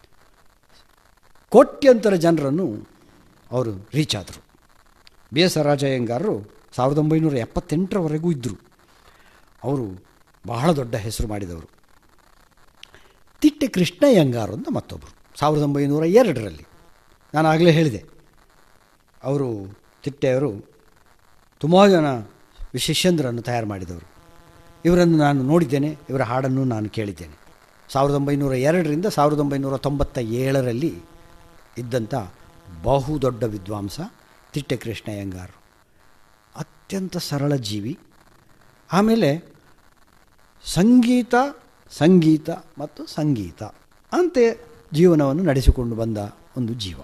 ಕೋಟ್ಯಂತರ ಜನರನ್ನು ಅವರು ರೀಚ್ ಆದರು ಬಿ ಎಸ್ ರಾಜಯ್ಯಂಗಾರರು ಸಾವಿರದ ಒಂಬೈನೂರ ಎಪ್ಪತ್ತೆಂಟರವರೆಗೂ ಇದ್ದರು ಅವರು ಬಹಳ ದೊಡ್ಡ ಹೆಸರು ಮಾಡಿದವರು ತಿಟ್ಟೆ ಕೃಷ್ಣಯ್ಯಂಗಾರು ಅಂತ ಮತ್ತೊಬ್ಬರು ಸಾವಿರದ ಒಂಬೈನೂರ ಎರಡರಲ್ಲಿ ನಾನು ಆಗಲೇ ಹೇಳಿದೆ ಅವರು ತಿಟ್ಟೆಯವರು ತುಂಬ ಜನ ಶಿಷ್ಯಂದ್ರನ್ನು ತಯಾರು ಮಾಡಿದವರು ಇವರನ್ನು ನಾನು ನೋಡಿದ್ದೇನೆ ಇವರ ಹಾಡನ್ನು ನಾನು ಕೇಳಿದ್ದೇನೆ ಸಾವಿರದ ಒಂಬೈನೂರ ಎರಡರಿಂದ ಸಾವಿರದ ಒಂಬೈನೂರ ತೊಂಬತ್ತ ಏಳರಲ್ಲಿ ಇದ್ದಂಥ ಬಹುದೊಡ್ಡ ವಿದ್ವಾಂಸ ತಿಟ್ಟೆ ಕೃಷ್ಣಯ್ಯಂಗಾರು ಅತ್ಯಂತ ಸರಳ ಜೀವಿ ಆಮೇಲೆ ಸಂಗೀತ ಸಂಗೀತ ಮತ್ತು ಸಂಗೀತ ಅಂತೆ ಜೀವನವನ್ನು ನಡೆಸಿಕೊಂಡು ಬಂದ ಒಂದು ಜೀವ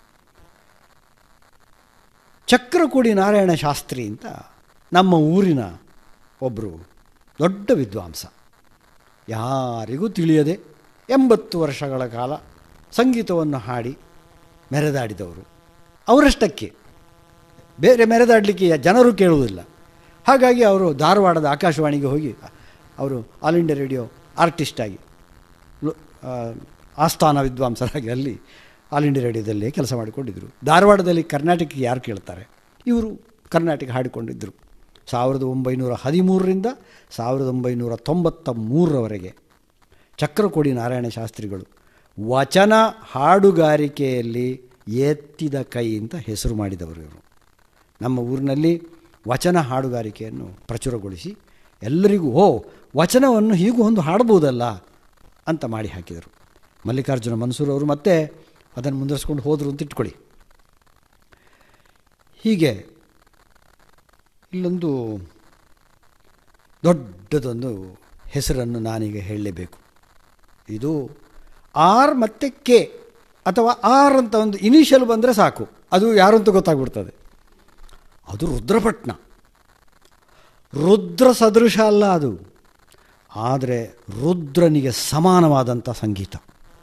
ಚಕ್ರಕೂಡಿ ನಾರಾಯಣ ಶಾಸ್ತ್ರಿ ಅಂತ ನಮ್ಮ ಊರಿನ ಒಬ್ಬರು ದೊಡ್ಡ ವಿದ್ವಾಂಸ ಯಾರಿಗೂ ತಿಳಿಯದೆ ಎಂಬತ್ತು ವರ್ಷಗಳ ಕಾಲ ಸಂಗೀತವನ್ನು ಹಾಡಿ ಮೆರೆದಾಡಿದವರು ಅವರಷ್ಟಕ್ಕೆ ಬೇರೆ ಮೆರೆದಾಡಲಿಕ್ಕೆ ಜನರು ಕೇಳುವುದಿಲ್ಲ ಹಾಗಾಗಿ ಅವರು ಧಾರವಾಡದ ಆಕಾಶವಾಣಿಗೆ ಹೋಗಿ ಅವರು ಆಲ್ ಇಂಡಿಯಾ ರೇಡಿಯೋ ಆರ್ಟಿಸ್ಟಾಗಿ ಆಸ್ಥಾನ ವಿದ್ವಾಂಸರಾಗಿ ಅಲ್ಲಿ ಆಲ್ ಇಂಡಿಯಾ ರೇಡಿಯೋದಲ್ಲೇ ಕೆಲಸ ಮಾಡಿಕೊಂಡಿದ್ದರು ಧಾರವಾಡದಲ್ಲಿ ಕರ್ನಾಟಕ ಯಾರು ಕೇಳ್ತಾರೆ ಇವರು ಕರ್ನಾಟಕ ಹಾಡಿಕೊಂಡಿದ್ದರು ಸಾವಿರದ ಒಂಬೈನೂರ ಹದಿಮೂರರಿಂದ ಸಾವಿರದ ಒಂಬೈನೂರ ತೊಂಬತ್ತ ಮೂರರವರೆಗೆ ಚಕ್ರಕೋಡಿ ನಾರಾಯಣ ಶಾಸ್ತ್ರಿಗಳು ವಚನ ಹಾಡುಗಾರಿಕೆಯಲ್ಲಿ ಎತ್ತಿದ ಕೈ ಅಂತ ಹೆಸರು ಮಾಡಿದವರು ಇವರು ನಮ್ಮ ಊರಿನಲ್ಲಿ ವಚನ ಹಾಡುಗಾರಿಕೆಯನ್ನು ಪ್ರಚುರಗೊಳಿಸಿ ಎಲ್ಲರಿಗೂ ಓ ವಚನವನ್ನು ಹೀಗೂ ಒಂದು ಹಾಡ್ಬೋದಲ್ಲ ಅಂತ ಮಾಡಿ ಹಾಕಿದರು ಮಲ್ಲಿಕಾರ್ಜುನ ಮನ್ಸೂರ್ ಅವರು ಮತ್ತೆ ಅದನ್ನು ಮುಂದುವರಿಸ್ಕೊಂಡು ಹೋದರು ಅಂತ ಇಟ್ಕೊಳ್ಳಿ ಹೀಗೆ ಇಲ್ಲೊಂದು ದೊಡ್ಡದೊಂದು ಹೆಸರನ್ನು ನಾನೀಗ ಹೇಳಲೇಬೇಕು ಇದು ಆರ್ ಮತ್ತು ಕೆ ಅಥವಾ ಆರ್ ಅಂತ ಒಂದು ಇನಿಷಿಯಲ್ ಬಂದರೆ ಸಾಕು ಅದು ಯಾರು ಅಂತ ಗೊತ್ತಾಗ್ಬಿಡ್ತದೆ ಅದು ರುದ್ರಪಟ್ನ ರುದ್ರ ಸದೃಶ ಅಲ್ಲ ಅದು ಆದರೆ ರುದ್ರನಿಗೆ ಸಮಾನವಾದಂಥ ಸಂಗೀತ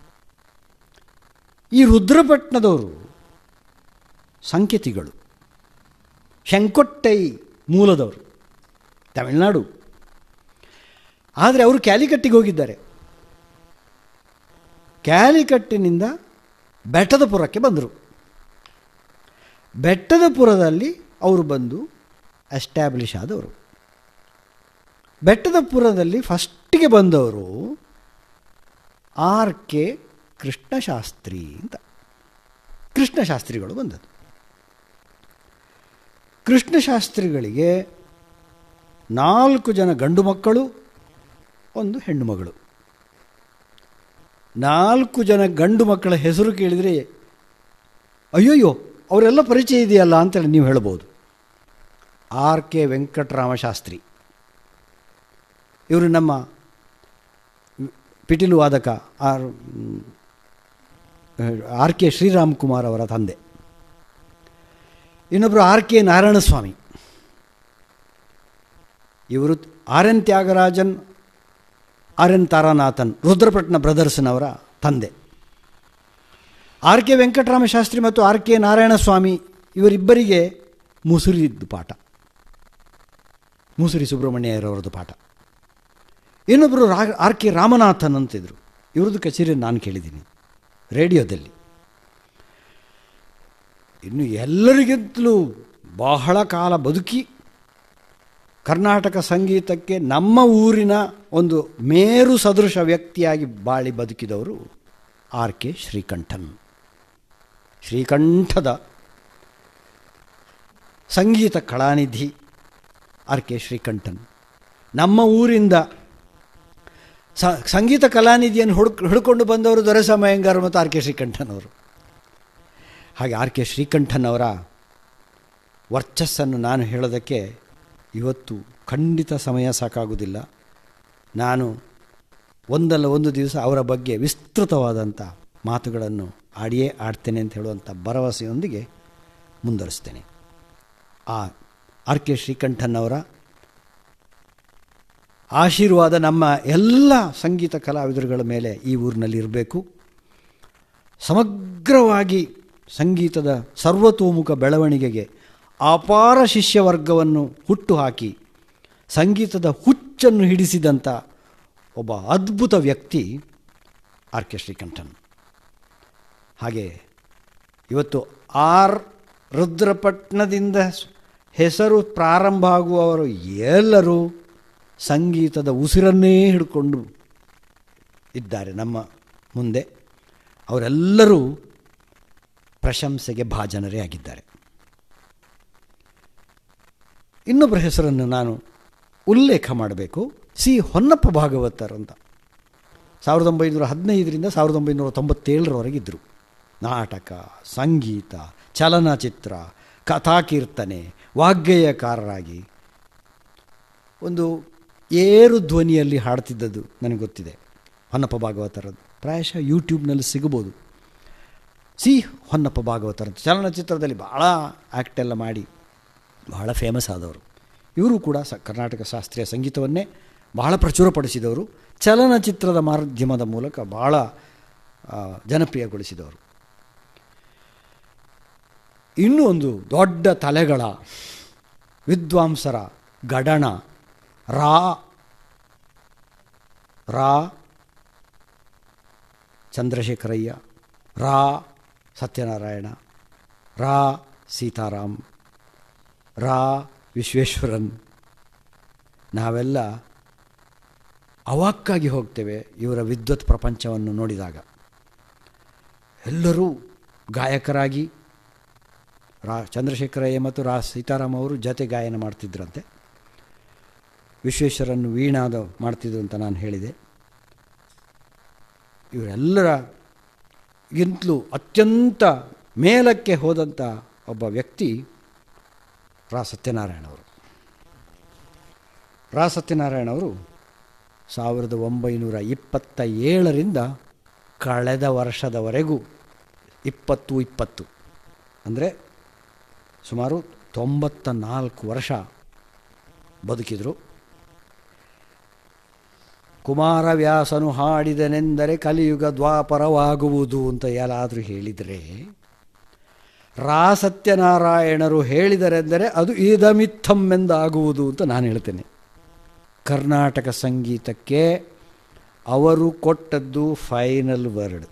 ಈ ರುದ್ರಪಟ್ನದವರು ಸಂಕೇತಿಗಳು ಶಂಕೊಟ್ಟೈ ಮೂಲದವರು ತಮಿಳುನಾಡು ಆದರೆ ಅವರು ಕ್ಯಾಲಿಕಟ್ಟಿಗೆ ಹೋಗಿದ್ದಾರೆ ಕ್ಯಾಲಿಕಟ್ಟಿನಿಂದ ಬೆಟ್ಟದಪುರಕ್ಕೆ ಬಂದರು ಬೆಟ್ಟದಪುರದಲ್ಲಿ ಅವರು ಬಂದು ಎಸ್ಟ್ಯಾಬ್ಲಿಷ್ ಆದವರು ಬೆಟ್ಟದಪುರದಲ್ಲಿ ಫಸ್ಟಿಗೆ ಬಂದವರು ಆರ್ ಕೆ ಕೃಷ್ಣಶಾಸ್ತ್ರಿ ಅಂತ ಕೃಷ್ಣಶಾಸ್ತ್ರಿಗಳು ಬಂದದ್ದು ಕೃಷ್ಣಶಾಸ್ತ್ರಿಗಳಿಗೆ ನಾಲ್ಕು ಜನ ಗಂಡು ಮಕ್ಕಳು ಒಂದು ಹೆಣ್ಣು ಮಗಳು ನಾಲ್ಕು ಜನ ಗಂಡು ಮಕ್ಕಳ ಹೆಸರು ಕೇಳಿದರೆ ಅಯ್ಯೋಯ್ಯೋ ಅವರೆಲ್ಲ ಪರಿಚಯ ಇದೆಯಲ್ಲ ಅಂತೇಳಿ ನೀವು ಹೇಳ್ಬೋದು ಆರ್ ಕೆ ವೆಂಕಟರಾಮಶಾಸ್ತ್ರಿ ಇವರು ನಮ್ಮ ಪಿಟೀಲು ವಾದಕ R R K Sriram Kumar ಅವರ ತಂದೆ ಇನ್ನೊಬ್ಬರು ಆರ್ ಕೆ ನಾರಾಯಣಸ್ವಾಮಿ ಇವರು R N Thyagarajan R N Taranathan Rudrapatna ಬ್ರದರ್ಸ್ನವರ ತಂದೆ ಆರ್ ಕೆ ವೆಂಕಟರಾಮ ಶಾಸ್ತ್ರಿ ಮತ್ತು ಆರ್ ಕೆ ನಾರಾಯಣಸ್ವಾಮಿ ಇವರಿಬ್ಬರಿಗೆ ಮುಸುರಿದ್ದು ಪಾಠ ಮುಸುರಿ ಸುಬ್ರಹ್ಮಣ್ಯರವರದ್ದು ಪಾಠ ಇನ್ನೊಬ್ಬರು ರಾ ಆರ್ ಕೆ ರಾಮನಾಥನ್ ಅಂತಿದ್ರು ಇವ್ರದ್ದು ಕಚೇರಿ ನಾನು ಕೇಳಿದ್ದೀನಿ ರೇಡಿಯೋದಲ್ಲಿ ಇನ್ನು ಎಲ್ಲರಿಗಿಂತಲೂ ಬಹಳ ಕಾಲ ಬದುಕಿ ಕರ್ನಾಟಕ ಸಂಗೀತಕ್ಕೆ ನಮ್ಮ ಊರಿನ ಒಂದು ಮೇರು ಸದೃಶ ವ್ಯಕ್ತಿಯಾಗಿ ಬಾಳಿ ಬದುಕಿದವರು ಆರ್ ಕೆ ಶ್ರೀಕಂಠನ್ ಶ್ರೀಕಂಠದ ಸಂಗೀತ ಕಲಾನಿಧಿ ಆರ್ ಕೆ ಶ್ರೀಕಂಠನ್ ನಮ್ಮ ಊರಿಂದ ಸ ಸಂಗೀತ ಕಲಾನಿಧಿಯನ್ನು ಹುಡುಕ್ ಹಿಡ್ಕೊಂಡು ಬಂದವರು ದೊರೆಸಮಯ್ಯಂಗಾರ್ ಮತ್ತು ಆರ್ ಕೆ ಶ್ರೀಕಂಠನ್ ಅವರು ಹಾಗೆ ಆರ್ ಕೆ ಶ್ರೀಕಂಠನ್ ಅವರ ವರ್ಚಸ್ಸನ್ನು ನಾನು ಹೇಳೋದಕ್ಕೆ ಇವತ್ತು ಖಂಡಿತ ಸಮಯ ಸಾಕಾಗುವುದಿಲ್ಲ ನಾನು ಒಂದಲ್ಲ ಒಂದು ದಿವಸ ಅವರ ಬಗ್ಗೆ ವಿಸ್ತೃತವಾದಂಥ ಮಾತುಗಳನ್ನು ಆಡಿಯೇ ಆಡ್ತೇನೆ ಅಂತ ಹೇಳುವಂಥ ಭರವಸೆಯೊಂದಿಗೆ ಮುಂದುವರಿಸ್ತೇನೆ ಆ ಆರ್ ಕೆ ಶ್ರೀಕಂಠನ್ ಅವರ ಆಶೀರ್ವಾದ ನಮ್ಮ ಎಲ್ಲ ಸಂಗೀತ ಕಲಾವಿದರುಗಳ ಮೇಲೆ ಈ ಊರಿನಲ್ಲಿ ಇರಬೇಕು ಸಮಗ್ರವಾಗಿ ಸಂಗೀತದ ಸರ್ವತೋಮುಖ ಬೆಳವಣಿಗೆಗೆ ಅಪಾರ ಶಿಷ್ಯವರ್ಗವನ್ನು ಹುಟ್ಟುಹಾಕಿ ಸಂಗೀತದ ಹುಚ್ಚನ್ನು ಹಿಡಿಸಿದಂಥ ಒಬ್ಬ ಅದ್ಭುತ ವ್ಯಕ್ತಿ ಆರ್ ಕೆ ಶ್ರೀಕಂಠನ್ ಹಾಗೆ ಇವತ್ತು ಆರ್ ರುದ್ರಪಟ್ನದಿಂದ ಹೆಸರು ಪ್ರಾರಂಭ ಆಗುವವರು ಎಲ್ಲರೂ ಸಂಗೀತದ ಉಸಿರನ್ನೇ ಹಿಡ್ಕೊಂಡು ಇದ್ದಾರೆ ನಮ್ಮ ಮುಂದೆ ಅವರೆಲ್ಲರೂ ಪ್ರಶಂಸೆಗೆ ಭಾಜನರೇ ಆಗಿದ್ದಾರೆ ಇನ್ನೊಬ್ಬರ ಹೆಸರನ್ನು ನಾನು ಉಲ್ಲೇಖ ಮಾಡಬೇಕು ಸಿ ಹೊನ್ನಪ್ಪ ಭಾಗವತರ್ ಅಂತ ಸಾವಿರದ ಒಂಬೈನೂರ ಹದಿನೈದರಿಂದ ಸಾವಿರದ ಒಂಬೈನೂರ ತೊಂಬತ್ತೇಳರವರೆಗಿದ್ದರು ನಾಟಕ ಸಂಗೀತ ಚಲನಚಿತ್ರ ಕಥಾಕೀರ್ತನೆ ವಾಗ್ಗೇಯಕಾರರಾಗಿ ಒಂದು ಏರು ಧ್ವನಿಯಲ್ಲಿ ಹಾಡ್ತಿದ್ದದ್ದು ನನಗೆ ಗೊತ್ತಿದೆ ಹೊನ್ನಪ್ಪ ಭಾಗವತರದ್ದು ಪ್ರಾಯಶಃ ಯೂಟ್ಯೂಬ್ನಲ್ಲಿ ಸಿಗಬೋದು ಸಿ ಹೊನ್ನಪ್ಪ ಭಾಗವತರ ಚಲನಚಿತ್ರದಲ್ಲಿ ಭಾಳ ಆ್ಯಕ್ಟ್ ಎಲ್ಲ ಮಾಡಿ ಬಹಳ ಫೇಮಸ್ ಆದವರು ಇವರು ಕೂಡ ಸ ಕರ್ನಾಟಕ ಶಾಸ್ತ್ರೀಯ ಸಂಗೀತವನ್ನೇ ಬಹಳ ಪ್ರಚುರಪಡಿಸಿದವರು ಚಲನಚಿತ್ರದ ಮಾಧ್ಯಮದ ಮೂಲಕ ಬಹಳ ಜನಪ್ರಿಯಗೊಳಿಸಿದವರು ಇನ್ನೂ ಒಂದು ದೊಡ್ಡ ತಲೆಗಳ ವಿದ್ವಾಂಸರ ಗಡಣ ರಾ ರಾ ಚಂದ್ರಶೇಖರಯ್ಯ ರಾ ಸತ್ಯನಾರಾಯಣ ರಾ ಸೀತಾರಾಮ್ ರಾ ವಿಶ್ವೇಶ್ವರನ್ ನಾವೆಲ್ಲ ಅವಾಕ್ಕಾಗಿ ಹೋಗ್ತೇವೆ ಇವರ ವಿದ್ವತ್ ಪ್ರಪಂಚವನ್ನು ನೋಡಿದಾಗ ಎಲ್ಲರೂ ಗಾಯಕರಾಗಿ ರಾ ಚಂದ್ರಶೇಖರಯ್ಯ ಮತ್ತು ರಾ ಸೀತಾರಾಮ್ ಅವರು ಜೊತೆ ಗಾಯನ ಮಾಡ್ತಿದ್ರಂತೆ ವಿಶ್ವೇಶ್ವರನ್ನು ವೀಣಾದ ಮಾಡ್ತಿದ್ರು ಅಂತ ನಾನು ಹೇಳಿದೆ ಇವರೆಲ್ಲರ ಗಿಂತಲೂ ಅತ್ಯಂತ ಮೇಲಕ್ಕೆ ಹೋದಂಥ ಒಬ್ಬ ವ್ಯಕ್ತಿ ರಾ ಸತ್ಯನಾರಾಯಣವರು ರಾ ಸತ್ಯನಾರಾಯಣವರು ಸಾವಿರದ ಒಂಬೈನೂರ ಇಪ್ಪತ್ತ ಏಳರಿಂದ ಕಳೆದ ವರ್ಷದವರೆಗೂ ಇಪ್ಪತ್ತು ಇಪ್ಪತ್ತು ಅಂದರೆ ಸುಮಾರು ತೊಂಬತ್ತ ನಾಲ್ಕು ವರ್ಷ ಬದುಕಿದರು ಕುಮಾರವ್ಯಾಸನು ಹಾಡಿದನೆಂದರೆ ಕಲಿಯುಗ ದ್ವಾಪರವಾಗುವುದು ಅಂತ ಎಲ್ಲಾದರೂ ಹೇಳಿದರೆ ರಾ ಸತ್ಯನಾರಾಯಣರು ಹೇಳಿದರೆಂದರೆ ಅದು ಇದಮಿತ್ತಂ ಎಂದಾಗುವುದು ಅಂತ ನಾನು ಹೇಳ್ತೇನೆ ಕರ್ನಾಟಕ ಸಂಗೀತಕ್ಕೆ ಅವರು ಕೊಟ್ಟದ್ದು final word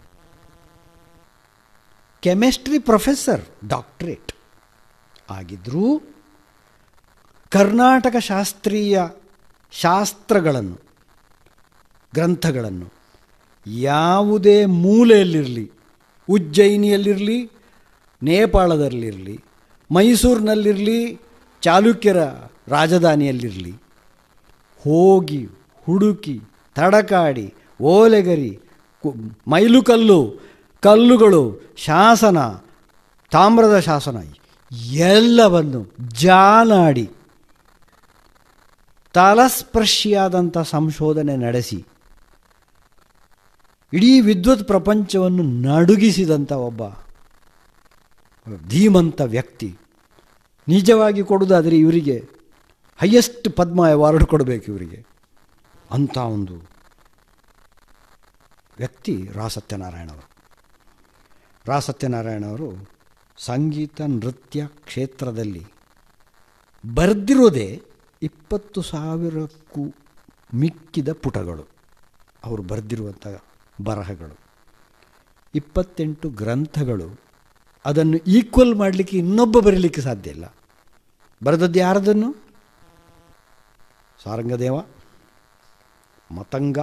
chemistry professor doctorate ಆಗಿದ್ದರೂ ಕರ್ನಾಟಕ ಶಾಸ್ತ್ರೀಯ ಶಾಸ್ತ್ರಗಳನ್ನು ಗ್ರಂಥಗಳನ್ನು ಯಾವುದೇ ಮೂಲೆಯಲ್ಲಿರಲಿ ಉಜ್ಜಯಿನಿಯಲ್ಲಿರಲಿ ನೇಪಾಳದಲ್ಲಿರಲಿ ಮೈಸೂರಿನಲ್ಲಿರಲಿ ಚಾಲುಕ್ಯರ ರಾಜಧಾನಿಯಲ್ಲಿರಲಿ ಹೋಗಿ ಹುಡುಕಿ ತಡಕಾಡಿ ಓಲೆಗರಿ ಕು- ಮೈಲುಕಲ್ಲು ಕಲ್ಲುಗಳು ಶಾಸನ ತಾಮ್ರದ ಶಾಸನ ಎಲ್ಲವನ್ನು ಜಾಲಾಡಿ ತಲಸ್ಪರ್ಶಿಯಾದಂಥ ಸಂಶೋಧನೆ ನಡೆಸಿ ಇಡೀ ವಿದ್ವತ್ ಪ್ರಪಂಚವನ್ನು ನಡುಗಿಸಿದಂಥ ಒಬ್ಬ ಧೀಮಂತ ವ್ಯಕ್ತಿ ನಿಜವಾಗಿ ಕೊಡುವುದಾದರೆ ಇವರಿಗೆ ಹೈಯೆಸ್ಟ್ ಪದ್ಮ ಅವಾರ್ಡ್ ಕೊಡಬೇಕು ಇವರಿಗೆ ಅಂಥ ಒಂದು ವ್ಯಕ್ತಿ ರಾ ಸತ್ಯನಾರಾಯಣವರು ರಾ ಸತ್ಯನಾರಾಯಣವರು ಸಂಗೀತ ನೃತ್ಯ ಕ್ಷೇತ್ರದಲ್ಲಿ ಬರೆದಿರೋದೇ ಇಪ್ಪತ್ತು ಸಾವಿರಕ್ಕೂ ಮಿಕ್ಕಿದ ಪುಟಗಳು ಅವರು ಬರೆದಿರುವಂಥ ಬರಹಗಳು ಇಪ್ಪತ್ತೆಂಟು ಗ್ರಂಥಗಳು ಅದನ್ನು ಈಕ್ವಲ್ ಮಾಡಲಿಕ್ಕೆ ಇನ್ನೊಬ್ಬ ಬರೀಲಿಕ್ಕೆ ಸಾಧ್ಯ ಇಲ್ಲ ಬರೆದದ್ದು ಯಾರದನ್ನು ಸಾರಂಗದೇವ ಮತಂಗ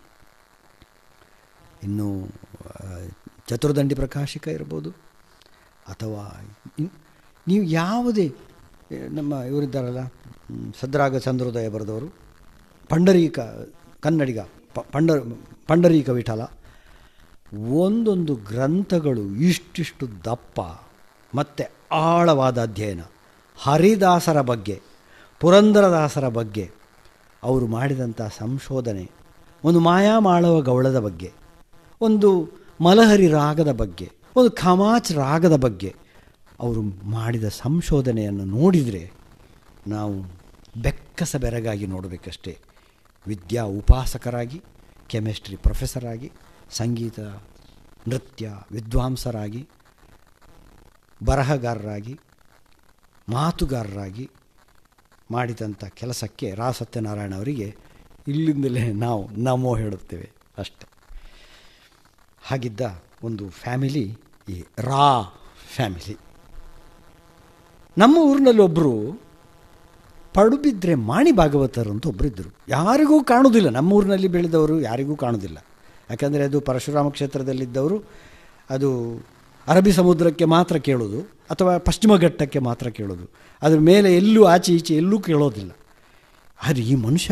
ಇನ್ನು ಆ, ಚತುರ್ದಂಡಿ ಪ್ರಕಾಶಿಕ ಇರ್ಬೋದು ಅಥವಾ ಇನ್- ನೀವು ಯಾವುದೇ ಏ, ನಮ್ಮ ಇವರಿದ್ದಾರಲ್ಲ ಹ್ಮ್, ಸದ್ರಾಗ ಚಂದ್ರೋದಯ ಬರೆದವರು ಪಂಡರೀಕ ಕನ್ನಡಿಗ ಪ- ಪಂಡ ಪಂಡರೀಕ ವಿಠಲ ಒಂದೊಂದು ಗ್ರಂಥಗಳು ಇಷ್ಟಿಷ್ಟು ದಪ್ಪ ಮತ್ತು ಆಳವಾದ ಅಧ್ಯಯನ ಹರಿದಾಸರ ಬಗ್ಗೆ ಪುರಂದರದಾಸರ ಬಗ್ಗೆ ಅವರು ಮಾಡಿದಂಥ ಸಂಶೋಧನೆ ಒಂದು ಮಾಯಾಮಾಳವ ಗೌಳದ ಬಗ್ಗೆ ಒಂದು ಮಲಹರಿ ರಾಗದ ಬಗ್ಗೆ ಒಂದು ಖಮಾಚ್ ರಾಗದ ಬಗ್ಗೆ ಅವರು ಮಾಡಿದ ಸಂಶೋಧನೆಯನ್ನು ನೋಡಿದರೆ ನಾವು ಬೆಕ್ಕಸ ಬೆರಗಾಗಿ ನೋಡಬೇಕಷ್ಟೇ ವಿದ್ಯಾ ಉಪಾಸಕರಾಗಿ ಕೆಮಿಸ್ಟ್ರಿ ಪ್ರೊಫೆಸರ್ ಆಗಿ ಸಂಗೀತ ನೃತ್ಯ ವಿದ್ವಾಂಸರಾಗಿ ಬರಹಗಾರರಾಗಿ ಮಾತುಗಾರರಾಗಿ ಮಾಡಿದಂಥ ಕೆಲಸಕ್ಕೆ ರಾ ಸತ್ಯನಾರಾಯಣ ಅವರಿಗೆ ಇಲ್ಲಿಂದಲೇ ನಾವು ನಮೋ ಹೇಳುತ್ತೇವೆ ಅಷ್ಟೆ ಹಾಗಿದ್ದ ಒಂದು ಫ್ಯಾಮಿಲಿ ಈ ರಾ ಫ್ಯಾಮಿಲಿ ನಮ್ಮ ಊರಿನಲ್ಲಿ ಒಬ್ಬರು ಪಡುಬಿದ್ರೆ ಮಾಣಿ ಭಾಗವತರು ಅಂತ ಒಬ್ಬರಿದ್ದರು ಯಾರಿಗೂ ಕಾಣುವುದಿಲ್ಲ ನಮ್ಮ ಊರಿನಲ್ಲಿ ಬೆಳೆದವರು ಯಾರಿಗೂ ಕಾಣುವುದಿಲ್ಲ ಯಾಕಂದರೆ ಅದು ಪರಶುರಾಮ ಕ್ಷೇತ್ರದಲ್ಲಿದ್ದವರು ಅದು ಅರಬ್ಬಿ ಸಮುದ್ರಕ್ಕೆ ಮಾತ್ರ ಕೇಳೋದು ಅಥವಾ ಪಶ್ಚಿಮ ಘಟ್ಟಕ್ಕೆ ಮಾತ್ರ ಕೇಳೋದು ಅದ್ರ ಮೇಲೆ ಎಲ್ಲೂ ಆಚೆ ಈಚೆ ಎಲ್ಲೂ ಕೇಳೋದಿಲ್ಲ ಆದರೆ ಈ ಮನುಷ್ಯ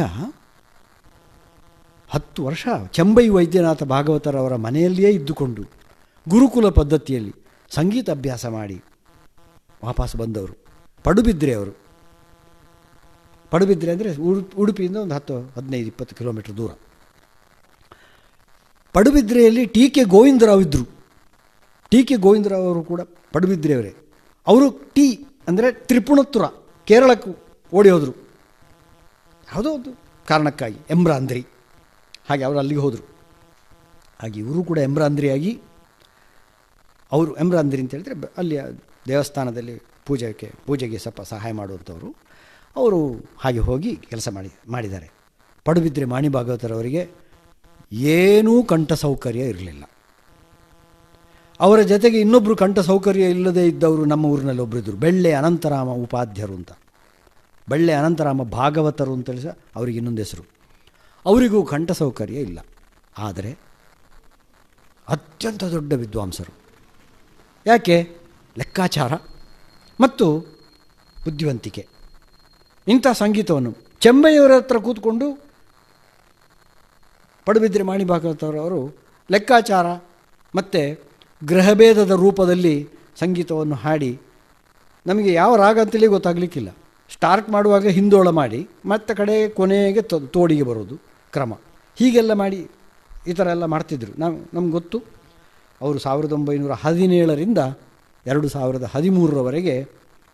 ಹತ್ತು ವರ್ಷ ಚೆಂಬೈ ವೈದ್ಯನಾಥ ಭಾಗವತರವರ ಮನೆಯಲ್ಲಿಯೇ ಇದ್ದುಕೊಂಡು ಗುರುಕುಲ ಪದ್ಧತಿಯಲ್ಲಿ ಸಂಗೀತ ಅಭ್ಯಾಸ ಮಾಡಿ ವಾಪಸ್ ಬಂದವರು ಪಡುಬಿದ್ರೆ ಅವರು ಪಡುಬಿದ್ರೆ ಅಂದರೆ ಉಡುಪಿಯಿಂದ ಒಂದು ಹತ್ತು ಹದಿನೈದು ಇಪ್ಪತ್ತು ಕಿಲೋಮೀಟರ್ ದೂರ ಪಡುಬಿದ್ರೆಯಲ್ಲಿ ಟಿ ಕೆ ಗೋವಿಂದರಾವ್ ಇದ್ದರು ಟಿ ಕೆ ಗೋವಿಂದರಾವ್ ಅವರು ಕೂಡ ಪಡುಬಿದ್ರೆಯವರೇ ಅವರು ಟಿ ಅಂದರೆ ತ್ರಿಪುಣತ್ತುರ ಕೇರಳಕ್ಕೆ ಓಡಿ ಹೋದರು ಯಾವುದೋ ಒಂದು ಕಾರಣಕ್ಕಾಗಿ ಎಂಬ್ರಾಂದ್ರಿ ಹಾಗೆ ಅವರು ಅಲ್ಲಿಗೆ ಹೋದರು ಹಾಗೆ ಇವರು ಕೂಡ ಎಂಬ್ರಾಂದ್ರಿಯಾಗಿ ಅವರು ಎಂಬ್ರಾಂದ್ರಿ ಅಂತ ಹೇಳಿದ್ರೆ ಬ- ಅಲ್ಲಿಯ ದೇವಸ್ಥಾನದಲ್ಲಿ ಪೂಜೆಗೆ ಪೂಜೆಗೆ ಸ್ವಲ್ಪ ಸಹಾಯ ಮಾಡುವಂಥವರು ಅವರು ಹಾಗೆ ಹೋಗಿ ಕೆಲಸ ಮಾಡಿ ಮಾಡಿದ್ದಾರೆ ಪಡುಬಿದ್ರೆ ಮಾಣಿ ಭಾಗವತರವರಿಗೆ ಏನೂ ಕಂಠ ಸೌಕರ್ಯ ಇರಲಿಲ್ಲ ಅವರ ಜೊತೆಗೆ ಇನ್ನೊಬ್ಬರು ಕಂಠ ಸೌಕರ್ಯ ಇಲ್ಲದೇ ಇದ್ದವರು ನಮ್ಮ ಊರಿನಲ್ಲಿ ಒಬ್ಬರಿದ್ದರು ಬೆಳ್ಳೆ ಅನಂತರಾಮ ಉಪಾಧ್ಯರು ಅಂತ ಬೆಳ್ಳೆ ಅನಂತರಾಮ ಭಾಗವತರು ಅಂತೇಳಿ ಸಹ ಅವರಿಗೆ ಇನ್ನೊಂದು ಹೆಸರು ಅವರಿಗೂ ಕಂಠ ಸೌಕರ್ಯ ಇಲ್ಲ ಆದರೆ ಅತ್ಯಂತ ದೊಡ್ಡ ವಿದ್ವಾಂಸರು ಯಾಕೆ ಲೆಕ್ಕಾಚಾರ ಮತ್ತು ಬುದ್ಧಿವಂತಿಕೆ ಇಂಥ ಸಂಗೀತವನ್ನು ಚೆಂಬೈಯವರ ಹತ್ರ ಕೂತ್ಕೊಂಡು ಪಡುಬಿದ್ರೆ ಮಾಣಿ ಭಾಗವತರವರು ಲೆಕ್ಕಾಚಾರ ಮತ್ತು ಗ್ರಹಭೇದದ ರೂಪದಲ್ಲಿ ಸಂಗೀತವನ್ನು ಹಾಡಿ ನಮಗೆ ಯಾವ ರಾಗ ಅಂತೇಳಿ ಗೊತ್ತಾಗಲಿಕ್ಕಿಲ್ಲ ಸ್ಟಾರ್ಟ್ ಮಾಡುವಾಗ ಹಿಂದೋಳ ಮಾಡಿ ಮತ್ತೆ ಕಡೆ ಕೊನೆಗೆ ತೋ- ತೋಡಿಗೆ ಬರೋದು ಕ್ರಮ ಹೀಗೆಲ್ಲ ಮಾಡಿ ಈ ಥರ ಎಲ್ಲ ಮಾಡ್ತಿದ್ರು ನಾವು ನಮ್ಗೆ ಗೊತ್ತು ಅವರು ಸಾವಿರದ ಒಂಬೈನೂರ ಹದಿನೇಳರಿಂದ ಎರಡು ಸಾವಿರದ ಹದಿಮೂರರವರೆಗೆ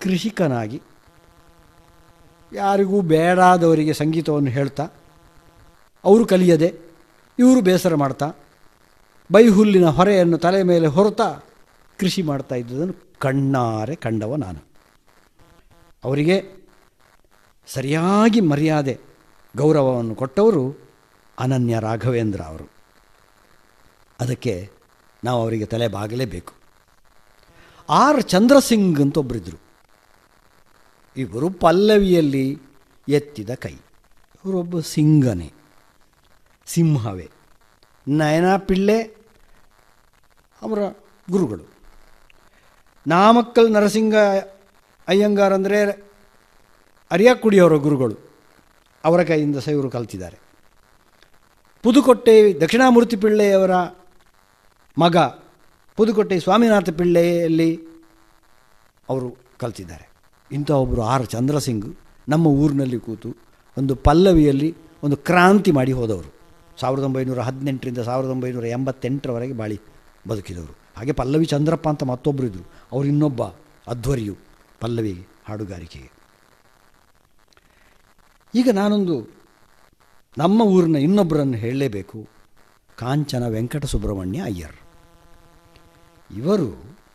ಕೃಷಿಕನಾಗಿ ಯಾರಿಗೂ ಬೇಡಾದವರಿಗೆ ಸಂಗೀತವನ್ನು ಹೇಳ್ತಾ ಅವರು ಕಲಿಯದೆ ಇವರು ಬೇಸರ ಮಾಡ್ತಾ ಬೈಹುಲ್ಲಿನ ಹೊರೆಯನ್ನು ತಲೆ ಮೇಲೆ ಹೊರತಾ ಕೃಷಿ ಮಾಡ್ತಾ ಇದ್ದುದನ್ನು ಕಣ್ಣಾರೆ ಕಂಡವ ನಾನು ಅವರಿಗೆ ಸರಿಯಾಗಿ ಮರ್ಯಾದೆ ಗೌರವವನ್ನು ಕೊಟ್ಟವರು ಅನನ್ಯ ರಾಘವೇಂದ್ರ ಅವರು ಅದಕ್ಕೆ ನಾವು ಅವರಿಗೆ ತಲೆ ಬಾಗಲೇಬೇಕು ಆರ್ ಚಂದ್ರಸಿಂಗ್ ಅಂತ ಒಬ್ಬರಿದ್ದರು ಇವರು ಪಲ್ಲವಿಯಲ್ಲಿ ಎತ್ತಿದ ಕೈ ಇವರೊಬ್ಬ ಸಿಂಗನೇ ಸಿಂಹವೇ ನಯನಾ ಪಿಳ್ಳೆ ಅವರ ಗುರುಗಳು ನಾಮಕ್ಕಲ್ ನರಸಿಂಗ ಅಯ್ಯಂಗಾರ್ ಅಂದರೆ ಅರಿಯಾಕುಡಿಯವರ ಗುರುಗಳು ಅವರ ಕೈಯಿಂದ ಸಹ ಇವರು ಕಲ್ತಿದ್ದಾರೆ ಪುದುಕೊಟ್ಟೆ ದಕ್ಷಿಣಾಮೂರ್ತಿ ಪಿಳ್ಳೆಯವರ ಮಗ ಪುದುಕೊಟ್ಟೆ ಸ್ವಾಮಿನಾಥ ಪಿಳ್ಳೆಯಲ್ಲಿ ಅವರು ಕಲ್ತಿದ್ದಾರೆ ಇಂಥ ಒಬ್ಬರು ಆರ್ ಚಂದ್ರಸಿಂಗ್ ನಮ್ಮ ಊರಿನಲ್ಲಿ ಕೂತು ಒಂದು ಪಲ್ಲವಿಯಲ್ಲಿ ಒಂದು ಕ್ರಾಂತಿ ಮಾಡಿ ಹೋದವರು ಸಾವಿರದ ಒಂಬೈನೂರ ಹದಿನೆಂಟರಿಂದ ಸಾವಿರದ ಒಂಬೈನೂರ ಎಂಬತ್ತೆಂಟರವರೆಗೆ ಬಾಳಿ ಬದುಕಿದವರು ಹಾಗೆ ಪಲ್ಲವಿ ಚಂದ್ರಪ್ಪ ಅಂತ ಮತ್ತೊಬ್ಬರು ಇದ್ದರು ಅವರು ಇನ್ನೊಬ್ಬ ಅಧ್ವರಿಯು ಪಲ್ಲವಿ ಹಾಡುಗಾರಿಕೆಗೆ ಈಗ ನಾನೊಂದು ನಮ್ಮ ಊರಿನ ಇನ್ನೊಬ್ಬರನ್ನು ಹೇಳಲೇಬೇಕು ಕಾಂಚನ ವೆಂಕಟ ಸುಬ್ರಹ್ಮಣ್ಯ ಅಯ್ಯರ್ ಇವರು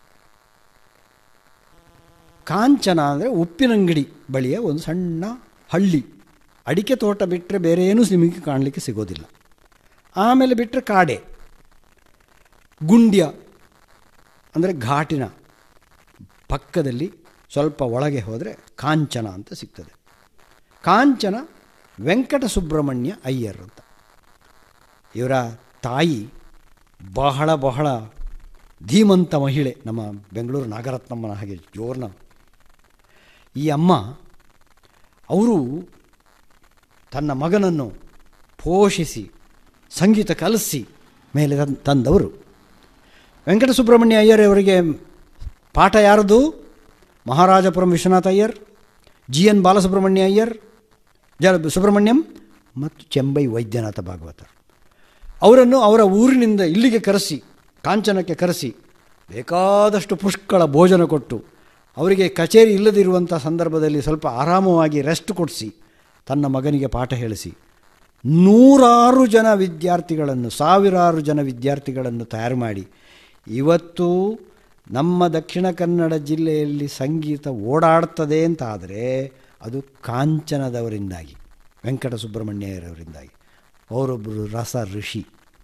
ಕಾಂಚನ ಅಂದರೆ ಉಪ್ಪಿನಂಗಡಿ ಬಳಿಯ ಒಂದು ಸಣ್ಣ ಹಳ್ಳಿ ಅಡಿಕೆ ತೋಟ ಬಿಟ್ಟರೆ ಬೇರೆ ಏನೂ ನಿಮಗೆ ಕಾಣಲಿಕ್ಕೆ ಸಿಗೋದಿಲ್ಲ ಆಮೇಲೆ ಬಿಟ್ಟರೆ ಕಾಡೆ ಗುಂಡ್ಯ ಅಂದರೆ ಘಾಟಿನ ಪಕ್ಕದಲ್ಲಿ ಸ್ವಲ್ಪ ಒಳಗೆ ಹೋದರೆ ಕಾಂಚನ ಅಂತ ಸಿಗ್ತದೆ ಕಾಂಚನ ವೆಂಕಟ ಸುಬ್ರಹ್ಮಣ್ಯ ಅಯ್ಯರ್ ಅಂತ ಇವರ ತಾಯಿ ಬಹಳ ಬಹಳ ಧೀಮಂತ ಮಹಿಳೆ ನಮ್ಮ ಬೆಂಗಳೂರು ನಾಗರತ್ನಮ್ಮನ ಹಾಗೆ ಜೋರ್ನ ಈ ಅಮ್ಮ ಅವರು ತನ್ನ ಮಗನನ್ನು ಪೋಷಿಸಿ ಸಂಗೀತ ಕಲಿಸಿ ಮೇಲೆ ತನ್- ತಂದವರು ವೆಂಕಟ ಸುಬ್ರಹ್ಮಣ್ಯ ಅಯ್ಯರ್ ಅವರಿಗೆ ಪಾಠ ಯಾರದು ಮಹಾರಾಜಪುರಂ ವಿಶ್ವನಾಥ ಅಯ್ಯರ್ ಜಿ ಎನ್ ಬಾಲಸುಬ್ರಹ್ಮಣ್ಯ ಅಯ್ಯರ್ ಜ ಸುಬ್ರಹ್ಮಣ್ಯಂ ಮತ್ತು ಚೆಂಬೈ ವೈದ್ಯನಾಥ ಭಾಗವತರ್ ಅವರನ್ನು ಅವರ ಊರಿನಿಂದ ಇಲ್ಲಿಗೆ ಕರೆಸಿ ಕಾಂಚನಕ್ಕೆ ಕರೆಸಿ ಬೇಕಾದಷ್ಟು ಪುಷ್ಕಳ ಭೋಜನ ಕೊಟ್ಟು ಅವರಿಗೆ ಕಚೇರಿ ಇಲ್ಲದಿರುವಂಥ ಸಂದರ್ಭದಲ್ಲಿ ಸ್ವಲ್ಪ ಆರಾಮವಾಗಿ ರೆಸ್ಟ್ ಕೊಡಿಸಿ ತನ್ನ ಮಗನಿಗೆ ಪಾಠ ಹೇಳಿಸಿ ನೂರಾರು ಜನ ವಿದ್ಯಾರ್ಥಿಗಳನ್ನು ಸಾವಿರಾರು ಜನ ವಿದ್ಯಾರ್ಥಿಗಳನ್ನು ತಯಾರು ಮಾಡಿ ಇವತ್ತು ನಮ್ಮ ದಕ್ಷಿಣ ಕನ್ನಡ ಜಿಲ್ಲೆಯಲ್ಲಿ ಸಂಗೀತ ಓಡಾಡ್ತದೆ ಅಂತ ಆದರೆ ಅದು ಕಾಂಚನದವರಿಂದಾಗಿ ವೆಂಕಟ ಸುಬ್ರಹ್ಮಣ್ಯರವರಿಂದಾಗಿ ಅವರೊಬ್ಬರು ರಸ ಋಷಿ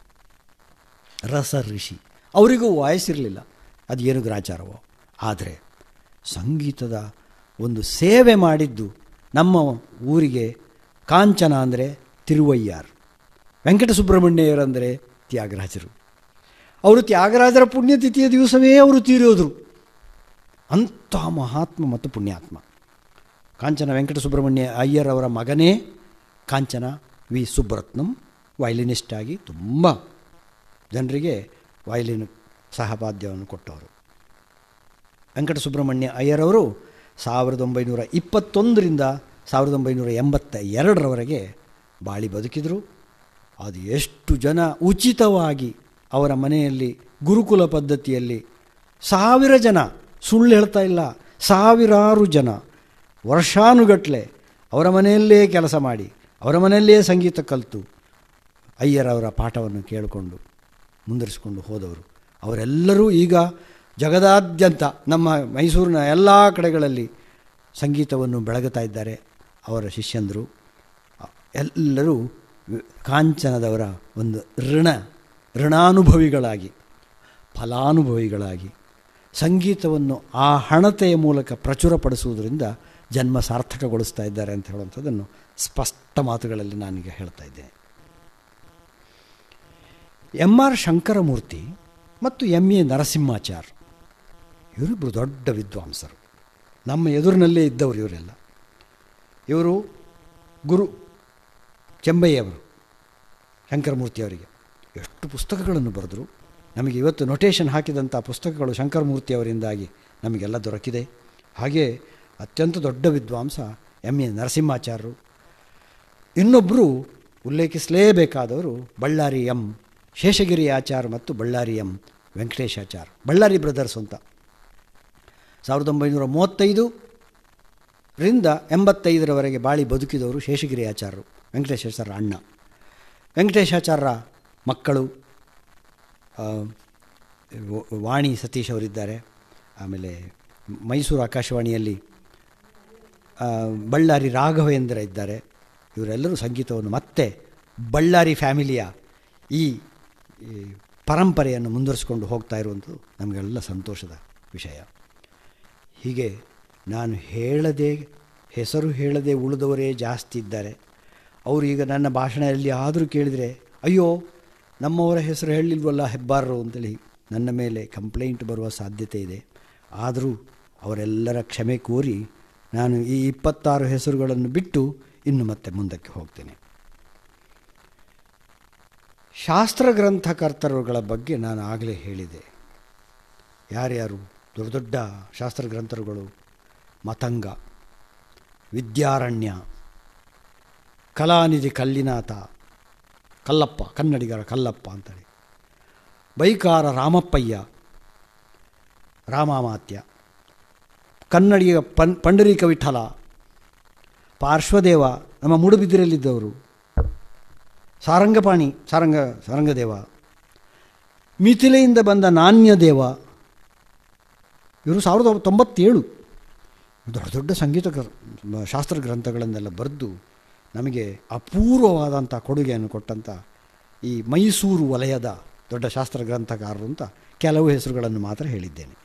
ರಸ ಋಷಿ ಅವರಿಗೂ ವಯಸ್ಸಿರಲಿಲ್ಲ ಅದು ಏನು ಗ್ರಾಚಾರವೋ ಆದರೆ ಸಂಗೀತದ ಒಂದು ಸೇವೆ ಮಾಡಿದ್ದು ನಮ್ಮ ಊರಿಗೆ ಕಾಂಚನ ಅಂದರೆ ತಿರುವಯ್ಯಾರ್ ವೆಂಕಟ ಸುಬ್ರಹ್ಮಣ್ಯರಂದರೆ ತ್ಯಾಗರಾಜರು ಅವರು ತ್ಯಾಗರಾಜರ ಪುಣ್ಯತಿಥಿಯ ದಿವಸವೇ ಅವರು ತೀರೋದರು ಅಂಥ ಮಹಾತ್ಮ ಮತ್ತು ಪುಣ್ಯಾತ್ಮ ಕಾಂಚನ ವೆಂಕಟ ಸುಬ್ರಹ್ಮಣ್ಯ ಅಯ್ಯರ್ ಅವರ ಮಗನೇ ಕಾಂಚನ ವಿ ಸುಬ್ರತ್ನಂ ವಯಲಿನಿಸ್ಟ್ ಆಗಿ ತುಂಬ ಜನರಿಗೆ ವಯಲಿನ್ ಸಹಪಾದ್ಯವನ್ನು ಕೊಟ್ಟವರು ವೆಂಕಟ ಸುಬ್ರಹ್ಮಣ್ಯ ಅಯ್ಯರವರು ಸಾವಿರದ ಒಂಬೈನೂರ ಇಪ್ಪತ್ತೊಂದರಿಂದ ಸಾವಿರದ ಒಂಬೈನೂರ ಎಂಬತ್ತ ಎರಡರವರೆಗೆ ಬಾಳಿ ಬದುಕಿದರು ಅದು ಎಷ್ಟು ಜನ ಉಚಿತವಾಗಿ ಅವರ ಮನೆಯಲ್ಲಿ ಗುರುಕುಲ ಪದ್ಧತಿಯಲ್ಲಿ ಸಾವಿರ ಜನ ಸುಳ್ಳು ಹೇಳ್ತಾ ಇಲ್ಲ ಸಾವಿರಾರು ಜನ ವರ್ಷಾನುಗಟ್ಟಲೆ ಅವರ ಮನೆಯಲ್ಲೇ ಕೆಲಸ ಮಾಡಿ ಅವರ ಮನೆಯಲ್ಲೇ ಸಂಗೀತ ಕಲಿತು ಅಯ್ಯರವರ ಪಾಠವನ್ನು ಕೇಳಿಕೊಂಡು ಮುಂದುವರಿಸಿಕೊಂಡು ಹೋದವರು ಅವರೆಲ್ಲರೂ ಈಗ ಜಗದಾದ್ಯಂತ ನಮ್ಮ ಮೈಸೂರಿನ ಎಲ್ಲ ಕಡೆಗಳಲ್ಲಿ ಸಂಗೀತವನ್ನು ಬೆಳಗುತ್ತಾ ಇದ್ದಾರೆ ಅವರ ಶಿಷ್ಯಂದರು ಎಲ್ಲರೂ ವಿ- ಕಾಂಚನದವರ ಒಂದು ಋಣ ಋಣಾನುಭವಿಗಳಾಗಿ ಫಲಾನುಭವಿಗಳಾಗಿ ಸಂಗೀತವನ್ನು ಆ ಹಣತೆಯ ಮೂಲಕ ಪ್ರಚುರಪಡಿಸುವುದರಿಂದ ಜನ್ಮ ಸಾರ್ಥಕಗೊಳಿಸ್ತಾ ಇದ್ದಾರೆ ಅಂತ ಹೇಳುವಂಥದ್ದನ್ನು ಸ್ಪಷ್ಟ ಮಾತುಗಳಲ್ಲಿ ನಾನೀಗ ಹೇಳ್ತಾ ಇದ್ದೇನೆ ಎಂ ಆರ್ ಶಂಕರಮೂರ್ತಿ ಮತ್ತು ಎಂ ಎ ನರಸಿಂಹಾಚಾರ್ ಇವರಿಬ್ಬರು ದೊಡ್ಡ ವಿದ್ವಾಂಸರು ನಮ್ಮ ಎದುರಿನಲ್ಲೇ ಇದ್ದವರು ಇವರೆಲ್ಲ ಇವರು ಗುರು ಚೆಂಬಯ್ಯವರು ಶಂಕರಮೂರ್ತಿಯವರಿಗೆ ಎಷ್ಟು ಪುಸ್ತಕಗಳನ್ನು ಬರೆದರು ನಮಗೆ ಇವತ್ತು ನೊಟೇಷನ್ ಹಾಕಿದಂಥ ಪುಸ್ತಕಗಳು ಶಂಕರಮೂರ್ತಿಯವರಿಂದಾಗಿ ನಮಗೆಲ್ಲ ದೊರಕಿದೆ ಹಾಗೆ ಅತ್ಯಂತ ದೊಡ್ಡ ವಿದ್ವಾಂಸ ಎಂ ಎ ನರಸಿಂಹಾಚಾರ್ಯರು ಇನ್ನೊಬ್ಬರು ಉಲ್ಲೇಖಿಸಲೇಬೇಕಾದವರು ಬಳ್ಳಾರಿ ಎಂ ಶೇಷಗಿರಿ ಆಚಾರ್ ಮತ್ತು ಬಳ್ಳಾರಿ ಎಂ ವೆಂಕಟೇಶಾಚಾರ್ ಬಳ್ಳಾರಿ ಬ್ರದರ್ಸ್ ಅಂತ ಸಾವಿರದ ಒಂಬೈನೂರ ಮೂವತ್ತೈದು ರಿಂದ ಎಂಬತ್ತೈದರವರೆಗೆ ಬಾಳಿ ಬದುಕಿದವರು ಶೇಷಗಿರಿ ಆಚಾರ್ಯರು ವೆಂಕಟೇಶಾಚಾರ್ಯರ ಅಣ್ಣ ವೆಂಕಟೇಶಾಚಾರ್ಯರ ಮಕ್ಕಳು ಆ, ವ- ವಾಣಿ ಸತೀಶ್ ಅವರಿದ್ದಾರೆ ಆಮೇಲೆ ಮೈಸೂರು ಆಕಾಶವಾಣಿಯಲ್ಲಿ ಆ, ಬಳ್ಳಾರಿ ರಾಘವೇಂದ್ರ ಇದ್ದಾರೆ ಇವರೆಲ್ಲರೂ ಸಂಗೀತವನ್ನು ಮತ್ತೆ ಬಳ್ಳಾರಿ ಫ್ಯಾಮಿಲಿಯ ಈ ಈ ಪರಂಪರೆಯನ್ನು ಮುಂದುವರಿಸ್ಕೊಂಡು ಹೋಗ್ತಾ ಇರುವಂಥದ್ದು ನಮಗೆಲ್ಲ ಸಂತೋಷದ ವಿಷಯ ಹೀಗೆ ನಾನು ಹೇಳದೆ ಹೆಸರು ಹೇಳದೆ ಉಳಿದವರೇ ಜಾಸ್ತಿ ಇದ್ದಾರೆ ಅವರು ಈಗ ನನ್ನ ಭಾಷಣ ಎಲ್ಲಿ ಆದರೂ ಕೇಳಿದರೆ ಅಯ್ಯೋ ನಮ್ಮವರ ಹೆಸರು ಹೇಳಿಲ್ವಲ್ಲ ಹೆಬ್ಬಾರರು ಅಂತೇಳಿ ನನ್ನ ಮೇಲೆ ಕಂಪ್ಲೇಂಟ್ ಬರುವ ಸಾಧ್ಯತೆ ಇದೆ ಆದರೂ ಅವರೆಲ್ಲರ ಕ್ಷಮೆ ಕೋರಿ ನಾನು ಈ ಇಪ್ಪತ್ತಾರು ಹೆಸರುಗಳನ್ನು ಬಿಟ್ಟು ಇನ್ನು ಮತ್ತೆ ಮುಂದಕ್ಕೆ ಹೋಗ್ತೇನೆ ಶಾಸ್ತ್ರ ಗ್ರಂಥಕರ್ತರುಗಳ ಬಗ್ಗೆ ನಾನು ಆಗಲೇ ಹೇಳಿದೆ ಯಾರ್ಯಾರು ದೊಡ್ಡ ದೊಡ್ಡ ಶಾಸ್ತ್ರ ಗ್ರಂಥರುಗಳು ಮತಂಗ ವಿದ್ಯಾರಣ್ಯ ಕಲಾನಿಧಿ ಕಲ್ಲಿನಾಥ ಕಲ್ಲಪ್ಪ ಕನ್ನಡಿಗರ ಕಲ್ಲಪ್ಪ ಅಂತೇಳಿ ಬೈಕಾರ ರಾಮಪ್ಪಯ್ಯ ರಾಮಾಮಾತ್ಯ ಕನ್ನಡಿಗ ಪನ್ ಪಂಡರೀಕ ವಿಠಲ ಪಾರ್ಶ್ವದೇವ ನಮ್ಮ ಮೂಡುಬಿದಿರಲ್ಲಿದ್ದವರು ಸಾರಂಗಪಾಣಿ ಸಾರಂಗ ಸಾರಂಗದೇವ ಮಿಥಿಲೆಯಿಂದ ಬಂದ ನಾಣ್ಯದೇವ ಇವರು ಸಾವಿರದ ಒಂಬ- ತೊಂಬತ್ತೇಳು ದೊಡ್ಡ ದೊಡ್ಡ ಸಂಗೀತ ಗ್ರ- ಶಾಸ್ತ್ರ ಗ್ರಂಥಗಳನ್ನೆಲ್ಲ ಬರೆದು ನಮಗೆ ಅಪೂರ್ವವಾದಂಥ ಕೊಡುಗೆಯನ್ನು ಕೊಟ್ಟಂಥ ಈ ಮೈಸೂರು ವಲಯದ ದೊಡ್ಡ ಶಾಸ್ತ್ರ ಗ್ರಂಥಕಾರರು ಅಂತ ಕೆಲವು ಹೆಸರುಗಳನ್ನು ಮಾತ್ರ ಹೇಳಿದ್ದೇನೆ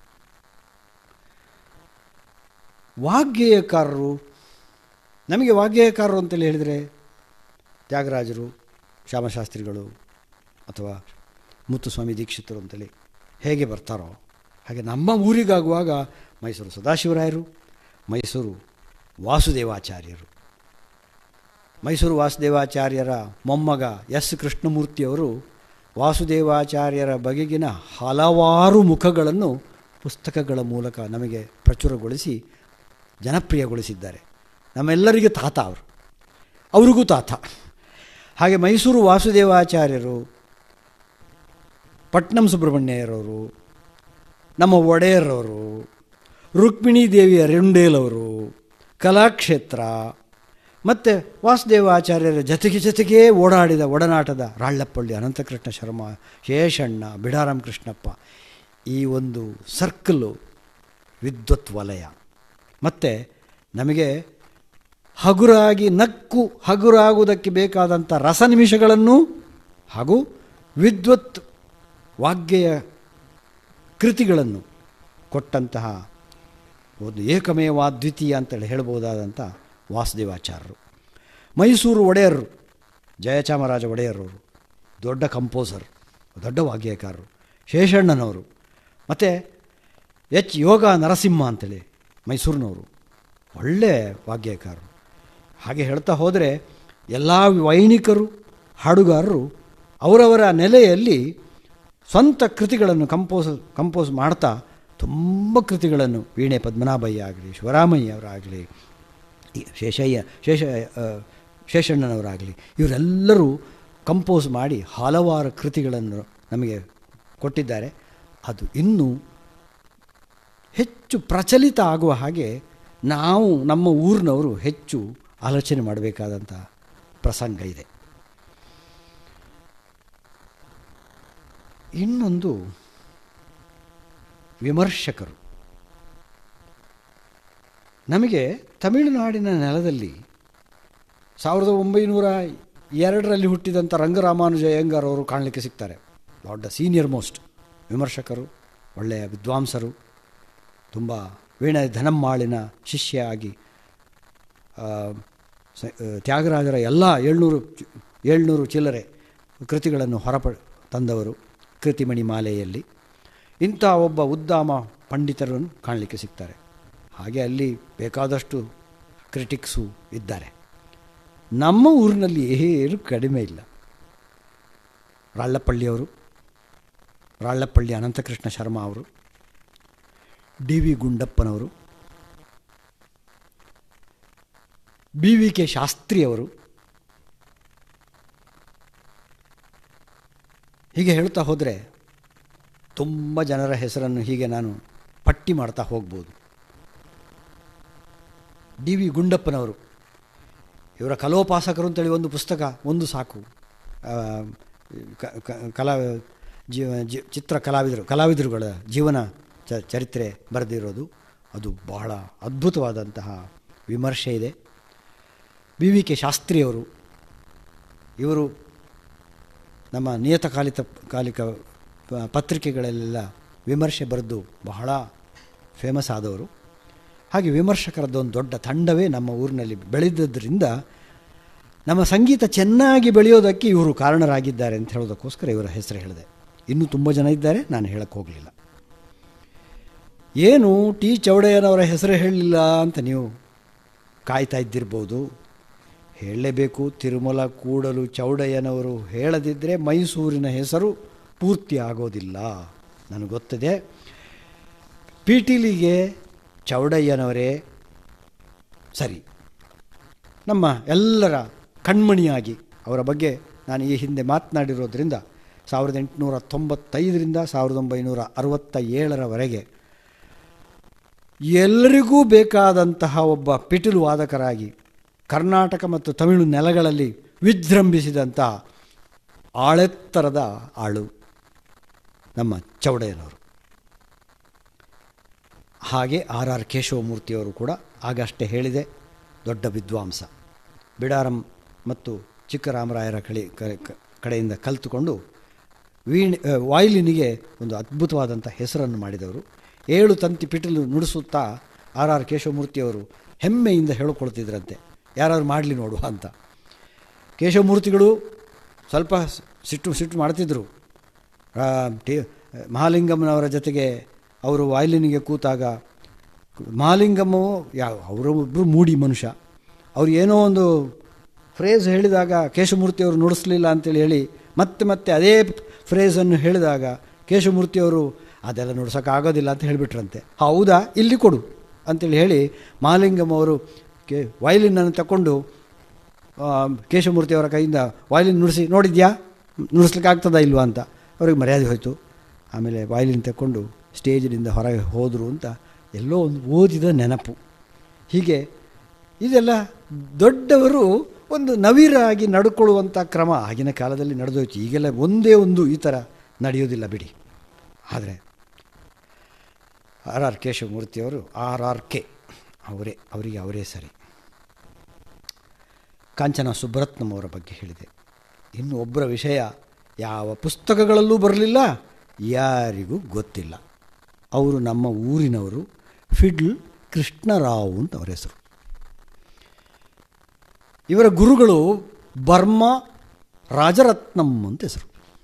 ವಾಗ್ಗೇಯಕಾರರು ನಮಗೆ ವಾಗ್ಗೇಯಕಾರರು ಅಂತೇಳಿ ಹೇಳಿದರೆ ತ್ಯಾಗರಾಜರು ಶ್ಯಾಮಶಾಸ್ತ್ರಿಗಳು ಅಥವಾ ಮುತ್ತುಸ್ವಾಮಿ ದೀಕ್ಷಿತರು ಅಂತೇಳಿ ಹೇಗೆ ಬರ್ತಾರೋ ಹಾಗೆ ನಮ್ಮ ಊರಿಗಾಗುವಾಗ ಮೈಸೂರು ಸದಾಶಿವರಾಯರು ಮೈಸೂರು ವಾಸುದೇವಾಚಾರ್ಯರು ಮೈಸೂರು ವಾಸುದೇವಾಚಾರ್ಯರ ಮೊಮ್ಮಗ ಎಸ್ ಕೃಷ್ಣಮೂರ್ತಿಯವರು ವಾಸುದೇವಾಚಾರ್ಯರ ಬಗೆಗಿನ ಹಲವಾರು ಮುಖಗಳನ್ನು ಪುಸ್ತಕಗಳ ಮೂಲಕ ನಮಗೆ ಪ್ರಚುರಗೊಳಿಸಿ ಜನಪ್ರಿಯಗೊಳಿಸಿದ್ದಾರೆ ನಮ್ಮೆಲ್ಲರಿಗೂ ತಾತ ಅವರು ಅವ್ರಿಗೂ ತಾತ ಹಾಗೆ ಮೈಸೂರು ವಾಸುದೇವಾಚಾರ್ಯರು ಪಟ್ನಂ ಸುಬ್ರಹ್ಮಣ್ಯರವರು ನಮ್ಮ ಒಡೆಯರವರು ರುಕ್ಮಿಣಿ ದೇವಿಯ ರೆಂಡೇಲವರು ಕಲಾಕ್ಷೇತ್ರ ಮತ್ತು ವಾಸುದೇವಾಚಾರ್ಯರ ಜೊತೆಗೆ ಜೊತೆಗೇ ಓಡಾಡಿದ ಒಡನಾಟದ ರಾಳ್ಳಪ್ಪಳ್ಳಿ ಅನಂತಕೃಷ್ಣ ಶರ್ಮ ಶೇಷಣ್ಣ ಬಿಡಾರಾಮ್ ಕೃಷ್ಣಪ್ಪ ಈ ಒಂದು ಸರ್ಕಲ್ಲು ವಿದ್ವತ್ ವಲಯ ಮತ್ತು ನಮಗೆ ಹಗುರಾಗಿ ನಕ್ಕು ಹಗುರಾಗುವುದಕ್ಕೆ ಬೇಕಾದಂಥ ರಸ ನಿಮಿಷಗಳನ್ನು ಹಾಗೂ ವಿದ್ವತ್ ವಾಗ್ಗೆಯ ಕೃತಿಗಳನ್ನು ಕೊಟ್ಟಂತಹ ಒಂದು ಏಕಮೇವ ದ್ವಿತೀಯ ಅಂತೇಳಿ ಹೇಳ್ಬೋದಾದಂಥ ವಾಸುದೇವಾಚಾರ್ಯರು ಮೈಸೂರು ಒಡೆಯರು ಜಯಚಾಮರಾಜ ಒಡೆಯರವರು ದೊಡ್ಡ ಕಂಪೋಸರ್ ದೊಡ್ಡ ವಾಗ್ಗೇಯಕಾರರು ಶೇಷಣ್ಣನವರು ಮತ್ತು ಎಚ್ ಯೋಗ ನರಸಿಂಹ ಅಂತೇಳಿ ಮೈಸೂರಿನವರು ಒಳ್ಳೆ ವಾಗ್ಗೇಯಕಾರರು ಹಾಗೆ ಹೇಳ್ತಾ ಹೋದರೆ ಎಲ್ಲ ವೈಣಿಕರು ಹಾಡುಗಾರರು ಅವರವರ ನೆಲೆಯಲ್ಲಿ ಸ್ವಂತ ಕೃತಿಗಳನ್ನು ಕಂಪೋಸ್ ಕಂಪೋಸ್ ಮಾಡ್ತಾ ತುಂಬ ಕೃತಿಗಳನ್ನು ವೀಣೆ ಪದ್ಮನಾಭಯ್ಯ ಆಗಲಿ ಶಿವರಾಮಯ್ಯ ಅವರಾಗಲಿ ಈ ಶೇಷಯ್ಯ ಶೇಷ ಆ, ಶೇಷಣ್ಣನವರಾಗಲಿ ಇವರೆಲ್ಲರೂ ಕಂಪೋಸ್ ಮಾಡಿ ಹಲವಾರು ಕೃತಿಗಳನ್ನು ನಮಗೆ ಕೊಟ್ಟಿದ್ದಾರೆ ಅದು ಇನ್ನೂ ಹೆಚ್ಚು ಪ್ರಚಲಿತ ಆಗುವ ಹಾಗೆ ನಾವು ನಮ್ಮ ಊರಿನವರು ಹೆಚ್ಚು ಆಲೋಚನೆ ಮಾಡಬೇಕಾದಂಥ ಪ್ರಸಂಗ ಇದೆ ಇನ್ನೊಂದು ವಿಮರ್ಶಕರು ನಮಗೆ ತಮಿಳುನಾಡಿನ ನೆಲದಲ್ಲಿ ಸಾವಿರದ ಒಂಬೈನೂರ ಎರಡರಲ್ಲಿ ಹುಟ್ಟಿದಂಥ ರಂಗರಾಮಾನುಜ ಅಯ್ಯಂಗಾರ್ ಅವರು ಕಾಣಲಿಕ್ಕೆ ಸಿಗ್ತಾರೆ ದೊಡ್ಡ ಸೀನಿಯರ್ ಮೋಸ್ಟ್ ವಿಮರ್ಶಕರು ಒಳ್ಳೆಯ ವಿದ್ವಾಂಸರು ತುಂಬ ವೀಣ ಧನಮ್ಮಾಳಿನ ಶಿಷ್ಯ ಆಗಿ ಆ, ಸ- ಆ, ತ್ಯಾಗರಾಜರ ಎಲ್ಲ ಏಳ್ನೂರು ಚಿ- ಏಳ್ನೂರು ಚಿಲ್ಲರೆ ಕೃತಿಗಳನ್ನು ಹೊರಪ ತಂದವರು ಕೃತಿಮಣಿ ಮಾಲೆಯಲ್ಲಿ ಇಂಥ ಒಬ್ಬ ಉದ್ದಾಮ ಪಂಡಿತರನ್ನು ಕಾಣಲಿಕ್ಕೆ ಸಿಗ್ತಾರೆ ಹಾಗೆ ಅಲ್ಲಿ ಬೇಕಾದಷ್ಟು ಕ್ರಿಟಿಕ್ಸು ಇದ್ದಾರೆ ನಮ್ಮ ಊರಿನಲ್ಲಿ ಏನು ಕಡಿಮೆ ಇಲ್ಲ ರಾಳ್ಳಪಳ್ಳಿಯವರು ರಾಳ್ಳಪಳ್ಳಿ ಅನಂತಕೃಷ್ಣ ಶರ್ಮಾ ಅವರು ಡಿ ವಿ ಗುಂಡಪ್ಪನವರು ಬಿ ವಿ ಕೆ ಶಾಸ್ತ್ರಿಯವರು ಹೀಗೆ ಹೇಳ್ತಾ ಹೋದರೆ ತುಂಬ ಜನರ ಹೆಸರನ್ನು ಹೀಗೆ ನಾನು ಪಟ್ಟಿ ಮಾಡ್ತಾ ಹೋಗ್ಬೋದು ಡಿ ವಿ ಗುಂಡಪ್ಪನವರು ಇವರ ಕಲೋಪಾಸಕರು ಅಂತೇಳಿ ಒಂದು ಪುಸ್ತಕ ಒಂದು ಸಾಕು ಆ, ಕ- ಕ- ಕಲಾ ಜೀವ ಜಿ ಚಿತ್ರ ಕಲಾವಿದರು ಕಲಾವಿದರುಗಳ ಜೀವನ ಚ ಚರಿತ್ರೆ ಬರೆದಿರೋದು ಅದು ಬಹಳ ಅದ್ಭುತವಾದಂತಹ ವಿಮರ್ಶೆ ಇದೆ ಬಿ ವಿ ಕೆ ಶಾಸ್ತ್ರಿಯವರು ಇವರು ನಮ್ಮ ನಿಯತಕಾಲಿಕ ಕಾಲಿಕ ಪ- ಪತ್ರಿಕೆಗಳಲ್ಲೆಲ್ಲ ವಿಮರ್ಶೆ ಬರೆದು ಬಹಳ ಫೇಮಸ್ ಆದವರು ಹಾಗೆ ವಿಮರ್ಶಕರದ್ದು ಒಂದು ದೊಡ್ಡ ತಂಡವೇ ನಮ್ಮ ಊರಿನಲ್ಲಿ ಬೆಳೆದದ್ರಿಂದ ನಮ್ಮ ಸಂಗೀತ ಚೆನ್ನಾಗಿ ಬೆಳೆಯೋದಕ್ಕೆ ಇವರು ಕಾರಣರಾಗಿದ್ದಾರೆ ಅಂತ ಹೇಳೋದಕ್ಕೋಸ್ಕರ ಇವರ ಹೆಸರು ಹೇಳಿದೆ ಇನ್ನೂ ತುಂಬ ಜನ ಇದ್ದಾರೆ ನಾನು ಹೇಳಕ್ಕೆ ಹೋಗಲಿಲ್ಲ ಏನು ಟಿ ಚೌಡಯ್ಯನವರ ಹೆಸರು ಹೇಳಲಿಲ್ಲ ಅಂತ ನೀವು ಕಾಯ್ತಾ ಇದ್ದಿರ್ಬೋದು ಹೇಳಲೇಬೇಕು ತಿರುಮಲ ಕೂಡಲು ಚೌಡಯ್ಯನವರು ಹೇಳದಿದ್ದರೆ ಮೈಸೂರಿನ ಹೆಸರು ಪೂರ್ತಿ ಆಗೋದಿಲ್ಲ ನನಗೆ ಗೊತ್ತಿದೆ ಪಿಟೀಲಿಗೆ ಚೌಡಯ್ಯನವರೇ ಸರಿ ನಮ್ಮ ಎಲ್ಲರ ಕಣ್ಮಣಿಯಾಗಿ ಅವರ ಬಗ್ಗೆ ನಾನು ಈ ಹಿಂದೆ ಮಾತನಾಡಿರೋದ್ರಿಂದ ಸಾವಿರದ ಎಂಟುನೂರ ತೊಂಬತ್ತೈದರಿಂದ ಸಾವಿರದ ಒಂಬೈನೂರ ಅರವತ್ತ ಏಳರವರೆಗೆ ಎಲ್ಲರಿಗೂ ಬೇಕಾದಂತಹ ಒಬ್ಬ ಪಿಟೀಲು ವಾದಕರಾಗಿ ಕರ್ನಾಟಕ ಮತ್ತು ತಮಿಳು ನೆಲಗಳಲ್ಲಿ ವಿಜೃಂಭಿಸಿದಂತಹ ಆಳೆತ್ತರದ ಆಳು ನಮ್ಮ ಚೌಡಯ್ಯನವರು ಹಾಗೆ ಆರ್ ಆರ್ ಕೇಶವಮೂರ್ತಿಯವರು ಕೂಡ ಆಗಷ್ಟೇ ಹೇಳಿದೆ ದೊಡ್ಡ ವಿದ್ವಾಂಸ ಬಿಡಾರಂ ಮತ್ತು ಚಿಕ್ಕರಾಮರಾಯರ ಕಳಿ ಕ- ಕ- ಕಡೆಯಿಂದ ಕಲಿತುಕೊಂಡು ವೀಣೆ ಆ, ವಾಯ್ಲಿನಿಗೆ ಒಂದು ಅದ್ಭುತವಾದಂಥ ಹೆಸರನ್ನು ಮಾಡಿದವರು ಏಳು ತಂತಿ ಪಿಟೀಲು ನುಡಿಸುತ್ತಾ ಆರ್ ಆರ್ ಕೇಶವಮೂರ್ತಿಯವರು ಹೆಮ್ಮೆಯಿಂದ ಹೇಳಿಕೊಳ್ತಿದ್ರಂತೆ ಯಾರಾದ್ರು ಮಾಡಲಿ ನೋಡುವ ಅಂತ ಕೇಶವಮೂರ್ತಿಗಳು ಸ್ವಲ್ಪ ಸಿಟ್ಟು ಸಿಟ್ಟು ಮಾಡ್ತಿದ್ದರು ಆ, ಟಿ ಮಹಾಲಿಂಗಮ್ಮನವರ ಜೊತೆಗೆ ಅವರು ವಾಯ್ಲಿನಿಗೆ ಕೂತಾಗ ಮಹಾಲಿಂಗಮ್ಮು ಯಾವ ಅವರೊಬ್ಬರು ಮೂಡಿ ಮನುಷ್ಯ ಅವ್ರು ಏನೋ ಒಂದು ಫ್ರೇಸ್ ಹೇಳಿದಾಗ ಕೇಶವಮೂರ್ತಿಯವರು ನುಡಿಸ್ಲಿಲ್ಲ ಅಂತೇಳಿ ಹೇಳಿ ಮತ್ತೆ ಮತ್ತೆ ಅದೇ ಫ್ರೇಸನ್ನು ಹೇಳಿದಾಗ ಕೇಶವಮೂರ್ತಿಯವರು ಅದೆಲ್ಲ ನುಡ್ಸೋಕ್ಕಾಗೋದಿಲ್ಲ ಅಂತ ಹೇಳಿಬಿಟ್ರಂತೆ ಹೌದಾ ಇಲ್ಲಿ ಕೊಡು ಅಂತೇಳಿ ಹೇಳಿ ಮಹಾಲಿಂಗಮ್ ಅವರು ಕೆ ವಯಲಿನನ್ನು ತಗೊಂಡು ಆ, ಕೇಶವಮೂರ್ತಿಯವರ ಕೈಯಿಂದ ವಾಯ್ಲಿನ್ ನುಡಿಸಿ ನೋಡಿದ್ಯಾ ನುಡಿಸ್ಲಿಕ್ಕೆ ಆಗ್ತದಾ ಇಲ್ವಾ ಅಂತ ಅವ್ರಿಗೆ ಮರ್ಯಾದೆ ಹೋಯಿತು ಆಮೇಲೆ ವಾಯ್ಲಿನ್ ತಗೊಂಡು ಸ್ಟೇಜಿನಿಂದ ಹೊರಗೆ ಹೋದರು ಅಂತ ಎಲ್ಲೋ ಒಂದು ಓದಿದ ನೆನಪು ಹೀಗೆ ಇದೆಲ್ಲ ದೊಡ್ಡವರು ಒಂದು ನವಿರಾಗಿ ನಡ್ಕೊಳ್ಳುವಂಥ ಕ್ರಮ ಆಗಿನ ಕಾಲದಲ್ಲಿ ನಡೆದೋಯ್ತು ಈಗೆಲ್ಲ ಒಂದೇ ಒಂದು ಈ ಥರ ನಡೆಯೋದಿಲ್ಲ ಬಿಡಿ ಆದರೆ ಆರ್ ಆರ್ ಕೇಶವಮೂರ್ತಿಯವರು ಆರ್ ಆರ್ ಕೆ ಅವರೇ ಅವರಿಗೆ ಅವರೇ ಸರಿ ಕಾಂಚನ ಸುಬ್ರತ್ನಂ ಅವರ ಬಗ್ಗೆ ಹೇಳಿದೆ ಇನ್ನು ಒಬ್ಬರ ವಿಷಯ ಯಾವ ಪುಸ್ತಕಗಳಲ್ಲೂ ಬರಲಿಲ್ಲ ಯಾರಿಗೂ ಗೊತ್ತಿಲ್ಲ ಅವರು ನಮ್ಮ ಊರಿನವರು ಫಿಡ್ಲ್ ಕೃಷ್ಣರಾವ್ ಅಂತ ಅವರ ಹೆಸರು ಇವರ ಗುರುಗಳು ಬರ್ಮಾ ರಾಜರತ್ನಂ ಅಂತ ಹೆಸರು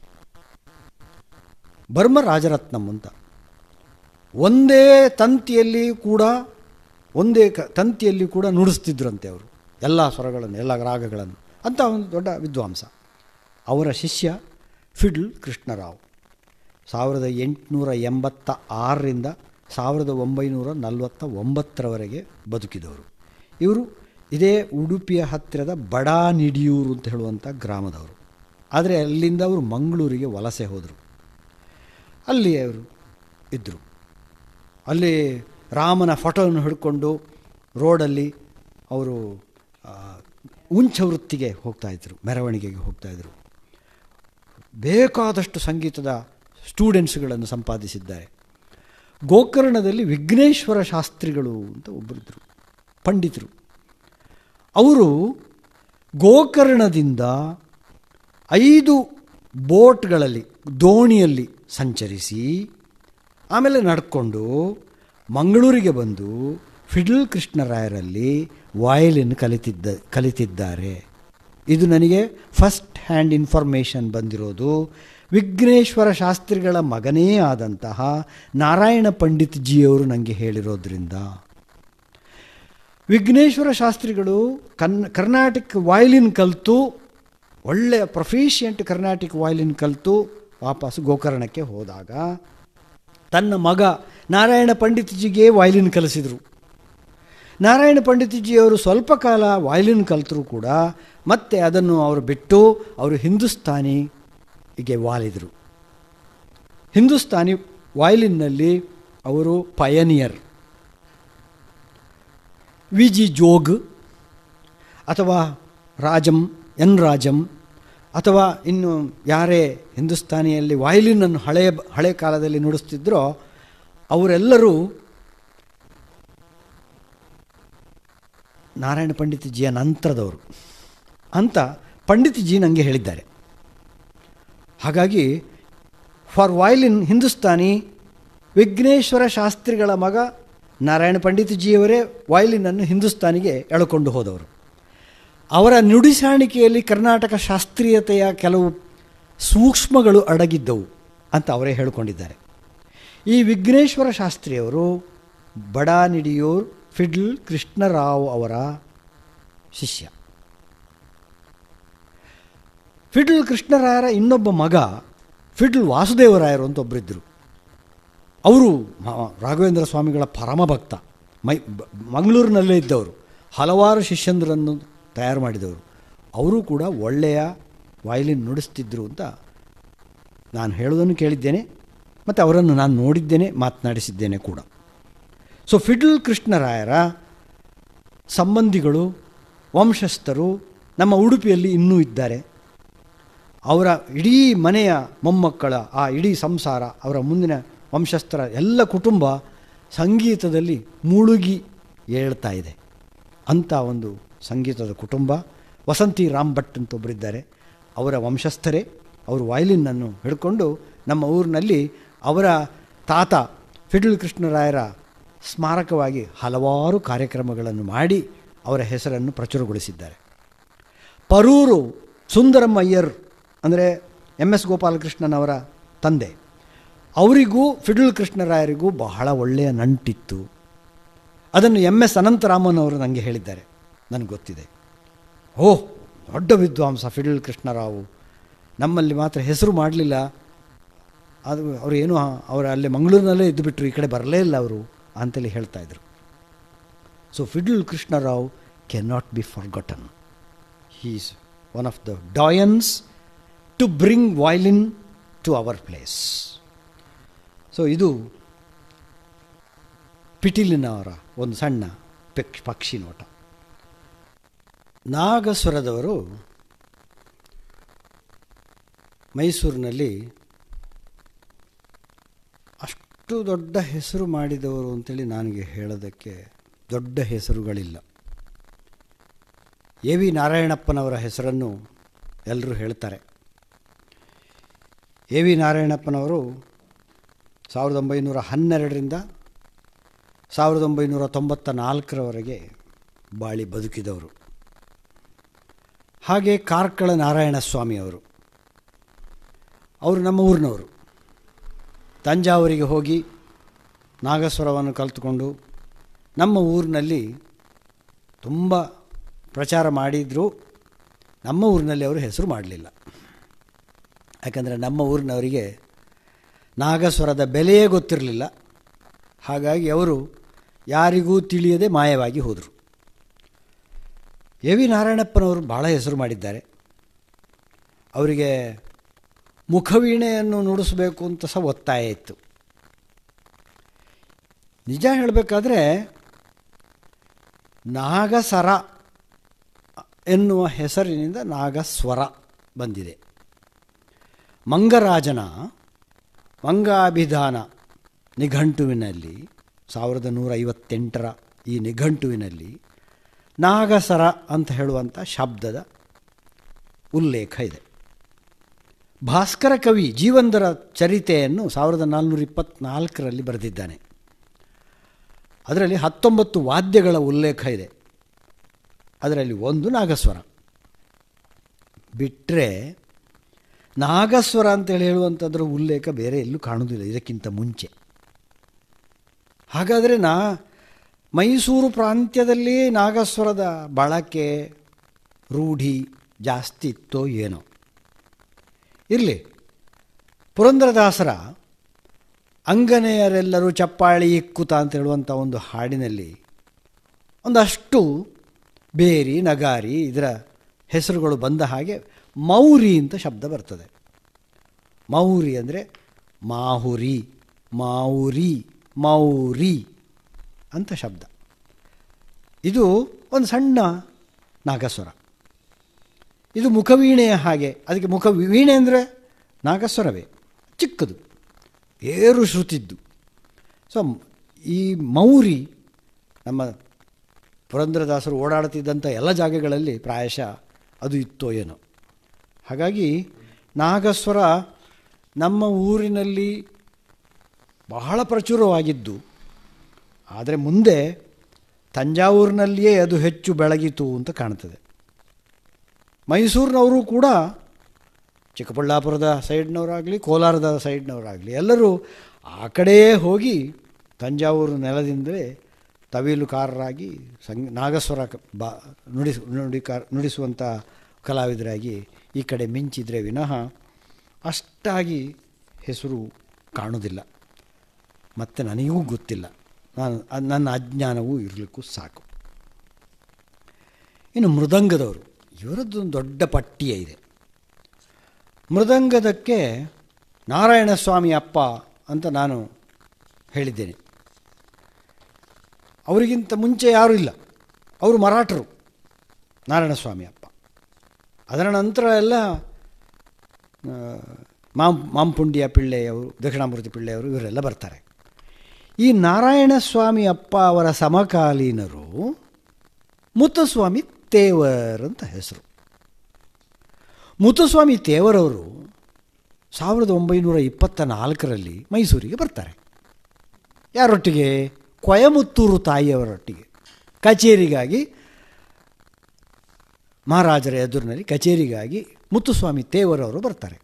ಬರ್ಮ ರಾಜರತ್ನಂ ಅಂತ ಒಂದೇ ತಂತಿಯಲ್ಲಿ ಕೂಡ ಒಂದೇ ಕ ತಂತಿಯಲ್ಲಿ ಕೂಡ ನುಡಿಸ್ತಿದ್ರಂತೆ ಅವರು ಎಲ್ಲ ಸ್ವರಗಳನ್ನು ಎಲ್ಲ ರಾಗಗಳನ್ನು ಅಂತ ಒಂದು ದೊಡ್ಡ ವಿದ್ವಾಂಸ ಅವರ ಶಿಷ್ಯ ಫಿಡ್ಲ್ ಕೃಷ್ಣರಾವ್ ಸಾವಿರದ ಎಂಟುನೂರ ಎಂಬತ್ತ ಆರರಿಂದ ಸಾವಿರದ ಒಂಬೈನೂರ ನಲವತ್ತ ಒಂಬತ್ತರವರೆಗೆ ಬದುಕಿದವರು ಇವರು ಇದೇ ಉಡುಪಿಯ ಹತ್ತಿರದ ಬಡಾನಿಡಿಯೂರು ಅಂತ ಹೇಳುವಂಥ ಗ್ರಾಮದವರು ಆದರೆ ಅಲ್ಲಿಂದ ಅವರು ಮಂಗಳೂರಿಗೆ ವಲಸೆ ಹೋದರು ಅಲ್ಲಿ ಅವರು ಇದ್ದರು ಅಲ್ಲಿ ರಾಮನ ಫೋಟೋವನ್ನು ಹಿಡ್ಕೊಂಡು ರೋಡಲ್ಲಿ ಅವರು ಆ, ಉಂಚ ವೃತ್ತಿಗೆ ಹೋಗ್ತಾಯಿದ್ರು ಮೆರವಣಿಗೆಗೆ ಹೋಗ್ತಾಯಿದ್ರು ಬೇಕಾದಷ್ಟು ಸಂಗೀತದ ಸ್ಟೂಡೆಂಟ್ಸ್ಗಳನ್ನು ಸಂಪಾದಿಸಿದ್ದಾರೆ ಗೋಕರ್ಣದಲ್ಲಿ ವಿಘ್ನೇಶ್ವರ ಶಾಸ್ತ್ರಿಗಳು ಅಂತ ಒಬ್ಬರಿದ್ದರು ಪಂಡಿತರು ಅವರು ಗೋಕರ್ಣದಿಂದ ಐದು ಬೋಟ್ಗಳಲ್ಲಿ ದೋಣಿಯಲ್ಲಿ ಸಂಚರಿಸಿ ಆಮೇಲೆ ನಡ್ಕೊಂಡು ಮಂಗಳೂರಿಗೆ ಬಂದು ಫಿಡ್ಲ್ ಕೃಷ್ಣರಾಯರಲ್ಲಿ ವಾಯಲಿನ್ ಕಲಿತಿದ್ದ ಕಲಿತಿದ್ದಾರೆ ಇದು ನನಗೆ ಫಸ್ಟ್ ಹ್ಯಾಂಡ್ ಇನ್ಫಾರ್ಮೇಷನ್ ಬಂದಿರೋದು ವಿಘ್ನೇಶ್ವರ ಶಾಸ್ತ್ರಿಗಳ ಮಗನೇ ಆದಂತಹ ನಾರಾಯಣ ಪಂಡಿತ್ ಜಿಯವರು ನನಗೆ ಹೇಳಿರೋದ್ರಿಂದ ವಿಘ್ನೇಶ್ವರ ಶಾಸ್ತ್ರಿಗಳು ಕನ್ ಕರ್ನಾಟಕ ವಾಯ್ಲಿನ್ ಕಲಿತು ಒಳ್ಳೆಯ ಪ್ರೊಫಿಷಿಯಂಟ್ ಕರ್ನಾಟಿಕ್ ವಾಯ್ಲಿನ್ ಕಲಿತು ವಾಪಸ್ ಗೋಕರ್ಣಕ್ಕೆ ಹೋದಾಗ ತನ್ನ ಮಗ ನಾರಾಯಣ ಪಂಡಿತ್ಜಿಗೆ ವಾಯ್ಲಿನ್ ಕಲಿಸಿದರು ನಾರಾಯಣ ಪಂಡಿತ್ಜಿಯವರು ಸ್ವಲ್ಪ ಕಾಲ ವಾಯ್ಲಿನ್ ಕಲಿತರೂ ಕೂಡ ಮತ್ತೆ ಅದನ್ನು ಅವರು ಬಿಟ್ಟು ಅವರು ಹಿಂದೂಸ್ತಾನಿಗೆ ವಾಲಿದರು ಹಿಂದೂಸ್ತಾನಿ ವಾಯ್ಲಿನ್ನಲ್ಲಿ ಅವರು ಪಯನಿಯರ್ ವಿ ಜಿ ಜೋಗ್ ಅಥವಾ ರಾಜಂ ಎನ್ ರಾಜಂ ಅಥವಾ ಇನ್ನು ಯಾರೇ ಹಿಂದೂಸ್ತಾನಿಯಲ್ಲಿ ವಾಯಲಿನನ್ನು ಹಳೆಯ ಹಳೆ ಕಾಲದಲ್ಲಿ ನುಡಿಸ್ತಿದ್ರೋ ಅವರೆಲ್ಲರೂ ನಾರಾಯಣ ಪಂಡಿತಜಿಯ ನಂತರದವರು ಅಂತ ಪಂಡಿತಜಿ ನನಗೆ ಹೇಳಿದ್ದಾರೆ ಹಾಗಾಗಿ ಫಾರ್ ವಾಯ್ಲಿನ್ ಹಿಂದೂಸ್ತಾನಿ ವಿಘ್ನೇಶ್ವರ ಶಾಸ್ತ್ರಿಗಳ ಮಗ ನಾರಾಯಣ ಪಂಡಿತಜಿಯವರೇ ವಾಯ್ಲಿನನ್ನು ಹಿಂದೂಸ್ತಾನಿಗೆ ಎಳ್ಕೊಂಡು ಹೋದವರು ಅವರ ನುಡಿಸಾಣಿಕೆಯಲ್ಲಿ ಕರ್ನಾಟಕ ಶಾಸ್ತ್ರೀಯತೆಯ ಕೆಲವು ಸೂಕ್ಷ್ಮಗಳು ಅಡಗಿದ್ದವು ಅಂತ ಅವರೇ ಹೇಳಿಕೊಂಡಿದ್ದಾರೆ ಈ ವಿಘ್ನೇಶ್ವರ ಶಾಸ್ತ್ರಿಯವರು ಬಡಾನಿಡಿಯೂರ್ ಫಿಡ್ಲ್ ಕೃಷ್ಣರಾವ್ ಅವರ ಶಿಷ್ಯ ಫಿಡ್ಲ್ ಕೃಷ್ಣರಾಯರ ಇನ್ನೊಬ್ಬ ಮಗ ಫಿಡ್ಲ್ ವಾಸುದೇವರಾಯರು ಅಂತ ಒಬ್ಬರಿದ್ದರು ಅವರು ಮ- ರಾಘವೇಂದ್ರ ಸ್ವಾಮಿಗಳ ಪರಮ ಭಕ್ತ ಮೈ ಬ- ಮಂಗಳೂರಿನಲ್ಲೇ ಇದ್ದವರು ಹಲವಾರು ಶಿಷ್ಯಂದ್ರನ್ನು ತಯಾರು ಮಾಡಿದವರು ಅವರು ಕೂಡ ಒಳ್ಳೆಯ ವಾಯ್ಲಿನ್ ನುಡಿಸ್ತಿದ್ರು ಅಂತ ನಾನು ಹೇಳೋದನ್ನು ಕೇಳಿದ್ದೇನೆ ಮತ್ತು ಅವರನ್ನು ನಾನು ನೋಡಿದ್ದೇನೆ ಮಾತನಾಡಿಸಿದ್ದೇನೆ ಕೂಡ ಸೊ ಫಿಡ್ಲ್ ಕೃಷ್ಣರಾಯರ ಸಂಬಂಧಿಗಳು ವಂಶಸ್ಥರು ನಮ್ಮ ಉಡುಪಿಯಲ್ಲಿ ಇನ್ನೂ ಇದ್ದಾರೆ ಅವರ ಇಡೀ ಮನೆಯ ಮೊಮ್ಮಕ್ಕಳ ಆ ಇಡೀ ಸಂಸಾರ ಅವರ ಮುಂದಿನ ವಂಶಸ್ಥರ ಎಲ್ಲ ಕುಟುಂಬ ಸಂಗೀತದಲ್ಲಿ ಮುಳುಗಿ ಏಳ್ತಾ ಇದೆ ಅಂಥ ಒಂದು ಸಂಗೀತದ ಕುಟುಂಬ ವಸಂತಿ ರಾಮ್ ಭಟ್ ಅಂತ ಒಬ್ಬರಿದ್ದಾರೆ ಅವರ ವಂಶಸ್ಥರೇ ಅವರು ವಯಲಿನನ್ನು ಹಿಡ್ಕೊಂಡು ನಮ್ಮ ಊರಿನಲ್ಲಿ ಅವರ ತಾತ ಫಿಡ್ಲ್ ಕೃಷ್ಣರಾಯರ ಸ್ಮಾರಕವಾಗಿ ಹಲವಾರು ಕಾರ್ಯಕ್ರಮಗಳನ್ನು ಮಾಡಿ ಅವರ ಹೆಸರನ್ನು ಪ್ರಚುರಗೊಳಿಸಿದ್ದಾರೆ ಪರೂರು ಸುಂದರಂ ಅಯ್ಯರ್ ಅಂದರೆ ಎಮ್ ಎಸ್ ಗೋಪಾಲಕೃಷ್ಣನವರ ತಂದೆ ಅವರಿಗೂ ಫಿಡ್ಲ್ ಕೃಷ್ಣರಾಯರಿಗೂ ಬಹಳ ಒಳ್ಳೆಯ ನಂಟಿತ್ತು ಅದನ್ನು ಎಮ್ ಎಸ್ ಅನಂತರಾಮನ್ ಅವರು ನನಗೆ ಹೇಳಿದ್ದಾರೆ ನನಗೆ ಗೊತ್ತಿದೆ ಓಹ್ ದೊಡ್ಡ ವಿದ್ವಾಂಸ ಫಿಡ್ಲ್ ಕೃಷ್ಣರಾವು ನಮ್ಮಲ್ಲಿ ಮಾತ್ರ ಹೆಸರು ಮಾಡಲಿಲ್ಲ ಅದು ಅವರು ಏನು ಅವರು ಅಲ್ಲಿ ಮಂಗಳೂರಿನಲ್ಲೇ ಇದ್ದುಬಿಟ್ರು ಈ ಕಡೆ ಬರಲೇ ಇಲ್ಲ ಅವರು ಅಂತೇಳಿ ಹೇಳ್ತಾ ಇದ್ರು so fiddle Krishnarao can not be forgotten he is one of the doyens to bring violin to our place. So ಇದು ಪಿಟೀಲಿನವರ ಒಂದು ಸಣ್ಣ ಪಕ್ಷ್ ಪಕ್ಷಿ ನೋಟ ನಾಗಸ್ವರದವರು ಮೈಸೂರಿನಲ್ಲಿ ಅಷ್ಟು ದೊಡ್ಡ ಹೆಸರು ಮಾಡಿದವರು ಅಂತೇಳಿ ನನಗೆ ಹೇಳೋದಕ್ಕೆ ದೊಡ್ಡ ಹೆಸರುಗಳಿಲ್ಲ ಎ ವಿ ನಾರಾಯಣಪ್ಪನವರ ಹೆಸರನ್ನು ಎಲ್ಲರೂ ಹೇಳ್ತಾರೆ ಎ ವಿ ನಾರಾಯಣಪ್ಪನವರು ಸಾವಿರದ ಒಂಬೈನೂರ ಹನ್ನೆರಡರಿಂದ ಸಾವಿರದ ಒಂಬೈನೂರ ತೊಂಬತ್ತ ನಾಲ್ಕರವರೆಗೆ ಬಾಳಿ ಬದುಕಿದವರು ಹಾಗೆ ಕಾರ್ಕಳ ನಾರಾಯಣ ಸ್ವಾಮಿಯವರು ಅವರು ನಮ್ಮ ಊರಿನವರು ತಂಜಾವೂರಿಗೆ ಹೋಗಿ ನಾಗಸ್ವರವನ್ನು ಕಲಿತುಕೊಂಡು ನಮ್ಮ ಊರಿನಲ್ಲಿ ತುಂಬ ಪ್ರಚಾರ ಮಾಡಿದರೂ ನಮ್ಮ ಊರಿನಲ್ಲಿ ಅವರು ಹೆಸರು ಮಾಡಲಿಲ್ಲ ಯಾಕಂದರೆ ನಮ್ಮ ಊರಿನವರಿಗೆ ನಾಗಸ್ವರದ ಬೆಲೆಯೇ ಗೊತ್ತಿರಲಿಲ್ಲ ಹಾಗಾಗಿ ಅವರು ಯಾರಿಗೂ ತಿಳಿಯದೆ ಮಾಯವಾಗಿ ಹೋದರು ಎ ವಿ ನಾರಾಯಣಪ್ಪನವರು ಭಾಳ ಹೆಸರು ಮಾಡಿದ್ದಾರೆ ಅವರಿಗೆ ಮುಖವೀಣೆಯನ್ನು ನುಡಿಸಬೇಕು ಅಂತ ಸಹ ಒತ್ತಾಯ ಇತ್ತು ನಿಜ ಹೇಳಬೇಕಾದ್ರೆ ನಾಗಸರ ಎನ್ನುವ ಹೆಸರಿನಿಂದ ನಾಗಸ್ವರ ಬಂದಿದೆ ಮಂಗರಾಜನ ಮಂಗಾಭಿಧಾನ ನಿಘಂಟುವಿನಲ್ಲಿ ಸಾವಿರದ ನೂರ ಐವತ್ತೆಂಟರ ಈ ನಿಘಂಟುವಿನಲ್ಲಿ ನಾಗಸರ ಅಂತ ಹೇಳುವಂಥ ಶಬ್ದದ ಉಲ್ಲೇಖ ಇದೆ ಭಾಸ್ಕರ ಕವಿ ಜೀವಂದರ ಚರಿತೆಯನ್ನು ಸಾವಿರದ ನಾಲ್ನೂರ ಇಪ್ಪತ್ತ್ನಾಲ್ಕರಲ್ಲಿ ಬರೆದಿದ್ದಾನೆ ಅದರಲ್ಲಿ ಹತ್ತೊಂಬತ್ತು ವಾದ್ಯಗಳ ಉಲ್ಲೇಖ ಇದೆ ಅದರಲ್ಲಿ ಒಂದು ನಾಗಸ್ವರ ಬಿಟ್ಟರೆ ನಾಗಸ್ವರ ಅಂತೇಳಿ ಹೇಳುವಂಥದ್ರ ಉಲ್ಲೇಖ ಬೇರೆ ಎಲ್ಲೂ ಕಾಣುವುದಿಲ್ಲ ಇದಕ್ಕಿಂತ ಮುಂಚೆ ಹಾಗಾದರೆ ನಾ ಮೈಸೂರು ಪ್ರಾಂತ್ಯದಲ್ಲಿ ನಾಗಸ್ವರದ ಬಳಕೆ ರೂಢಿ ಜಾಸ್ತಿ ಇತ್ತೋ ಏನೋ ಇರಲಿ ಪುರಂದರದಾಸರ ಅಂಗನೆಯರೆಲ್ಲರೂ ಚಪ್ಪಾಳಿ ಇಕ್ಕುತ ಅಂತ ಹೇಳುವಂಥ ಒಂದು ಹಾಡಿನಲ್ಲಿ ಒಂದಷ್ಟು ಬೇರಿ ನಗಾರಿ ಇದರ ಹೆಸರುಗಳು ಬಂದ ಹಾಗೆ ಮೌರಿ ಅಂತ ಶಬ್ದ ಬರ್ತದೆ ಮೌರಿ ಅಂದರೆ ಮಾಹುರಿ ಮಾವುರಿ ಮೌರಿ ಅಂತ ಶಬ್ದ ಇದು ಒಂದು ಸಣ್ಣ ನಾಗಸ್ವರ ಇದು ಮುಖವೀಣೆಯ ಹಾಗೆ ಅದಕ್ಕೆ ಮುಖ ವೀಣೆ ಅಂದರೆ ನಾಗಸ್ವರವೇ ಚಿಕ್ಕದು ಏರು ಶ್ರುತಿದ್ದು ಸೊ ಈ ಮೌರಿ ನಮ್ಮ ಪುರಂದ್ರದಾಸರು ಓಡಾಡ್ತಿದ್ದಂಥ ಎಲ್ಲ ಜಾಗಗಳಲ್ಲಿ ಪ್ರಾಯಶಃ ಅದು ಇತ್ತೋ ಏನೋ ಹಾಗಾಗಿ ನಾಗಸ್ವರ ನಮ್ಮ ಊರಿನಲ್ಲಿ ಬಹಳ ಪ್ರಚುರವಾಗಿದ್ದು ಆದರೆ ಮುಂದೆ ತಂಜಾವೂರಿನಲ್ಲಿಯೇ ಅದು ಹೆಚ್ಚು ಬೆಳಗಿತು ಅಂತ ಕಾಣ್ತದೆ ಮೈಸೂರಿನವರು ಕೂಡ ಚಿಕ್ಕಬಳ್ಳಾಪುರದ ಸೈಡ್ನವರಾಗಲಿ ಕೋಲಾರದ ಸೈಡ್ನವರಾಗಲಿ ಎಲ್ಲರೂ ಆ ಕಡೆಯೇ ಹೋಗಿ ತಂಜಾವೂರು ನೆಲದಿಂದಲೇ ತವಿಲುಕಾರರಾಗಿ ಸಂಗ್ ನಾಗಸ್ವರ ಕ- ಬಾ ನುಡಿಸ್ ನುಡಿಕಾರ ನುಡಿಸುವಂಥ ಕಲಾವಿದರಾಗಿ ಈ ಕಡೆ ಮಿಂಚಿದ್ರೆ ವಿನಃ ಅಷ್ಟಾಗಿ ಹೆಸರು ಕಾಣುವುದಿಲ್ಲ ಮತ್ತು ನನಗೂ ಗೊತ್ತಿಲ್ಲ ನಾನು ಅದ್- ನನ್ನ ಅಜ್ಞಾನವೂ ಇರಲಿಕ್ಕೂ ಸಾಕು ಇನ್ನು ಮೃದಂಗದವರು ಇವರದ್ದು ಒಂದು ದೊಡ್ಡ ಪಟ್ಟಿಯೇ ಇದೆ ಮೃದಂಗದಕ್ಕೆ ನಾರಾಯಣಸ್ವಾಮಿ ಅಪ್ಪ ಅಂತ ನಾನು ಹೇಳಿದ್ದೇನೆ ಅವರಿಗಿಂತ ಮುಂಚೆ ಯಾರೂ ಇಲ್ಲ ಅವರು ಮರಾಠರು ನಾರಾಯಣಸ್ವಾಮಿ ಅಪ್ಪ ಅದರ ನಂತರ ಎಲ್ಲ ಆ, ಮಾಂ ಮಾಂಪುಂಡಿಯ ಪಿಳ್ಳೆಯವರು ದಕ್ಷಿಣಾಮೂರ್ತಿ ಪಿಳ್ಳೆಯವರು ಇವರೆಲ್ಲ ಬರ್ತಾರೆ ಈ ನಾರಾಯಣಸ್ವಾಮಿ ಅಪ್ಪ ಅವರ ಸಮಕಾಲೀನರು ಮುತ್ತಸ್ವಾಮಿ ತೇವರ್ ಅಂತ ಹೆಸರು ಮುತ್ತುಸ್ವಾಮಿ ತೇವರವರು ಸಾವಿರದ ಒಂಬೈನೂರ ಇಪ್ಪತ್ತ ನಾಲ್ಕರಲ್ಲಿ ಮೈಸೂರಿಗೆ ಬರ್ತಾರೆ ಯಾರೊಟ್ಟಿಗೆ ಕೊಯಮುತ್ತೂರು ತಾಯಿಯವರೊಟ್ಟಿಗೆ ಕಚೇರಿಗಾಗಿ ಮಹಾರಾಜರ ಎದುರಿನಲ್ಲಿ ಕಚೇರಿಗಾಗಿ ಮುತ್ತುಸ್ವಾಮಿ ತೇವರವರು ಬರ್ತಾರೆ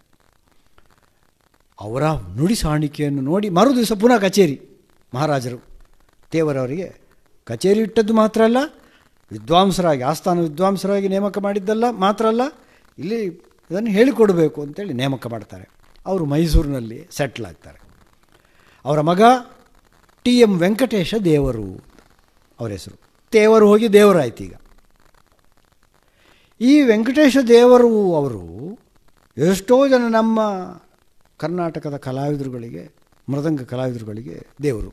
ಅವರ ನುಡಿ ಸಾಣಿಕೆಯನ್ನು ನೋಡಿ ಮರು ದಿವಸ ಪುನಃ ಕಚೇರಿ ಮಹಾರಾಜರು ತೇವರವರಿಗೆ ಕಚೇರಿ ಇಟ್ಟದ್ದು ಮಾತ್ರ ಅಲ್ಲ ವಿದ್ವಾಂಸರಾಗಿ ಆಸ್ಥಾನ ವಿದ್ವಾಂಸರಾಗಿ ನೇಮಕ ಮಾಡಿದ್ದಲ್ಲ ಮಾತ್ರ ಅಲ್ಲ ಇಲ್ಲಿ ಇದನ್ನು ಹೇಳಿಕೊಡಬೇಕು ಅಂತೇಳಿ ನೇಮಕ ಮಾಡ್ತಾರೆ ಅವರು ಮೈಸೂರಿನಲ್ಲಿ ಸೆಟ್ಲ್ ಆಗ್ತಾರೆ ಅವರ ಮಗ ಟಿ ಎಂ ವೆಂಕಟೇಶ ದೇವರು ಅವರ ಹೆಸರು ತೇವರು ಹೋಗಿ ದೇವರಾಯ್ತು ಈಗ ಈ ವೆಂಕಟೇಶ ದೇವರು ಅವರು ಎಷ್ಟೋ ಜನ ನಮ್ಮ ಕರ್ನಾಟಕದ ಕಲಾವಿದರುಗಳಿಗೆ ಮೃದಂಗ ಕಲಾವಿದರುಗಳಿಗೆ ದೇವರು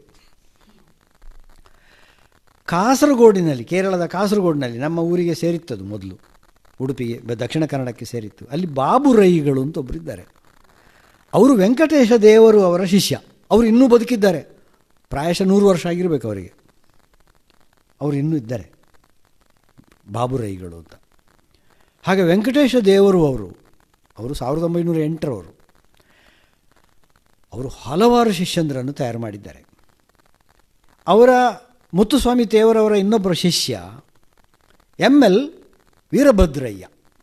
ಕಾಸರಗೋಡಿನಲ್ಲಿ ಕೇರಳದ ಕಾಸರಗೋಡಿನಲ್ಲಿ ನಮ್ಮ ಊರಿಗೆ ಸೇರಿತ್ತದು ಮೊದಲು ಉಡುಪಿಗೆ ಬ- ದಕ್ಷಿಣ ಕನ್ನಡಕ್ಕೆ ಸೇರಿತ್ತು ಅಲ್ಲಿ ಬಾಬು ರೈಗಳು ಅಂತ ಒಬ್ಬರಿದ್ದಾರೆ ಅವರು ವೆಂಕಟೇಶ ದೇವರು ಅವರ ಶಿಷ್ಯ ಅವರು ಇನ್ನೂ ಬದುಕಿದ್ದಾರೆ ಪ್ರಾಯಶಃ ನೂರು ವರ್ಷ ಆಗಿರಬೇಕು ಅವರಿಗೆ ಅವರು ಇನ್ನೂ ಇದ್ದಾರೆ ಬಾಬು ರೈಗಳು ಅಂತ ಹಾಗೆ ವೆಂಕಟೇಶ ದೇವರು ಅವರು ಅವರು ಸಾವಿರದ ಒಂಬೈನೂರ ಎಂಟರವರು ಅವರು ಹಲವಾರು ಶಿಷ್ಯಂದ್ರನ್ನು ತಯಾರು ಮಾಡಿದ್ದಾರೆ ಅವರ ಮುತ್ತುಸ್ವಾಮಿ ತೇವರವರ ಇನ್ನೊಬ್ಬರ ಶಿಷ್ಯ ಎಮ್ ಎಲ್ ವೀರಭದ್ರಯ್ಯ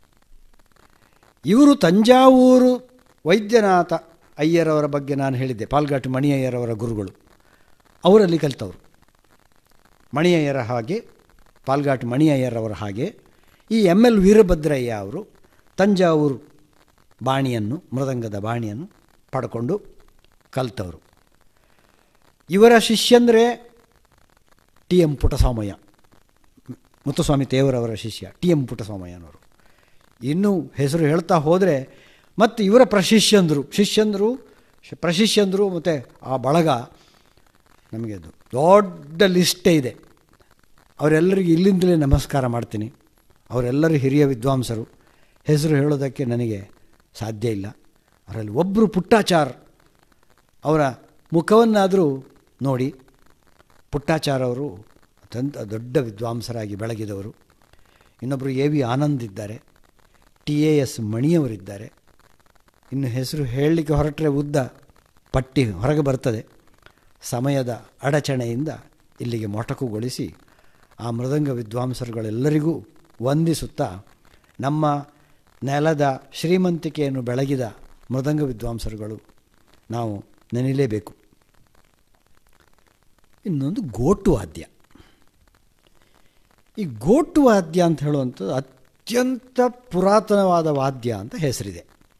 ಇವರು ತಂಜಾವೂರು ವೈದ್ಯನಾಥ ಅಯ್ಯರವರ ಬಗ್ಗೆ ನಾನು ಹೇಳಿದ್ದೆ ಪಾಲ್ಘಾಟ್ ಮಣಿ ಅಯ್ಯರವರ ಗುರುಗಳು ಅವರಲ್ಲಿ ಕಲಿತವರು ಮಣಿ ಅಯ್ಯರ ಹಾಗೆ ಪಾಲ್ಘಾಟ್ ಮಣಿ ಅಯ್ಯರವರ ಹಾಗೆ ಈ ಎಮ್ ಎಲ್ ವೀರಭದ್ರಯ್ಯ ಅವರು ತಂಜಾವೂರು ಬಾಣಿಯನ್ನು ಮೃದಂಗದ ಬಾಣಿಯನ್ನು ಪಡ್ಕೊಂಡು ಕಲಿತವರು ಇವರ ಶಿಷ್ಯಂದರೆ ಟಿ ಎಂ ಪುಟ್ಟಸ್ವಾಮಯ್ಯ ಮುತ್ತುಸ್ವಾಮಿ ತೇವರವರ ಶಿಷ್ಯ ಟಿ ಎಂ ಪುಟ್ಟಸ್ವಾಮಯ್ಯನವರು ಇನ್ನೂ ಹೆಸರು ಹೇಳ್ತಾ ಹೋದರೆ ಮತ್ತು ಇವರ ಪ್ರಶಿಷ್ಯಂದರು ಶಿಷ್ಯಂದರು ಶ್- ಪ್ರಶಿಷ್ಯಂದರು ಮತ್ತು ಆ ಬಳಗ ನಮಗೆ ಅದು ದೊಡ್ಡ ಲಿಸ್ಟೇ ಇದೆ ಅವರೆಲ್ಲರಿಗೂ ಇಲ್ಲಿಂದಲೇ ನಮಸ್ಕಾರ ಮಾಡ್ತೀನಿ ಅವರೆಲ್ಲರೂ ಹಿರಿಯ ವಿದ್ವಾಂಸರು ಹೆಸರು ಹೇಳೋದಕ್ಕೆ ನನಗೆ ಸಾಧ್ಯ ಇಲ್ಲ ಅವರಲ್ಲಿ ಒಬ್ಬರು ಪುಟ್ಟಾಚಾರ್ ಅವರ ಮುಖವನ್ನಾದರೂ ನೋಡಿ ಪುಟ್ಟಾಚಾರ್ ಅವರು ಅತ್ಯಂತ ದೊಡ್ಡ ವಿದ್ವಾಂಸರಾಗಿ ಬೆಳಗಿದವರು ಇನ್ನೊಬ್ಬರು ಎ ವಿ ಆನಂದ್ ಇದ್ದಾರೆ ಟಿ ಎ ಎಸ್ ಮಣಿಯವರಿದ್ದಾರೆ ಇನ್ನು ಹೆಸರು ಹೇಳಲಿಕ್ಕೆ ಹೊರಟ್ರೆ ಉದ್ದ ಪಟ್ಟಿ ಹೊರಗೆ ಬರ್ತದೆ ಸಮಯದ ಅಡಚಣೆಯಿಂದ ಇಲ್ಲಿಗೆ ಮೊಟಕುಗೊಳಿಸಿ ಆ ಮೃದಂಗ ವಿದ್ವಾಂಸರುಗಳೆಲ್ಲರಿಗೂ ವಂದಿಸುತ್ತಾ ನಮ್ಮ ನೆಲದ ಶ್ರೀಮಂತಿಕೆಯನ್ನು ಬೆಳಗಿದ ಮೃದಂಗ ವಿದ್ವಾಂಸರುಗಳು ನಾವು ನೆನೆಯಲೇಬೇಕು ಇನ್ನೊಂದು ಗೋಟು ವಾದ್ಯ ಈ ಗೋಟು ವಾದ್ಯ ಅಂತ ಹೇಳುವಂಥದ್ದು ಅತ್ಯಂತ ಪುರಾತನವಾದ ವಾದ್ಯ ಅಂತ ಹೆಸರಿದೆ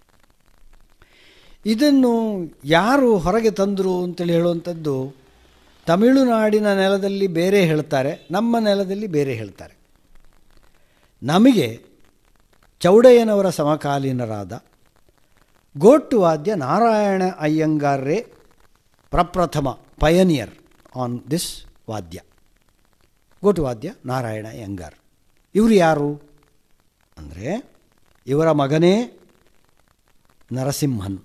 ಇದನ್ನು ಯಾರು ಹೊರಗೆ ತಂದರು ಅಂತೇಳಿ ಹೇಳುವಂಥದ್ದು ತಮಿಳುನಾಡಿನ ನೆಲದಲ್ಲಿ ಬೇರೆ ಹೇಳ್ತಾರೆ ನಮ್ಮ ನೆಲದಲ್ಲಿ ಬೇರೆ ಹೇಳ್ತಾರೆ ನಮಗೆ ಚೌಡಯ್ಯನವರ ಸಮಕಾಲೀನರಾದ ಗೋಟು ವಾದ್ಯ ನಾರಾಯಣ ಅಯ್ಯಂಗಾರ್ರೇ ಪ್ರಪ್ರಥಮ ಪಯನಿಯರ್ ಆನ್ ದಿಸ್ ವಾದ್ಯ ಗೋಟುವಾದ್ಯ ನಾರಾಯಣ ಯಂಗಾರ್ ಇವರು ಯಾರು ಅಂದರೆ ಇವರ ಮಗನೇ ನರಸಿಂಹನ್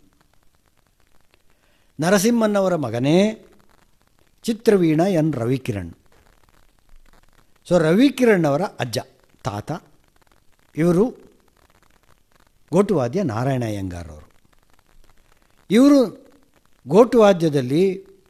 ನರಸಿಂಹನ್ನವರ ಮಗನೇ ಚಿತ್ರವೀಣ ಎನ್ ರವಿಕಿರಣ್ ಸೊ ರವಿಕಿರಣ್ ಅವರ ಅಜ್ಜ ತಾತ ಇವರು ಗೋಟುವಾದ್ಯ ನಾರಾಯಣ ಅಯ್ಯಂಗಾರ್ ಅವರು ಇವರು ಗೋಟುವಾದ್ಯದಲ್ಲಿ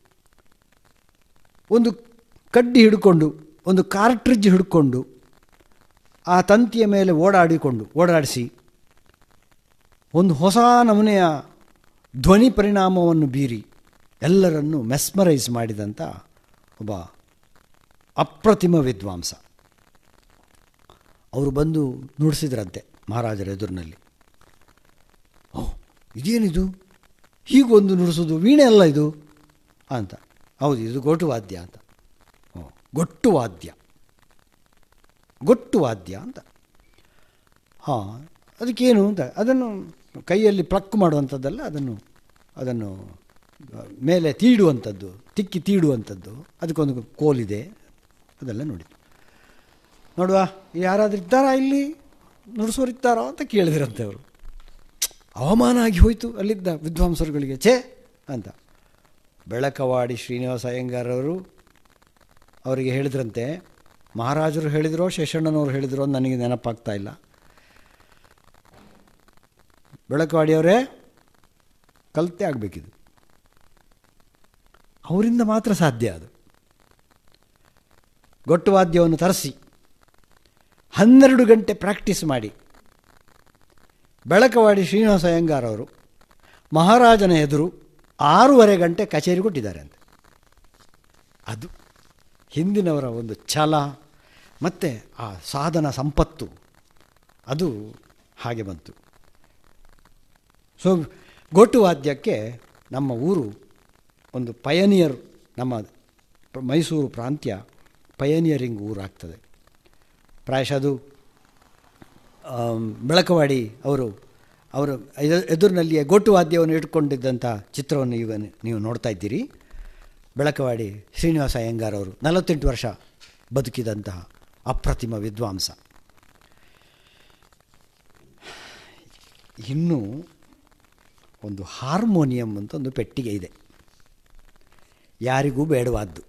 ಒಂದು ಕಡ್ಡಿ ಹಿಡ್ಕೊಂಡು ಒಂದು ಕಾರ್ಟ್ರಿಡ್ಜ್ ಹಿಡ್ಕೊಂಡು ಆ ತಂತಿಯ ಮೇಲೆ ಓಡಾಡಿಕೊಂಡು ಓಡಾಡಿಸಿ ಒಂದು ಹೊಸ ನಮೂನೆಯ ಧ್ವನಿ ಪರಿಣಾಮವನ್ನು ಬೀರಿ ಎಲ್ಲರನ್ನು ಮೆಸ್ಮರೈಸ್ ಮಾಡಿದಂಥ ಒಬ್ಬ ಅಪ್ರತಿಮ ವಿದ್ವಾಂಸ ಅವರು ಬಂದು ನುಡಿಸಿದ್ರಂತೆ ಮಹಾರಾಜರ ಎದುರಿನಲ್ಲಿ ಓ ಇದೇನಿದು ಹೀಗೊಂದು ನುಡಿಸೋದು ವೀಣೆ ಅಲ್ಲ ಇದು ಅಂತ ಹೌದು ಇದು ಗೊಟ್ಟು ವಾದ್ಯ ಅಂತ ಓ ಗೊಟ್ಟು ವಾದ್ಯ ಗೊಟ್ಟು ವಾದ್ಯ ಅಂತ ಹಾಂ ಅದಕ್ಕೇನು ಅಂತ ಅದನ್ನು ಕೈಯಲ್ಲಿ ಪ್ಲಕ್ ಮಾಡುವಂಥದ್ದಲ್ಲ ಅದನ್ನು ಅದನ್ನು ಮೇಲೆ ತೀಡುವಂಥದ್ದು ತಿಕ್ಕಿ ತೀಡುವಂಥದ್ದು ಅದಕ್ಕೊಂದು ಕೋಲಿದೆ ಅದೆಲ್ಲ ನೋಡಿದ್ದು ನೋಡುವ ಯಾರಾದ್ರೂ ಇದ್ದಾರಾ ಇಲ್ಲಿ ನುಡಿಸೋರು ಇದ್ದಾರೋ ಅಂತ ಕೇಳಿದ್ರಂತೆ ಅವರು ಅವಮಾನ ಆಗಿ ಹೋಯಿತು ಅಲ್ಲಿದ್ದ ವಿದ್ವಾಂಸರುಗಳಿಗೆ ಛೇ ಅಂತ ಬೆಳಕವಾಡಿ ಶ್ರೀನಿವಾಸ ಅಯ್ಯಂಗಾರವರು ಅವರಿಗೆ ಹೇಳಿದ್ರಂತೆ ಮಹಾರಾಜರು ಹೇಳಿದ್ರೋ ಶೇಷಣ್ಣನವರು ಹೇಳಿದ್ರೋ ಅಂತ ನನಗೆ ನೆನಪಾಗ್ತಾ ಇಲ್ಲ ಬೆಳಕವಾಡಿಯವರೇ ಕಲಿತೆ ಆಗಬೇಕಿದು ಅವರಿಂದ ಮಾತ್ರ ಸಾಧ್ಯ ಅದು ಗೊಟ್ಟು ವಾದ್ಯವನ್ನು ತರಿಸಿ ಹನ್ನೆರಡು ಗಂಟೆ ಪ್ರಾಕ್ಟೀಸ್ ಮಾಡಿ ಬೆಳಕವಾಡಿ ಶ್ರೀನಿವಾಸ ಅಯ್ಯಂಗಾರ್ ಅವರು ಮಹಾರಾಜನ ಎದುರು ಆರೂವರೆ ಗಂಟೆ ಕಚೇರಿ ಕೊಟ್ಟಿದ್ದಾರೆ ಅಂತ ಅದು ಹಿಂದಿನವರ ಒಂದು ಛಲ ಮತ್ತು ಆ ಸಾಧನ ಸಂಪತ್ತು ಅದು ಹಾಗೆ ಬಂತು ಸೊ ಗೋಟು ವಾದ್ಯಕ್ಕೆ ನಮ್ಮ ಊರು ಒಂದು ಪಯನಿಯರ್ ನಮ್ಮ ಮೈಸೂರು ಪ್ರಾಂತ್ಯ ಪಯನಿಯರಿಂಗ್ ಊರಾಗ್ತದೆ ಪ್ರಾಯಶಃ ಅದು ಬೆಳಕವಾಡಿ ಅವರು ಅವರು ಎದುರಿನಲ್ಲಿಯೇ ಗೋಟು ವಾದ್ಯವನ್ನು ಇಟ್ಕೊಂಡಿದ್ದಂಥ ಚಿತ್ರವನ್ನು ಈಗ ನೀವು ನೋಡ್ತಾ ಇದ್ದೀರಿ ಬೆಳಕವಾಡಿ ಶ್ರೀನಿವಾಸ ಅಯ್ಯಂಗಾರ್ ಅವರು ನಲವತ್ತೆಂಟು ವರ್ಷ ಬದುಕಿದಂತಹ ಅಪ್ರತಿಮ ವಿದ್ವಾಂಸ ಇನ್ನೂ ಒಂದು ಹಾರ್ಮೋನಿಯಂ ಅಂತ ಒಂದು ಪೆಟ್ಟಿಗೆ ಇದೆ ಯಾರಿಗೂ ಬೇಡವಾದ್ದು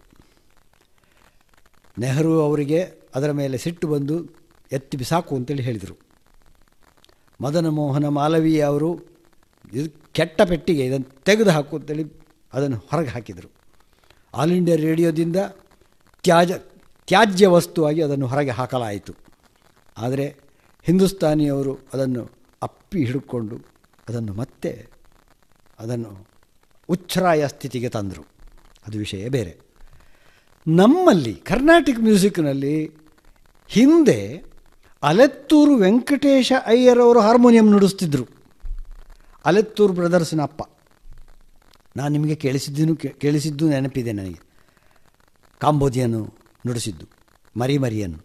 ನೆಹರು ಅವರಿಗೆ ಅದರ ಮೇಲೆ ಸಿಟ್ಟು ಬಂದು ಎತ್ತಿ ಬಿಸಾಕು ಅಂತೇಳಿ ಹೇಳಿದರು ಮದನ ಮೋಹನ ಮಾಲವೀಯ ಅವರು ಇದು ಕೆಟ್ಟ ಪೆಟ್ಟಿಗೆ ಇದನ್ನು ತೆಗೆದು ಹಾಕು ಅಂತೇಳಿ ಅದನ್ನು ಹೊರಗೆ ಹಾಕಿದರು ಆಲ್ ಇಂಡಿಯಾ ರೇಡಿಯೋದಿಂದ ತ್ಯಾಜ ತ್ಯಾಜ್ಯ ವಸ್ತುವಾಗಿ ಅದನ್ನು ಹೊರಗೆ ಹಾಕಲಾಯಿತು ಆದರೆ ಹಿಂದೂಸ್ತಾನಿಯವರು ಅದನ್ನು ಅಪ್ಪಿ ಹಿಡ್ಕೊಂಡು ಅದನ್ನು ಮತ್ತೆ ಅದನ್ನು ಉಚ್ಛ್ರಾಯ ಸ್ಥಿತಿಗೆ ತಂದರು ಅದು ವಿಷಯ ಬೇರೆ ನಮ್ಮಲ್ಲಿ ಕರ್ನಾಟಿಕ್ ಮ್ಯೂಸಿಕ್ನಲ್ಲಿ ಹಿಂದೆ ಅಲೆತ್ತೂರು ವೆಂಕಟೇಶ ಅಯ್ಯರವರು ಹಾರ್ಮೋನಿಯಂ ನುಡಿಸ್ತಿದ್ರು ಅಲೆತ್ತೂರು ಬ್ರದರ್ಸ್ನ ಅಪ್ಪ ನಾನು ನಿಮಗೆ ಕೇಳಿಸಿದ್ದೂ ಕೇಳಿಸಿದ್ದು ನೆನಪಿದೆ ನನಗೆ ಕಾಂಬೋದಿಯನ್ನು ನುಡಿಸಿದ್ದು ಮರಿ ಮರಿಯನ್ನು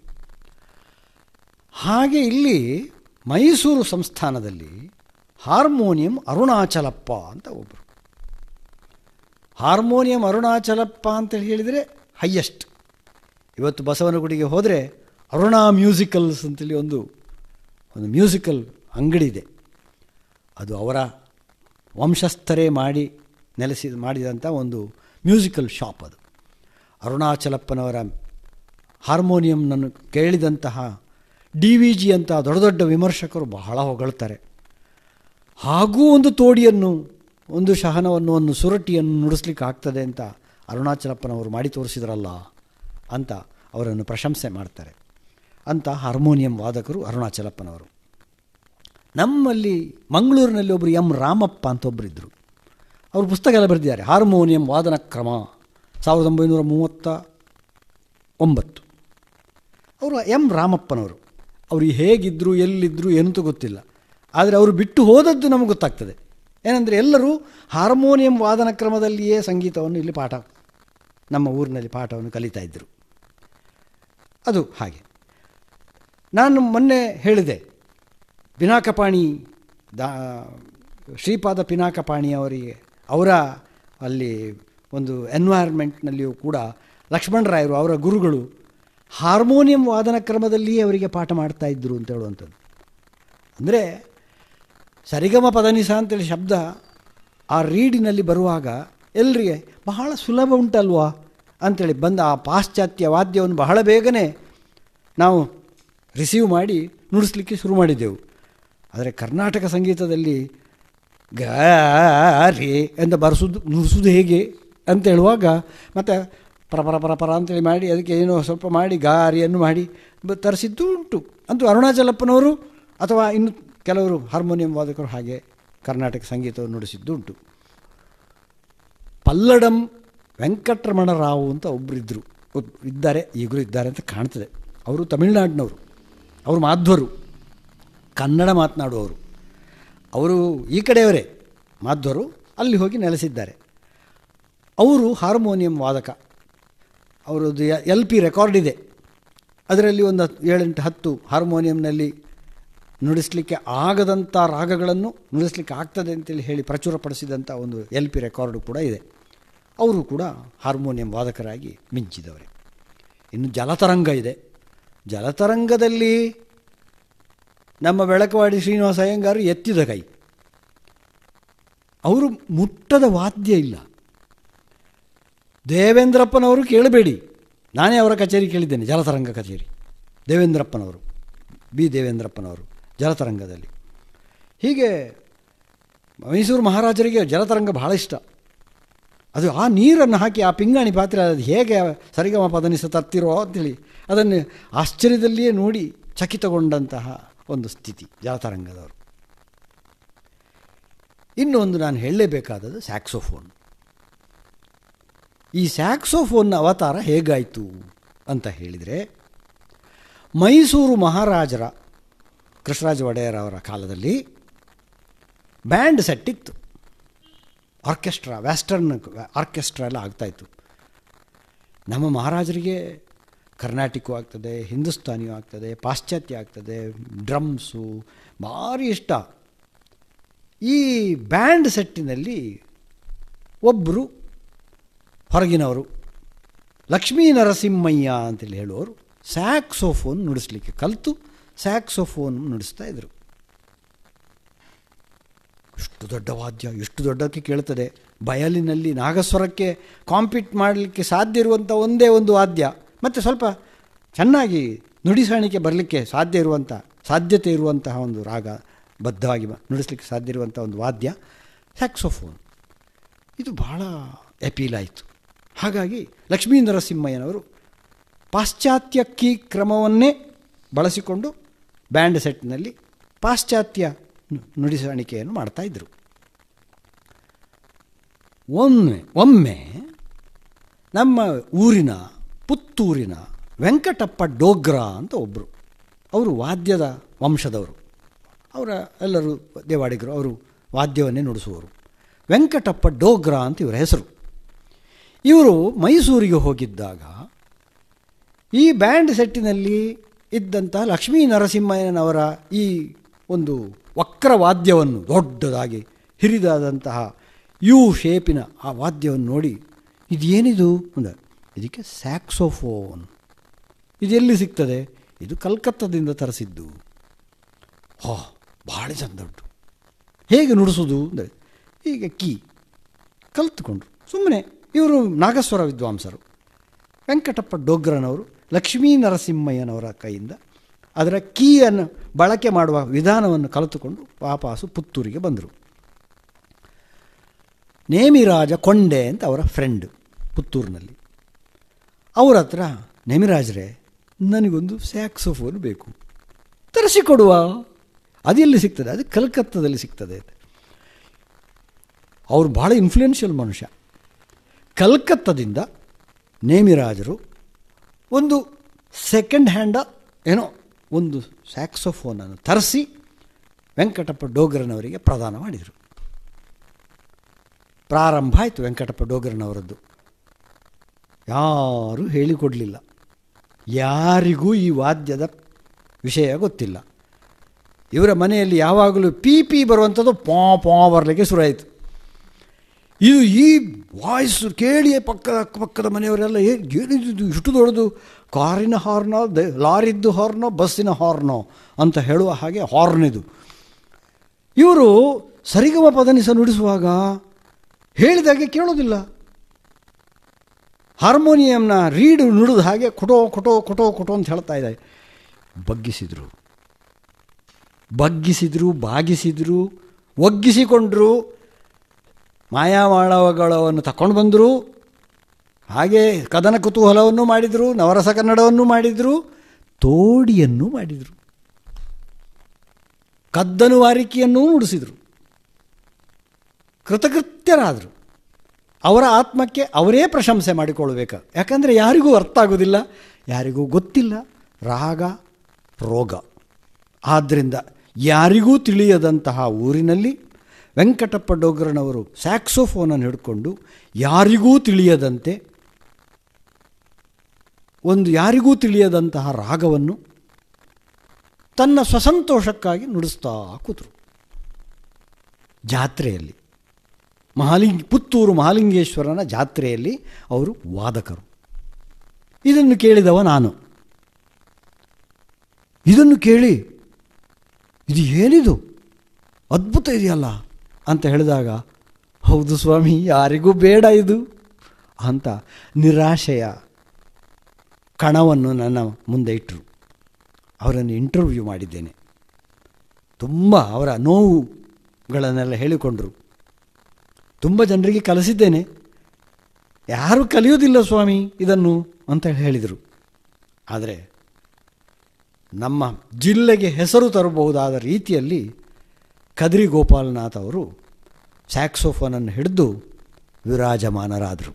ಹಾಗೆ ಇಲ್ಲಿ ಮೈಸೂರು ಸಂಸ್ಥಾನದಲ್ಲಿ ಹಾರ್ಮೋನಿಯಂ ಅರುಣಾಚಲಪ್ಪ ಅಂತ ಒಬ್ಬರು ಹಾರ್ಮೋನಿಯಂ ಅರುಣಾಚಲಪ್ಪ ಅಂತೇಳಿ ಹೇಳಿದರೆ ಹೈಯೆಸ್ಟ್ ಇವತ್ತು ಬಸವನಗುಡಿಗೆ ಹೋದರೆ ಅರುಣಾ ಮ್ಯೂಸಿಕಲ್ಸ್ ಅಂತೇಳಿ ಒಂದು ಒಂದು ಮ್ಯೂಸಿಕಲ್ ಅಂಗಡಿ ಇದೆ ಅದು ಅವರ ವಂಶಸ್ಥರೇ ಮಾಡಿ ನೆಲೆಸಿ ಮಾಡಿದಂಥ ಒಂದು ಮ್ಯೂಸಿಕಲ್ ಶಾಪ್ ಅದು ಅರುಣಾಚಲಪ್ಪನವರ ಹಾರ್ಮೋನಿಯಂನನ್ನು ಕೇಳಿದಂತಹ ಡಿ ವಿ ಜಿ ಅಂತ ದೊಡ್ಡ ದೊಡ್ಡ ವಿಮರ್ಶಕರು ಬಹಳ ಹೊಗಳ್ತಾರೆ ಹಾಗೂ ಒಂದು ತೋಡಿಯನ್ನು ಒಂದು ಶಹನವನ್ನು ಒಂದು ಸುರಟಿಯನ್ನು ನುಡಿಸ್ಲಿಕ್ಕೆ ಆಗ್ತದೆ ಅಂತ ಅರುಣಾಚಲಪ್ಪನವರು ಮಾಡಿ ತೋರಿಸಿದ್ರಲ್ಲ ಅಂತ ಅವರನ್ನು ಪ್ರಶಂಸೆ ಮಾಡ್ತಾರೆ ಅಂತ ಹಾರ್ಮೋನಿಯಂ ವಾದಕರು ಅರುಣಾಚಲಪ್ಪನವರು ನಮ್ಮಲ್ಲಿ ಮಂಗಳೂರಿನಲ್ಲಿ ಒಬ್ಬರು ಎಂ ರಾಮಪ್ಪ ಅಂತ ಒಬ್ಬರಿದ್ದರು ಅವರು ಪುಸ್ತಕ ಎಲ್ಲ ಬರೆದಿದ್ದಾರೆ ಹಾರ್ಮೋನಿಯಂ ವಾದನ ಕ್ರಮ ಸಾವಿರದ ಒಂಬೈನೂರ ಮೂವತ್ತ ಒಂಬತ್ತು ಅವರು ಎಂ ರಾಮಪ್ಪನವರು ಅವರು ಹೇಗಿದ್ದರು ಎಲ್ಲಿದ್ದರು ಏನಂತೂ ಗೊತ್ತಿಲ್ಲ ಆದರೆ ಅವರು ಬಿಟ್ಟು ಹೋದದ್ದು ನಮಗೆ ಗೊತ್ತಾಗ್ತದೆ ಏನಂದರೆ ಎಲ್ಲರೂ ಹಾರ್ಮೋನಿಯಂ ವಾದನ ಕ್ರಮದಲ್ಲಿಯೇ ಸಂಗೀತವನ್ನು ಇಲ್ಲಿ ಪಾಠ ನಮ್ಮ ಊರಿನಲ್ಲಿ ಪಾಠವನ್ನು ಕಲಿತಾ ಇದ್ದರು ಅದು ಹಾಗೆ ನಾನು ಮೊನ್ನೆ ಹೇಳಿದೆ ಪಿನಾಕಪಾಣಿ ದಾ ಶ್ರೀಪಾದ ಪಿನಾಕಪಾಣಿ ಅವರಿಗೆ ಅವರ ಅಲ್ಲಿ ಒಂದು ಎನ್ವೈರ್ಮೆಂಟ್ನಲ್ಲಿಯೂ ಕೂಡ ಲಕ್ಷ್ಮಣರಾಯರು ಅವರ ಗುರುಗಳು ಹಾರ್ಮೋನಿಯಂ ವಾದನ ಕ್ರಮದಲ್ಲಿಯೇ ಅವರಿಗೆ ಪಾಠ ಮಾಡ್ತಾ ಇದ್ದರು ಅಂತ ಹೇಳುವಂಥದ್ದು ಅಂದರೆ ಸರಿಗಮ ಪದನಿಸ ಅಂತೇಳಿ ಶಬ್ದ ಆ ರೀಡಿನಲ್ಲಿ ಬರುವಾಗ ಎಲ್ರಿಗೆ ಬಹಳ ಸುಲಭ ಉಂಟಲ್ವಾ ಅಂಥೇಳಿ ಬಂದ ಆ ಪಾಶ್ಚಾತ್ಯ ವಾದ್ಯವನ್ನು ಬಹಳ ಬೇಗನೆ ನಾವು ರಿಸೀವ್ ಮಾಡಿ ನುಡಿಸ್ಲಿಕ್ಕೆ ಶುರು ಮಾಡಿದ್ದೆವು ಆದರೆ ಕರ್ನಾಟಕ ಸಂಗೀತದಲ್ಲಿ ಗಾರಿ ಅಂತ ಬರೆಸೋದು ನುಡಿಸೋದು ಹೇಗೆ ಅಂತ ಹೇಳುವಾಗ ಮತ್ತು ಪರ ಪರ ಪರ ಪರ ಅಂತೇಳಿ ಮಾಡಿ ಅದಕ್ಕೆ ಏನೋ ಸ್ವಲ್ಪ ಮಾಡಿ ಗಾರಿಯನ್ನು ಮಾಡಿ ಬ- ತರಿಸಿದ್ದು ಉಂಟು ಅಂತೂ ಅರುಣಾಚಲಪ್ಪನವರು ಅಥವಾ ಇನ್ನು ಕೆಲವರು ಹಾರ್ಮೋನಿಯಂ ವಾದಕರು ಹಾಗೆ ಕರ್ನಾಟಕ ಸಂಗೀತವನ್ನು ನುಡಿಸಿದ್ದು ಉಂಟು ಪಲ್ಲಡಂ ವೆಂಕಟರಮಣ ರಾವ್ ಅಂತ ಒಬ್ಬರು ಇದ್ದರು ಇದ್ದಾರೆ ಈಗಲೂ ಇದ್ದಾರೆ ಅಂತ ಕಾಣ್ತದೆ ಅವರು ತಮಿಳುನಾಡಿನವರು ಅವರು ಮಾಧ್ವರು ಕನ್ನಡ ಮಾತನಾಡುವವರು ಅವರು ಈ ಕಡೆಯವರೇ ಮಾಧ್ವರು ಅಲ್ಲಿ ಹೋಗಿ ನೆಲೆಸಿದ್ದಾರೆ ಅವರು ಹಾರ್ಮೋನಿಯಂ ವಾದಕ ಅವರದ್ದು ಎಲ್ ಪಿ ರೆಕಾರ್ಡ್ ಇದೆ ಅದರಲ್ಲಿ ಒಂದು ಹತ್ತು- ಏಳೆಂಟು ಹತ್ತು ಹಾರ್ಮೋನಿಯಂನಲ್ಲಿ ನುಡಿಸಲಿಕ್ಕೆ ಆಗದಂಥ ರಾಗಗಳನ್ನು ನುಡಿಸಲಿಕ್ಕೆ ಆಗ್ತದೆ ಅಂತೇಳಿ ಹೇಳಿ ಪ್ರಚುರಪಡಿಸಿದಂಥ ಒಂದು ಎಲ್ ಪಿ ರೆಕಾರ್ಡು ಕೂಡ ಇದೆ ಅವರು ಕೂಡ ಹಾರ್ಮೋನಿಯಂ ವಾದಕರಾಗಿ ಮಿಂಚಿದವರೇ ಇನ್ನು ಜಲತರಂಗ ಇದೆ ಜಲತರಂಗದಲ್ಲಿ ನಮ್ಮ ಬೆಳಕವಾಡಿ ಶ್ರೀನಿವಾಸ ಅಯ್ಯಂಗಾರು ಎತ್ತಿದ ಕೈ ಅವರು ಮುಟ್ಟದ ವಾದ್ಯ ಇಲ್ಲ ದೇವೇಂದ್ರಪ್ಪನವರು ಕೇಳಬೇಡಿ ನಾನೇ ಅವರ ಕಚೇರಿ ಕೇಳಿದ್ದೇನೆ ಜಲತರಂಗ ಕಚೇರಿ ದೇವೇಂದ್ರಪ್ಪನವರು ಬಿ ದೇವೇಂದ್ರಪ್ಪನವರು ಜಲತರಂಗದಲ್ಲಿ ಹೀಗೆ ಮೈಸೂರು ಮಹಾರಾಜರಿಗೆ ಜಲತರಂಗ ಬಹಳ ಇಷ್ಟ ಅದು ಆ ನೀರನ್ನು ಹಾಕಿ ಆ ಪಿಂಗಾಣಿ ಪಾತ್ರೆ ಅದು ಹೇಗೆ ಸರಿಗಮ ಪದನಿಸ ತರ್ತಿರೋ ಅಂತೇಳಿ ಅದನ್ನು ಆಶ್ಚರ್ಯದಲ್ಲಿಯೇ ನೋಡಿ ಚಕಿತಗೊಂಡಂತಹ ಒಂದು ಸ್ಥಿತಿ ಜಲತರಂಗದವರು ಇನ್ನೊಂದು ನಾನು ಹೇಳಲೇಬೇಕಾದದ್ದು ಸ್ಯಾಕ್ಸೋಫೋನ್ ಈ ಸ್ಯಾಕ್ಸೋಫೋನ್ನ ಅವತಾರ ಹೇಗಾಯಿತು ಅಂತ ಹೇಳಿದರೆ ಮೈಸೂರು ಮಹಾರಾಜರ ಕೃಷ್ಣರಾಜ ಒಡೆಯರ್ ಅವರ ಕಾಲದಲ್ಲಿ ಬ್ಯಾಂಡ್ ಸೆಟ್ ಇತ್ತು ಆರ್ಕೆಸ್ಟ್ರಾ ವೆಸ್ಟರ್ನ್ ಆರ್ಕೆಸ್ಟ್ರಾ ಎಲ್ಲ ಆಗ್ತಾಯಿತ್ತು ನಮ್ಮ ಮಹಾರಾಜರಿಗೆ ಕರ್ನಾಟಿಕು ಆಗ್ತದೆ ಹಿಂದೂಸ್ತಾನಿಯೂ ಆಗ್ತದೆ ಪಾಶ್ಚಾತ್ಯ ಆಗ್ತದೆ ಡ್ರಮ್ಸು ಭಾರಿ ಇಷ್ಟ ಈ ಬ್ಯಾಂಡ್ ಸೆಟ್ಟಿನಲ್ಲಿ ಒಬ್ಬರು ಹೊರಗಿನವರು ಲಕ್ಷ್ಮೀ ನರಸಿಂಹಯ್ಯ ಅಂತೇಳಿ ಹೇಳುವವರು ಸ್ಯಾಕ್ಸೋಫೋನ್ ನುಡಿಸ್ಲಿಕ್ಕೆ ಕಲಿತು ಸ್ಯಾಕ್ಸೋಫೋನ್ ನುಡಿಸ್ತಾ ಇದ್ರು ಎಷ್ಟು ದೊಡ್ಡ ವಾದ್ಯ ಎಷ್ಟು ದೊಡ್ಡಕ್ಕೆ ಕೇಳ್ತದೆ ಬಯಲಿನಲ್ಲಿ ನಾಗಸ್ವರಕ್ಕೆ ಕಾಂಪೀಟ್ ಮಾಡಲಿಕ್ಕೆ ಸಾಧ್ಯ ಇರುವಂಥ ಒಂದೇ ಒಂದು ವಾದ್ಯ ಮತ್ತು ಸ್ವಲ್ಪ ಚೆನ್ನಾಗಿ ನುಡಿಸಾಣಿಕೆ ಬರಲಿಕ್ಕೆ ಸಾಧ್ಯ ಇರುವಂಥ ಸಾಧ್ಯತೆ ಇರುವಂತಹ ಒಂದು ರಾಗ ಬದ್ಧವಾಗಿ ಬ- ನುಡಿಸ್ಲಿಕ್ಕೆ ಸಾಧ್ಯ ಇರುವಂಥ ಒಂದು ವಾದ್ಯ ಸ್ಯಾಕ್ಸೋಫೋನ್ ಇದು ಬಹಳ ಅಪೀಲ್ ಆಯಿತು ಹಾಗಾಗಿ ಲಕ್ಷ್ಮೀ ನರಸಿಂಹಯ್ಯನವರು ಪಾಶ್ಚಾತ್ಯ ಕೀ ಕ್ರಮವನ್ನೇ ಬಳಸಿಕೊಂಡು ಬ್ಯಾಂಡ್ ಸೆಟ್ನಲ್ಲಿ ಪಾಶ್ಚಾತ್ಯ ನು- ನುಡಿಸಾಣಿಕೆಯನ್ನು ಮಾಡ್ತಾಯಿದ್ರು ಒಮ್ಮೆ ಒಮ್ಮೆ ನಮ್ಮ ಊರಿನ ಪುತ್ತೂರಿನ ವೆಂಕಟಪ್ಪ ಡೋಗ್ರ ಅಂತ ಒಬ್ಬರು ಅವರು ವಾದ್ಯದ ವಂಶದವರು ಅವರ ಎಲ್ಲರೂ ದೇವಾಡಿಗರು ಅವರು ವಾದ್ಯವನ್ನೇ ನುಡಿಸುವವರು ವೆಂಕಟಪ್ಪ ಡೋಗ್ರ ಅಂತ ಇವರ ಹೆಸರು ಇವರು ಮೈಸೂರಿಗೆ ಹೋಗಿದ್ದಾಗ ಈ ಬ್ಯಾಂಡ್ ಸೆಟ್ಟಿನಲ್ಲಿ ಇದ್ದಂತಹ ಲಕ್ಷ್ಮೀ ನರಸಿಂಹಯ್ಯನವರ ಈ ಒಂದು ವಕ್ರ ವಾದ್ಯವನ್ನು ದೊಡ್ಡದಾಗಿ ಹಿರಿದಾದಂತಹ ಯು ಶೇಪಿನ ಆ ವಾದ್ಯವನ್ನು ನೋಡಿ ಇದೇನಿದು ಅಂದ ಇದಕ್ಕೆ ಸ್ಯಾಕ್ಸೋಫೋನ್ ಇದು ಎಲ್ಲಿ ಸಿಗ್ತದೆ ಇದು ಕಲ್ಕತ್ತಾದಿಂದ ತರಿಸಿದ್ದು ಹೋ ಭಾಳ ಚಂದ ಉಂಟು ಹೇಗೆ ನುಡಿಸೋದು ಅಂದರೆ ಈಗ ಕೀ ಕಲ್ತುಕೊಂಡ್ರು ಸುಮ್ಮನೆ ಇವರು ನಾಗಸ್ವರ ವಿದ್ವಾಂಸರು ವೆಂಕಟಪ್ಪ ಡೋಗ್ರನವರು ಲಕ್ಷ್ಮೀ ನರಸಿಂಹಯ್ಯನವರ ಕೈಯಿಂದ ಅದರ ಕೀಯನ್ನು ಬಳಕೆ ಮಾಡುವ ವಿಧಾನವನ್ನು ಕಲಿತುಕೊಂಡು ವಾಪಸ್ಸು ಪುತ್ತೂರಿಗೆ ಬಂದರು ನೇಮಿರಾಜ ಕೊಂಡೆ ಅಂತ ಅವರ ಫ್ರೆಂಡ್ ಪುತ್ತೂರಿನಲ್ಲಿ ಅವ್ರ ಹತ್ರ ನೇಮಿರಾಜರೇ ನನಗೊಂದು ಸ್ಯಾಕ್ಸೋಫೋನ್ ಬೇಕು ತರಿಸಿಕೊಡುವ ಅದೆಲ್ಲಿ ಸಿಗ್ತದೆ ಅದು ಕಲ್ಕತ್ತಾದಲ್ಲಿ ಸಿಗ್ತದೆ ಅವರು ಭಾಳ ಇನ್ಫ್ಲೂಯೆನ್ಷಿಯಲ್ ಮನುಷ್ಯ ಕಲ್ಕತ್ತಾದಿಂದ ನೇಮಿರಾಜರು ಒಂದು ಸೆಕೆಂಡ್ ಹ್ಯಾಂಡ ಏನೋ ಒಂದು ಸ್ಯಾಕ್ಸೋಫೋನನ್ನು ತರಿಸಿ ವೆಂಕಟಪ್ಪ ಡೋಗರನವರಿಗೆ ಪ್ರದಾನ ಮಾಡಿದರು ಪ್ರಾರಂಭ ಆಯಿತು ವೆಂಕಟಪ್ಪ ಡೋಗರನವರದ್ದು ಯಾರೂ ಹೇಳಿಕೊಡಲಿಲ್ಲ ಯಾರಿಗೂ ಈ ವಾದ್ಯದ ವಿಷಯ ಗೊತ್ತಿಲ್ಲ ಇವರ ಮನೆಯಲ್ಲಿ ಯಾವಾಗಲೂ ಪಿ ಪಿ ಬರುವಂಥದ್ದು ಪಾ ಪಾ ಬರಲಿಕ್ಕೆ ಶುರುವಾಯಿತು ಇದು ಈ ವಾಯ್ಸ್ ಕೇಳಿ ಪಕ್ಕದ ಅಕ್ಕಪಕ್ಕದ ಮನೆಯವರೆಲ್ಲ ಏ ಏನಿದು ಇಷ್ಟು ದೊಡ್ಡದು ಕಾರಿನ ಹಾರ್ನೋ ದ ಲಾರಿದ್ದು ಹಾರ್ನೋ ಬಸ್ಸಿನ ಹಾರ್ನೋ ಅಂತ ಹೇಳುವ ಹಾಗೆ ಹಾರ್ನ್ ಇದು ಇವರು ಸರಿಗಮ ಪದನಿಸ ನುಡಿಸುವಾಗ ಹೇಳಿದಾಗೆ ಕೇಳೋದಿಲ್ಲ ಹಾರ್ಮೋನಿಯಂನ ರೀಡ್ ನುಡಿದ ಹಾಗೆ ಕುಟೋ ಕುಟೋ ಕುಟೋ ಕುಟೋ ಅಂತ ಹೇಳ್ತಾ ಇದೆ ಬಗ್ಗಿಸಿದರು ಬಗ್ಗಿಸಿದ್ರು ಬಾಗಿಸಿದ್ರು ಒಗ್ಗಿಸಿಕೊಂಡ್ರು ಮಾಯಾಮಾಳವಗಳನ್ನು ತಕೊಂಡು ಬಂದರು ಹಾಗೆ ಕದನ ಕುತೂಹಲವನ್ನು ಮಾಡಿದರು ನವರಸ ಕನ್ನಡವನ್ನು ಮಾಡಿದರು ತೋಡಿಯನ್ನು ಮಾಡಿದರು ಕದ್ದನು ವಾರಿಕೆಯನ್ನೂ ನುಡಿಸಿದರು ಕೃತಕೃತ್ಯರಾದರು ಅವರ ಆತ್ಮಕ್ಕೆ ಅವರೇ ಪ್ರಶಂಸೆ ಮಾಡಿಕೊಳ್ಬೇಕು ಯಾಕಂದರೆ ಯಾರಿಗೂ ಅರ್ಥ ಆಗೋದಿಲ್ಲ ಯಾರಿಗೂ ಗೊತ್ತಿಲ್ಲ ರಾಗ ರೋಗ ಆದ್ದರಿಂದ ಯಾರಿಗೂ ತಿಳಿಯದಂತಹ ಊರಿನಲ್ಲಿ ವೆಂಕಟಪ್ಪ ಡೋಗ್ರನವರು ಸ್ಯಾಕ್ಸೋಫೋನನ್ನು ಹಿಡ್ಕೊಂಡು ಯಾರಿಗೂ ತಿಳಿಯದಂತೆ ಒಂದು ಯಾರಿಗೂ ತಿಳಿಯದಂತಹ ರಾಗವನ್ನು ತನ್ನ ಸ್ವಸಂತೋಷಕ್ಕಾಗಿ ನುಡಿಸ್ತಾ ಕೂತರು ಜಾತ್ರೆಯಲ್ಲಿ ಮಹಾಲಿಂಗ್ ಪುತ್ತೂರು ಮಹಾಲಿಂಗೇಶ್ವರನ ಜಾತ್ರೆಯಲ್ಲಿ ಅವರು ವಾದಕರು ಇದನ್ನು ಕೇಳಿದವ ನಾನು ಇದನ್ನು ಕೇಳಿ ಇದು ಏನಿದು ಅದ್ಭುತ ಇದೆಯಲ್ಲ ಅಂತ ಹೇಳಿದಾಗ ಹೌದು ಸ್ವಾಮಿ ಯಾರಿಗೂ ಬೇಡ ಇದು ಅಂತ ನಿರಾಶೆಯ ಕಣವನ್ನು ನನ್ನ ಮುಂದೆ ಇಟ್ಟರು ಅವರನ್ನು ಇಂಟರ್ವ್ಯೂ ಮಾಡಿದ್ದೇನೆ ತುಂಬ ಅವರ ನೋವುಗಳನ್ನೆಲ್ಲ ಹೇಳಿಕೊಂಡರು ತುಂಬ ಜನರಿಗೆ ಕಲಿಸಿದ್ದೇನೆ ಯಾರೂ ಕಲಿಯೋದಿಲ್ಲ ಸ್ವಾಮಿ ಇದನ್ನು ಅಂತ ಹೇಳಿದರು ಆದರೆ ನಮ್ಮ ಜಿಲ್ಲೆಗೆ ಹೆಸರು ತರಬಹುದಾದ ರೀತಿಯಲ್ಲಿ ಕದ್ರಿ ಗೋಪಾಲನಾಥ್ ಅವರು ಸ್ಯಾಕ್ಸೋಫೋನನ್ನು ಹಿಡಿದು ವಿರಾಜಮಾನರಾದರು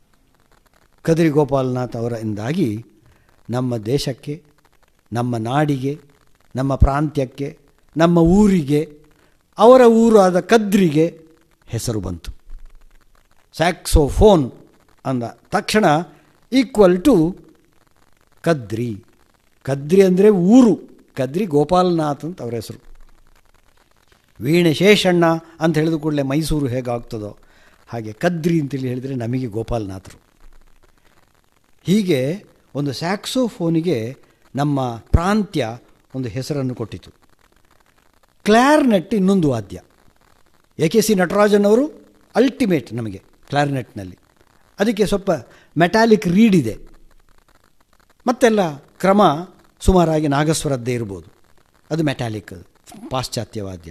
ಕದ್ರಿ ಗೋಪಾಲನಾಥ್ ಅವರಿಂದಾಗಿ ನಮ್ಮ ದೇಶಕ್ಕೆ ನಮ್ಮ ನಾಡಿಗೆ ನಮ್ಮ ಪ್ರಾಂತ್ಯಕ್ಕೆ ನಮ್ಮ ಊರಿಗೆ ಅವರ ಊರಾದ ಕದ್ರಿಗೆ ಹೆಸರು ಬಂತು ಸ್ಯಾಕ್ಸೋಫೋನ್ ಅಂದ ತಕ್ಷಣ ಈಕ್ವಲ್ ಟು ಕದ್ರಿ ಕದ್ರಿ ಅಂದರೆ ಊರು ಕದ್ರಿ ಗೋಪಾಲನಾಥ್ ಅಂತ ಅವರ ಹೆಸರು ವೀಣೆ ಶೇಷಣ್ಣ ಅಂತ ಹೇಳಿದ ಕೂಡಲೇ ಮೈಸೂರು ಹೇಗಾಗ್ತದೋ ಹಾಗೆ ಕದ್ರಿ ಅಂತೇಳಿ ಹೇಳಿದರೆ ನಮಗೆ ಗೋಪಾಲನಾಥರು ಹೀಗೆ ಒಂದು ಸ್ಯಾಕ್ಸೋಫೋನಿಗೆ ನಮ್ಮ ಪ್ರಾಂತ್ಯ ಒಂದು ಹೆಸರನ್ನು ಕೊಟ್ಟಿತು ಕ್ಲಾರ್ನೆಟ್ ಇನ್ನೊಂದು ವಾದ್ಯ ಎ ಕೆ ಸಿ ನಟರಾಜನ್ ಅವರು ಅಲ್ಟಿಮೇಟ್ ನಮಗೆ ಕ್ಲಾರ್ನೆಟ್ನಲ್ಲಿ ಅದಕ್ಕೆ ಸ್ವಲ್ಪ ಮೆಟಾಲಿಕ್ ರೀಡ್ ಇದೆ ಮತ್ತೆಲ್ಲ ಕ್ರಮ ಸುಮಾರಾಗಿ ನಾಗಸ್ವರದ್ದೇ ಇರ್ಬೋದು ಅದು ಮೆಟಾಲಿಕ್ ಪಾಶ್ಚಾತ್ಯ ವಾದ್ಯ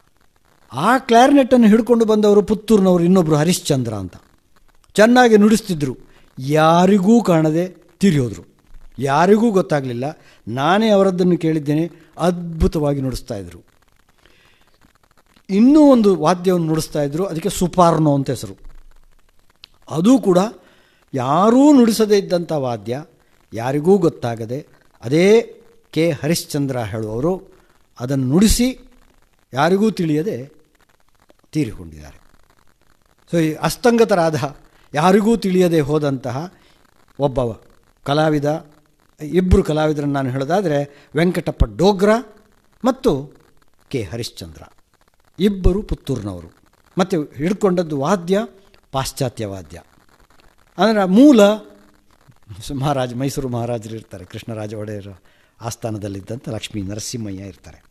ಆ ಕ್ಲಾರ್ನೆಟ್ಟನ್ನು ಹಿಡ್ಕೊಂಡು ಬಂದವರು ಪುತ್ತೂರಿನವರು ಇನ್ನೊಬ್ಬರು ಹರಿಶ್ಚಂದ್ರ ಅಂತ ಚೆನ್ನಾಗಿ ನುಡಿಸ್ತಿದ್ರು ಯಾರಿಗೂ ಕಾಣದೆ ತಿರಿಯೋದ್ರು ಯಾರಿಗೂ ಗೊತ್ತಾಗಲಿಲ್ಲ ನಾನೇ ಅವರದ್ದನ್ನು ಕೇಳಿದ್ದೇನೆ ಅದ್ಭುತವಾಗಿ ನುಡಿಸ್ತಾ ಇದ್ರು ಇನ್ನೂ ಒಂದು ವಾದ್ಯವನ್ನು ನುಡಿಸ್ತಾ ಇದ್ದರು ಅದಕ್ಕೆ ಸುಪಾರ್ನೋ ಅಂತ ಹೆಸರು ಅದು ಕೂಡ ಯಾರೂ ನುಡಿಸದೇ ಇದ್ದಂಥ ವಾದ್ಯ ಯಾರಿಗೂ ಗೊತ್ತಾಗದೆ ಅದೇ ಕೆ ಹರಿಶ್ಚಂದ್ರ ಹೇಳುವವರು ಅದನ್ನು ನುಡಿಸಿ ಯಾರಿಗೂ ತಿಳಿಯದೆ ತೀರಿಕೊಂಡಿದ್ದಾರೆ ಸೊ ಈ ಅಸ್ತಂಗತರಾದ ಯಾರಿಗೂ ತಿಳಿಯದೆ ಹೋದಂತಹ ಒಬ್ಬ ಕಲಾವಿದ ಇಬ್ಬರು ಕಲಾವಿದರನ್ನು ನಾನು ಹೇಳೋದಾದರೆ ವೆಂಕಟಪ್ಪ ಡೋಗ್ರ ಮತ್ತು ಕೆ ಹರಿಶ್ಚಂದ್ರ ಇಬ್ಬರು ಪುತ್ತೂರಿನವರು ಮತ್ತು ಹಿಡ್ಕೊಂಡದ್ದು ವಾದ್ಯ ಪಾಶ್ಚಾತ್ಯ ವಾದ್ಯ ಅಂದರೆ ಮೂಲ ಮಹಾರಾಜ ಮೈಸೂರು ಮಹಾರಾಜರು ಇರ್ತಾರೆ ಕೃಷ್ಣರಾಜ ಒಡೆಯರ ಆಸ್ಥಾನದಲ್ಲಿದ್ದಂಥ ಲಕ್ಷ್ಮೀ ನರಸಿಂಹಯ್ಯ ಇರ್ತಾರೆ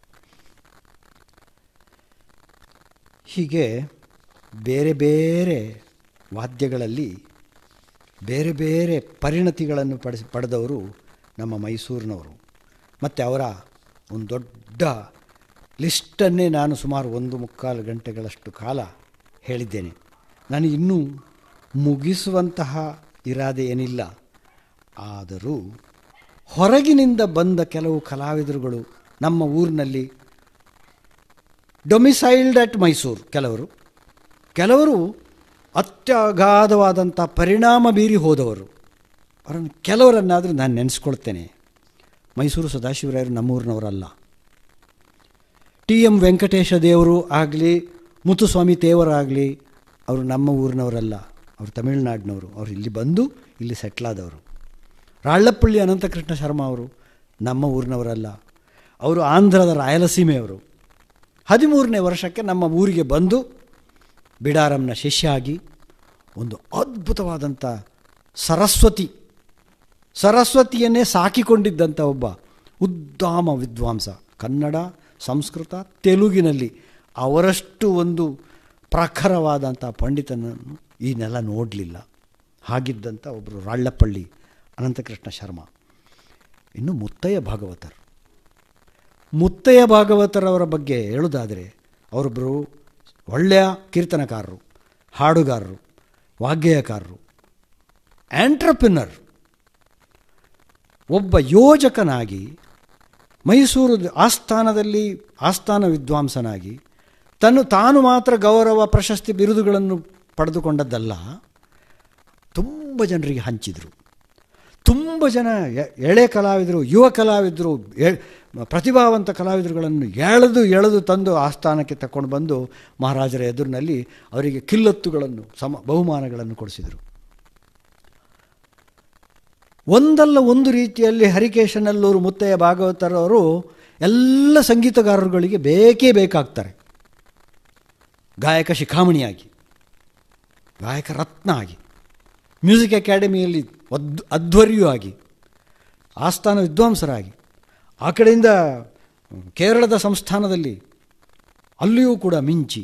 ಹೀಗೆ ಬೇರೆ ಬೇರೆ ವಾದ್ಯಗಳಲ್ಲಿ ಬೇರೆ ಬೇರೆ ಪರಿಣತಿಗಳನ್ನು ಪಡಿಸಿ ಪಡೆದವರು ನಮ್ಮ ಮೈಸೂರಿನವರು ಮತ್ತು ಅವರ ಒಂದು ದೊಡ್ಡ ಲಿಸ್ಟನ್ನೇ ನಾನು ಸುಮಾರು ಒಂದು ಮುಕ್ಕಾಲು ಗಂಟೆಗಳಷ್ಟು ಕಾಲ ಹೇಳಿದ್ದೇನೆ ನನಗೆ ಇನ್ನೂ ಮುಗಿಸುವಂತಹ ಇರಾದೆ ಏನಿಲ್ಲ ಆದರೂ ಹೊರಗಿನಿಂದ ಬಂದ ಕೆಲವು ಕಲಾವಿದರುಗಳು ನಮ್ಮ ಊರಿನಲ್ಲಿ ಡೊಮಿಸೈಲ್ಡ್ ಅಟ್ ಮೈಸೂರು ಕೆಲವರು ಕೆಲವರು ಅತ್ಯಗಾಧವಾದಂಥ ಪರಿಣಾಮ ಬೀರಿ ಹೋದವರು ಅವರನ್ನು ಕೆಲವರನ್ನಾದರೂ ನಾನು ನೆನೆಸ್ಕೊಳ್ತೇನೆ ಮೈಸೂರು ಸದಾಶಿವರಾಯರು ನಮ್ಮೂರಿನವರಲ್ಲ ಟಿ ಎಂ ವೆಂಕಟೇಶ ದೇವರು ಆಗಲಿ ಮುತ್ತುಸ್ವಾಮಿ ತೇವರಾಗಲಿ ಅವರು ನಮ್ಮ ಊರಿನವರಲ್ಲ ಅವರು ತಮಿಳುನಾಡಿನವರು ಅವರು ಇಲ್ಲಿ ಬಂದು ಇಲ್ಲಿ ಸೆಟ್ಲಾದವರು ರಾಳ್ಳಪ್ಪಳ್ಳಿ ಅನಂತಕೃಷ್ಣ ಶರ್ಮಾ ಅವರು ನಮ್ಮ ಊರಿನವರಲ್ಲ ಅವರು ಆಂಧ್ರದ ರಾಯಲಸೀಮೆಯವರು ಹದಿಮೂರನೇ ವರ್ಷಕ್ಕೆ ನಮ್ಮ ಊರಿಗೆ ಬಂದು ಬಿಡಾರಂನ ಶಿಷ್ಯ ಆಗಿ ಒಂದು ಅದ್ಭುತವಾದಂಥ ಸರಸ್ವತಿ ಸರಸ್ವತಿಯನ್ನೇ ಸಾಕಿಕೊಂಡಿದ್ದಂಥ ಒಬ್ಬ ಉದ್ದಾಮ ವಿದ್ವಾಂಸ ಕನ್ನಡ ಸಂಸ್ಕೃತ ತೆಲುಗಿನಲ್ಲಿ ಅವರಷ್ಟು ಒಂದು ಪ್ರಖರವಾದಂಥ ಪಂಡಿತನನ್ನು ಈ ನೆಲ ನೋಡಲಿಲ್ಲ ಹಾಗಿದ್ದಂಥ ಒಬ್ಬರು ರಾಳ್ಳಪಳ್ಳಿ ಅನಂತಕೃಷ್ಣ ಶರ್ಮ ಇನ್ನು ಮುತ್ತಯ್ಯ ಭಾಗವತರು ಮುತ್ತಯ್ಯ ಭಾಗವತರವರ ಬಗ್ಗೆ ಹೇಳೋದಾದರೆ ಅವರೊಬ್ಬರು ಒಳ್ಳೆಯ ಕೀರ್ತನಕಾರರು ಹಾಡುಗಾರರು ವಾಗ್ಗೇಯಕಾರರು ಆಂಟ್ರಪ್ರಿನರ್ ಒಬ್ಬ ಯೋಜಕನಾಗಿ ಮೈಸೂರು ಆಸ್ಥಾನದಲ್ಲಿ ಆಸ್ಥಾನ ವಿದ್ವಾಂಸನಾಗಿ ತನ್ನು ತಾನು ಮಾತ್ರ ಗೌರವ ಪ್ರಶಸ್ತಿ ಬಿರುದುಗಳನ್ನು ಪಡೆದುಕೊಂಡದ್ದಲ್ಲ ತುಂಬ ಜನರಿಗೆ ಹಂಚಿದರು ತುಂಬ ಜನ ಎ- ಎಳೆ ಕಲಾವಿದರು ಯುವ ಕಲಾವಿದರು ಎ- ಪ್ರತಿಭಾವಂತ ಕಲಾವಿದರುಗಳನ್ನು ಎಳೆದು ಎಳೆದು ತಂದು ಆಸ್ಥಾನಕ್ಕೆ ತಕೊಂಡು ಬಂದು ಮಹಾರಾಜರ ಎದುರಿನಲ್ಲಿ ಅವರಿಗೆ ಕಿಲ್ಲತ್ತುಗಳನ್ನು ಸಮ ಬಹುಮಾನಗಳನ್ನು ಕೊಡಿಸಿದರು ಒಂದಲ್ಲ ಒಂದು ರೀತಿಯಲ್ಲಿ ಹರಿಕೇಶನಲ್ಲೂರು ಮುತ್ತಯ್ಯ ಭಾಗವತರವರು ಎಲ್ಲ ಸಂಗೀತಗಾರರುಗಳಿಗೆ ಬೇಕೇ ಬೇಕಾಗ್ತಾರೆ ಗಾಯಕ ಶಿಖಾಮಣಿಯಾಗಿ ಗಾಯಕ ರತ್ನ ಆಗಿ ಮ್ಯೂಸಿಕ್ ಅಕಾಡೆಮಿಯಲ್ಲಿ ಅದ್ ಅಧ್ವರ್ಯೂ ಆಗಿ ಆಸ್ಥಾನ ವಿದ್ವಾಂಸರಾಗಿ ಆ ಕಡೆಯಿಂದ ಕೇರಳದ ಸಂಸ್ಥಾನದಲ್ಲಿ ಅಲ್ಲಿಯೂ ಕೂಡ ಮಿಂಚಿ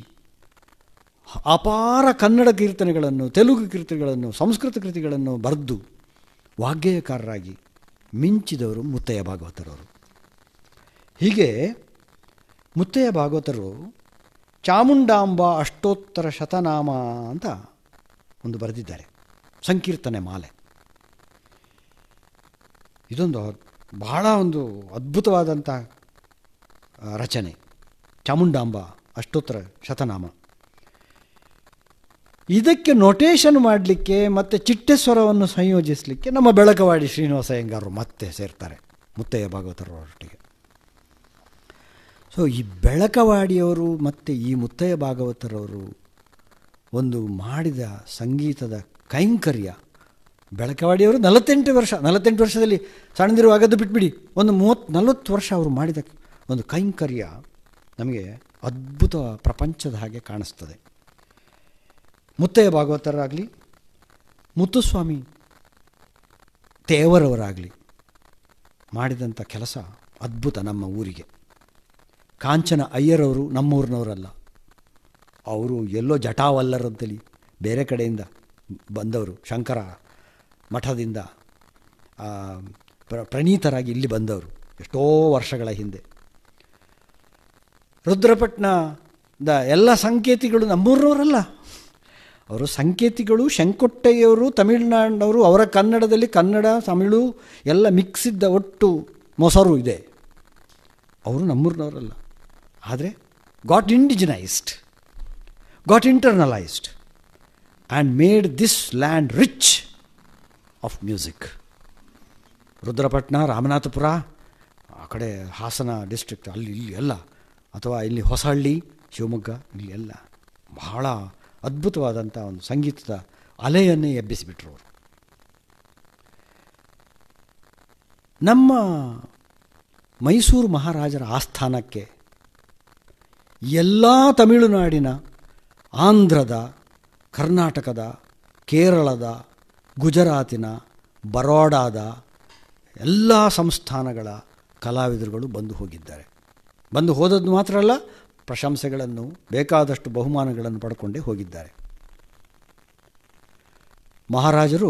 ಅಪಾರ ಕನ್ನಡ ಕೀರ್ತನೆಗಳನ್ನು ತೆಲುಗು ಕೀರ್ತನೆಗಳನ್ನು ಸಂಸ್ಕೃತ ಕೃತಿಗಳನ್ನು ಬರೆದು ವಾಗ್ಗೇಯಕಾರರಾಗಿ ಮಿಂಚಿದವರು ಮುತ್ತಯ್ಯ ಭಾಗವತರವರು ಹೀಗೆ ಮುತ್ತಯ್ಯ ಭಾಗವತರು ಚಾಮುಂಡಾಂಬ ಅಷ್ಟೋತ್ತರ ಶತನಾಮ ಅಂತ ಒಂದು ಬರೆದಿದ್ದಾರೆ ಸಂಕೀರ್ತನೆ ಮಾಲೆ ಇದೊಂದು ಬಹಳ ಒಂದು ಅದ್ಭುತವಾದಂಥ ಆ, ರಚನೆ ಚಾಮುಂಡಾಂಬ ಅಷ್ಟೋತ್ತರ ಶತನಾಮ ಇದಕ್ಕೆ ನೊಟೇಷನ್ ಮಾಡಲಿಕ್ಕೆ ಮತ್ತು ಚಿಟ್ಟೆಸ್ವರವನ್ನು ಸಂಯೋಜಿಸಲಿಕ್ಕೆ ನಮ್ಮ ಬೆಳಕವಾಡಿ ಶ್ರೀನಿವಾಸ ಅಯ್ಯಂಗಾರರು ಮತ್ತೆ ಸೇರ್ತಾರೆ ಮುತ್ತಯ್ಯ ಭಾಗವತರೊಟ್ಟಿಗೆ ಸೊ ಈ ಬೆಳಕವಾಡಿಯವರು ಮತ್ತು ಈ ಮುತ್ತಯ್ಯ ಭಾಗವತರವರು ಒಂದು ಮಾಡಿದ ಸಂಗೀತದ ಕೈಂಕರ್ಯ ಬೆಳಕವಾಡಿಯವರು ನಲವತ್ತೆಂಟು ವರ್ಷ ನಲವತ್ತೆಂಟು ವರ್ಷದಲ್ಲಿ ಸಣ್ಣದಿರುವಾಗದ್ದು ಬಿಟ್ಬಿಡಿ ಒಂದು ಮೂವತ್ತು ನಲವತ್ತು ವರ್ಷ ಅವರು ಮಾಡಿದ ಒಂದು ಕೈಂಕರ್ಯ ನಮಗೆ ಅದ್ಭುತ ಪ್ರಪಂಚದ ಹಾಗೆ ಕಾಣಿಸ್ತದೆ ಮುತ್ತಯ್ಯ ಭಾಗವತರಾಗಲಿ ಮುತ್ತುಸ್ವಾಮಿ ತೇವರವರಾಗಲಿ ಮಾಡಿದಂಥ ಕೆಲಸ ಅದ್ಭುತ ನಮ್ಮ ಊರಿಗೆ ಕಾಂಚನ ಅಯ್ಯರವರು ನಮ್ಮೂರಿನವರಲ್ಲ ಅವರು ಎಲ್ಲೋ ಜಟಾವಲ್ಲರಂತಲಿ ಬೇರೆ ಕಡೆಯಿಂದ ಬಂದವರು ಶಂಕರ ಮಠದಿಂದ ಆ, ಪ್ರ- ಪ್ರಣೀತರಾಗಿ ಇಲ್ಲಿ ಬಂದವರು ಎಷ್ಟೋ ವರ್ಷಗಳ ಹಿಂದೆ ರುದ್ರಪಟ್ನದ ಎಲ್ಲ ಸಂಕೇತಿಗಳು ನಮ್ಮೂರಿನವರಲ್ಲ ಅವರು ಸಂಕೇತಿಗಳು ಶಂಕೊಟ್ಟಯ್ಯವರು ತಮಿಳುನಾಡಿನವರು ಅವರ ಕನ್ನಡದಲ್ಲಿ ಕನ್ನಡ ತಮಿಳು ಎಲ್ಲ ಮಿಕ್ಸ್ ಇದ್ದ ಒಟ್ಟು ಮೊಸರು ಇದೆ ಅವರು ನಮ್ಮೂರಿನವರಲ್ಲ ಆದರೆ got indigenised got internalised and made this land rich of music Rudrapatna Ramanathapura ಆ ಕಡೆ ಹಾಸನ ಡಿಸ್ಟ್ರಿಕ್ಟ್ ಅಲ್ಲಿ ಇಲ್ಲಿ ಎಲ್ಲ ಅಥವಾ ಇಲ್ಲಿ ಹೊಸಹಳ್ಳಿ ಶಿವಮೊಗ್ಗ ಇಲ್ಲಿ ಎಲ್ಲ ಬಹಳ ಅದ್ಭುತವಾದಂಥ ಒಂದು ಸಂಗೀತದ ಅಲೆಯನ್ನೇ ಎಬ್ಬಿಸಿಬಿಟ್ರು ಅವರು ನಮ್ಮ ಮೈಸೂರು ಮಹಾರಾಜರ ಆಸ್ಥಾನಕ್ಕೆ ಎಲ್ಲ ತಮಿಳುನಾಡಿನ ಆಂಧ್ರದ ಕರ್ನಾಟಕದ ಕೇರಳದ ಗುಜರಾತಿನ ಬರೋಡಾದ ಎಲ್ಲ ಸಂಸ್ಥಾನಗಳ ಕಲಾವಿದರುಗಳು ಬಂದು ಹೋಗಿದ್ದಾರೆ ಬಂದು ಹೋದದ್ದು ಮಾತ್ರ ಅಲ್ಲ ಪ್ರಶಂಸೆಗಳನ್ನು ಬೇಕಾದಷ್ಟು ಬಹುಮಾನಗಳನ್ನು ಪಡ್ಕೊಂಡೇ ಹೋಗಿದ್ದಾರೆ ಮಹಾರಾಜರು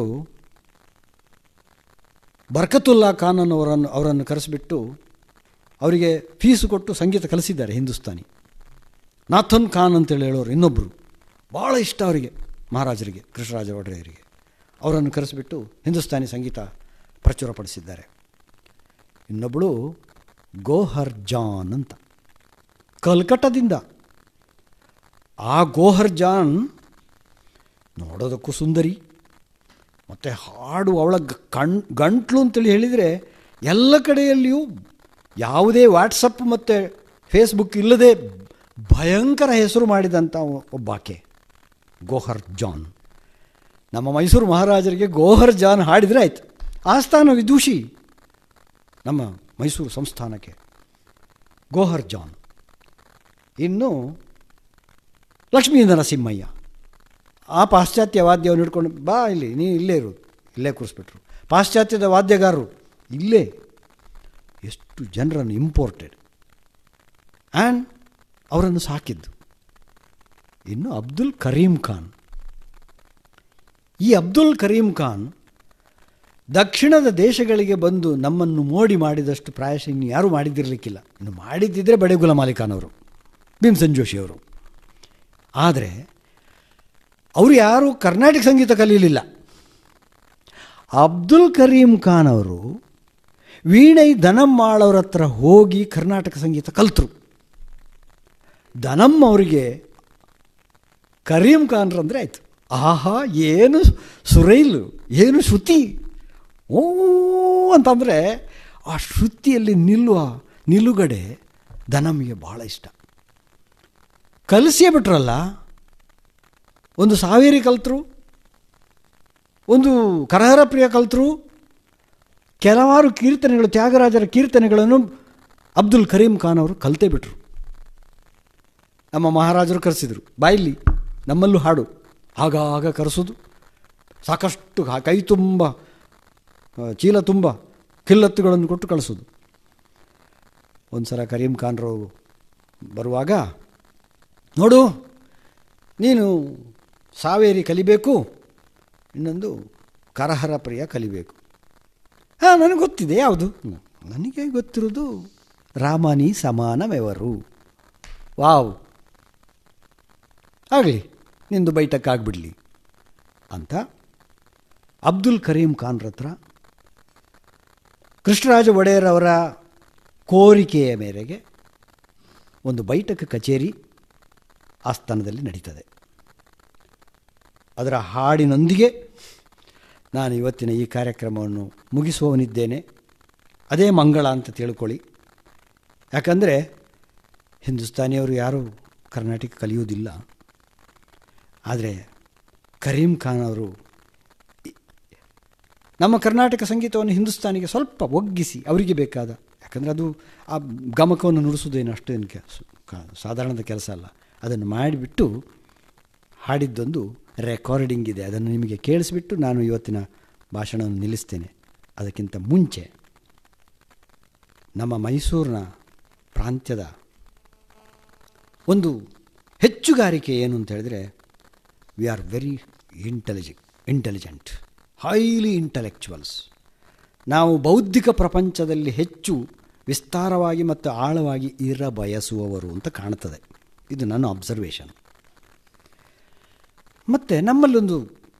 ಬರ್ಕತುಲ್ಲಾ ಖಾನ್ ಅನ್ನೋರನ್ನು ಅವರನ್ನು ಕರೆಸಿಬಿಟ್ಟು ಅವರಿಗೆ ಫೀಸು ಕೊಟ್ಟು ಸಂಗೀತ ಕಲಿಸಿದ್ದಾರೆ ಹಿಂದೂಸ್ತಾನಿ ನಾಥನ್ ಖಾನ್ ಅಂತೇಳಿ ಹೇಳೋರು ಇನ್ನೊಬ್ಬರು ಭಾಳ ಇಷ್ಟ ಅವರಿಗೆ ಮಹಾರಾಜರಿಗೆ ಕೃಷ್ಣರಾಜ ಒಡೆಯರಿಗೆ ಅವರನ್ನು ಕರೆಸಿಬಿಟ್ಟು ಹಿಂದೂಸ್ತಾನಿ ಸಂಗೀತ ಪ್ರಚುರಪಡಿಸಿದ್ದಾರೆ ಇನ್ನೊಬ್ಬಳು ಗೋಹರ್ ಜಾನ್ ಅಂತ ಕಲ್ಕಟ್ಟದಿಂದ ಆ ಗೋಹರ್ ಜಾನ್ ನೋಡೋದಕ್ಕೂ ಸುಂದರಿ ಮತ್ತು ಹಾಡು ಅವಳ ಗ- ಕಣ್ ಗಂಟ್ಲು ಅಂತೇಳಿ ಹೇಳಿದರೆ ಎಲ್ಲ ಕಡೆಯಲ್ಲಿಯೂ ಯಾವುದೇ ವಾಟ್ಸಪ್ ಮತ್ತು ಫೇಸ್ಬುಕ್ ಇಲ್ಲದೆ ಭಯಂಕರ ಹೆಸರು ಮಾಡಿದಂಥ ಒಬ್ಬಾಕೆ ಗೋಹರ್ ಜಾನ್ ನಮ್ಮ ಮೈಸೂರು ಮಹಾರಾಜರಿಗೆ ಗೋಹರ್ ಜಾನ್ ಹಾಡಿದರೆ ಆಯ್ತು ಆಸ್ಥಾನ ವಿದೂಷಿ ನಮ್ಮ ಮೈಸೂರು ಸಂಸ್ಥಾನಕ್ಕೆ ಗೋಹರ್ ಜಾನ್ ಇನ್ನು ಲಕ್ಷ್ಮೀ ನರಸಿಂಹಯ್ಯ ಆ ಪಾಶ್ಚಾತ್ಯ ವಾದ್ಯವನ್ನು ಹಿಡ್ಕೊಂಡು ಬಾ ಇಲ್ಲಿ ನೀ ಇಲ್ಲೇ ಇರು ಇಲ್ಲೇ ಕೂರಿಸ್ಬಿಟ್ರು ಪಾಶ್ಚಾತ್ಯದ ವಾದ್ಯಗಾರರು ಇಲ್ಲೇ ಎಷ್ಟು ಜನರನ್ನು ಇಂಪೋರ್ಟೆಡ್ ಆ್ಯಂಡ್ ಅವರನ್ನು ಸಾಕಿದ್ದು ಇನ್ನು ಅಬ್ದುಲ್ ಕರೀಂ ಖಾನ್ ಈ ಅಬ್ದುಲ್ ಕರೀಂ ಖಾನ್ ದಕ್ಷಿಣದ ದೇಶಗಳಿಗೆ ಬಂದು ನಮ್ಮನ್ನು ಮೋಡಿ ಮಾಡಿದಷ್ಟು ಪ್ರಾಯಶಃ ಇನ್ನು ಯಾರೂ ಮಾಡಿದ್ದಿರಲಿಕ್ಕಿಲ್ಲ ಇನ್ನು ಮಾಡಿದ್ದಿದ್ರೆ ಬಡೆ ಗುಲಾಮ್ ಖಾನ್ ಅವರು ಭೀಮ್ಸನ್ ಜೋಶಿ ಅವರು ಆದರೆ ಅವರು ಯಾರೂ ಕರ್ನಾಟಕ ಸಂಗೀತ ಕಲೀಲಿಲ್ಲ ಅಬ್ದುಲ್ ಕರೀಂ ಖಾನ್ ಅವರು ವೀಣೈ ದನಮ್ಮಾಳವ್ರ ಹತ್ರ ಹೋಗಿ ಕರ್ನಾಟಕ ಸಂಗೀತ ಕಲ್ತರು ದನಮ್ ಅವರಿಗೆ ಕರೀಂ ಖಾನ್ರಂದರೆ ಆಯಿತು ಆಹಾ ಏನು ಸುರೈಲು ಏನು ಶ್ರುತಿ ಓ ಅಂತಂದರೆ ಆ ಶ್ರುತಿಯಲ್ಲಿ ನಿಲ್ಲುವ ನಿಲುಗಡೆ ದನಮ್ಗೆ ಭಾಳ ಇಷ್ಟ ಕಲಿಸೇ ಬಿಟ್ರಲ್ಲ ಒಂದು ಸಾವಿರಿ ಕಲ್ತರು ಒಂದು ಕರಹರ ಪ್ರಿಯ ಕಲ್ತರು ಕೆಲವಾರು ಕೀರ್ತನೆಗಳು ತ್ಯಾಗರಾಜರ ಕೀರ್ತನೆಗಳನ್ನು ಅಬ್ದುಲ್ ಕರೀಂ ಖಾನ್ ಅವರು ಕಲ್ತೇ ಬಿಟ್ರು ನಮ್ಮ ಮಹಾರಾಜರು ಕರೆಸಿದರು ಬಾಯಿಲಿ ನಮ್ಮಲ್ಲೂ ಹಾಡು ಆಗಾಗ ಕರೆಸೋದು ಸಾಕಷ್ಟು ಹಾ- ಕೈ ತುಂಬ ಆ, ಚೀಲ ತುಂಬ ಕಿಲ್ಲತ್ತುಗಳನ್ನು ಕೊಟ್ಟು ಕಳಿಸೋದು ಒಂದು ಸಲ ಕರೀಂ ಖಾನ್ರು ಬರುವಾಗ ನೋಡು ನೀನು ಸಾವೇರಿ ಕಲಿಬೇಕು ಇನ್ನೊಂದು ಕರಹರ ಪ್ರಿಯ ಕಲಿಬೇಕು ಹಾಂ ನನಗೆ ಗೊತ್ತಿದೆ ಯಾವುದು ಹ್ಮ್. ನನಗೆ ಗೊತ್ತಿರೋದು ರಾಮನಿ ಸಮಾನವೆವರು ವಾವ್ ಆಗಲಿ ನಿಂದು ಬೈಟಕ್ಕಾಗ್ಬಿಡಲಿ ಅಂತ ಅಬ್ದುಲ್ ಕರೀಂ ಖಾನ್ರ ಹತ್ರ ಕೃಷ್ಣರಾಜ ಒಡೆಯರ್ ಅವರ ಕೋರಿಕೆಯ ಮೇರೆಗೆ ಒಂದು ಬೈಠಕ ಕಚೇರಿ ಆಸ್ಥಾನದಲ್ಲಿ ನಡೀತದೆ ಅದರ ಹಾಡಿನೊಂದಿಗೆ ನಾನು ಇವತ್ತಿನ ಈ ಕಾರ್ಯಕ್ರಮವನ್ನು ಮುಗಿಸುವವನಿದ್ದೇನೆ ಅದೇ ಮಂಗಳ ಅಂತ ತಿಳ್ಕೊಳ್ಳಿ ಯಾಕಂದರೆ ಹಿಂದೂಸ್ತಾನಿಯವರು ಯಾರೂ ಕರ್ನಾಟಕ ಕಲಿಯುವುದಿಲ್ಲ ಆದರೆ ಕರೀಂ ಖಾನ್ ಅವರು ಇ- ನಮ್ಮ ಕರ್ನಾಟಕ ಸಂಗೀತವನ್ನು ಹಿಂದೂಸ್ತಾನಿಗೆ ಸ್ವಲ್ಪ ಒಗ್ಗಿಸಿ ಅವರಿಗೆ ಬೇಕಾದ ಯಾಕಂದರೆ ಅದು ಆ ಗಮಕವನ್ನು ನುಡಿಸೋದೇನು ಅಷ್ಟೇನು ಕೆಲಸ ಸಾಧಾರಣದ ಕೆಲಸ ಅಲ್ಲ ಅದನ್ನು ಮಾಡಿಬಿಟ್ಟು ಹಾಡಿದ್ದೊಂದು ರೆಕಾರ್ಡಿಂಗ್ ಇದೆ ಅದನ್ನು ನಿಮಗೆ ಕೇಳಿಸ್ಬಿಟ್ಟು ನಾನು ಇವತ್ತಿನ ಭಾಷಣವನ್ನು ನಿಲ್ಲಿಸ್ತೇನೆ ಅದಕ್ಕಿಂತ ಮುಂಚೆ ನಮ್ಮ ಮೈಸೂರಿನ ಪ್ರಾಂತ್ಯದ ಒಂದು ಹೆಚ್ಚುಗಾರಿಕೆ ಏನು ಅಂತ ಹೇಳಿದ್ರೆ we are very intelligent intelligent highly intellectuals ನಾವು ಬೌದ್ಧಿಕ ಪ್ರಪಂಚದಲ್ಲಿ ಹೆಚ್ಚು ವಿಸ್ತಾರವಾಗಿ ಮತ್ತು ಆಳವಾಗಿ ಇರ ಬಯಸುವವರು ಅಂತ ಕಾಣ್ತದೆ ಇದು ನನ್ನ ಅಬ್ಸರ್ವೇಷನ್ ಮತ್ತು ನಮ್ಮಲ್ಲೊಂದು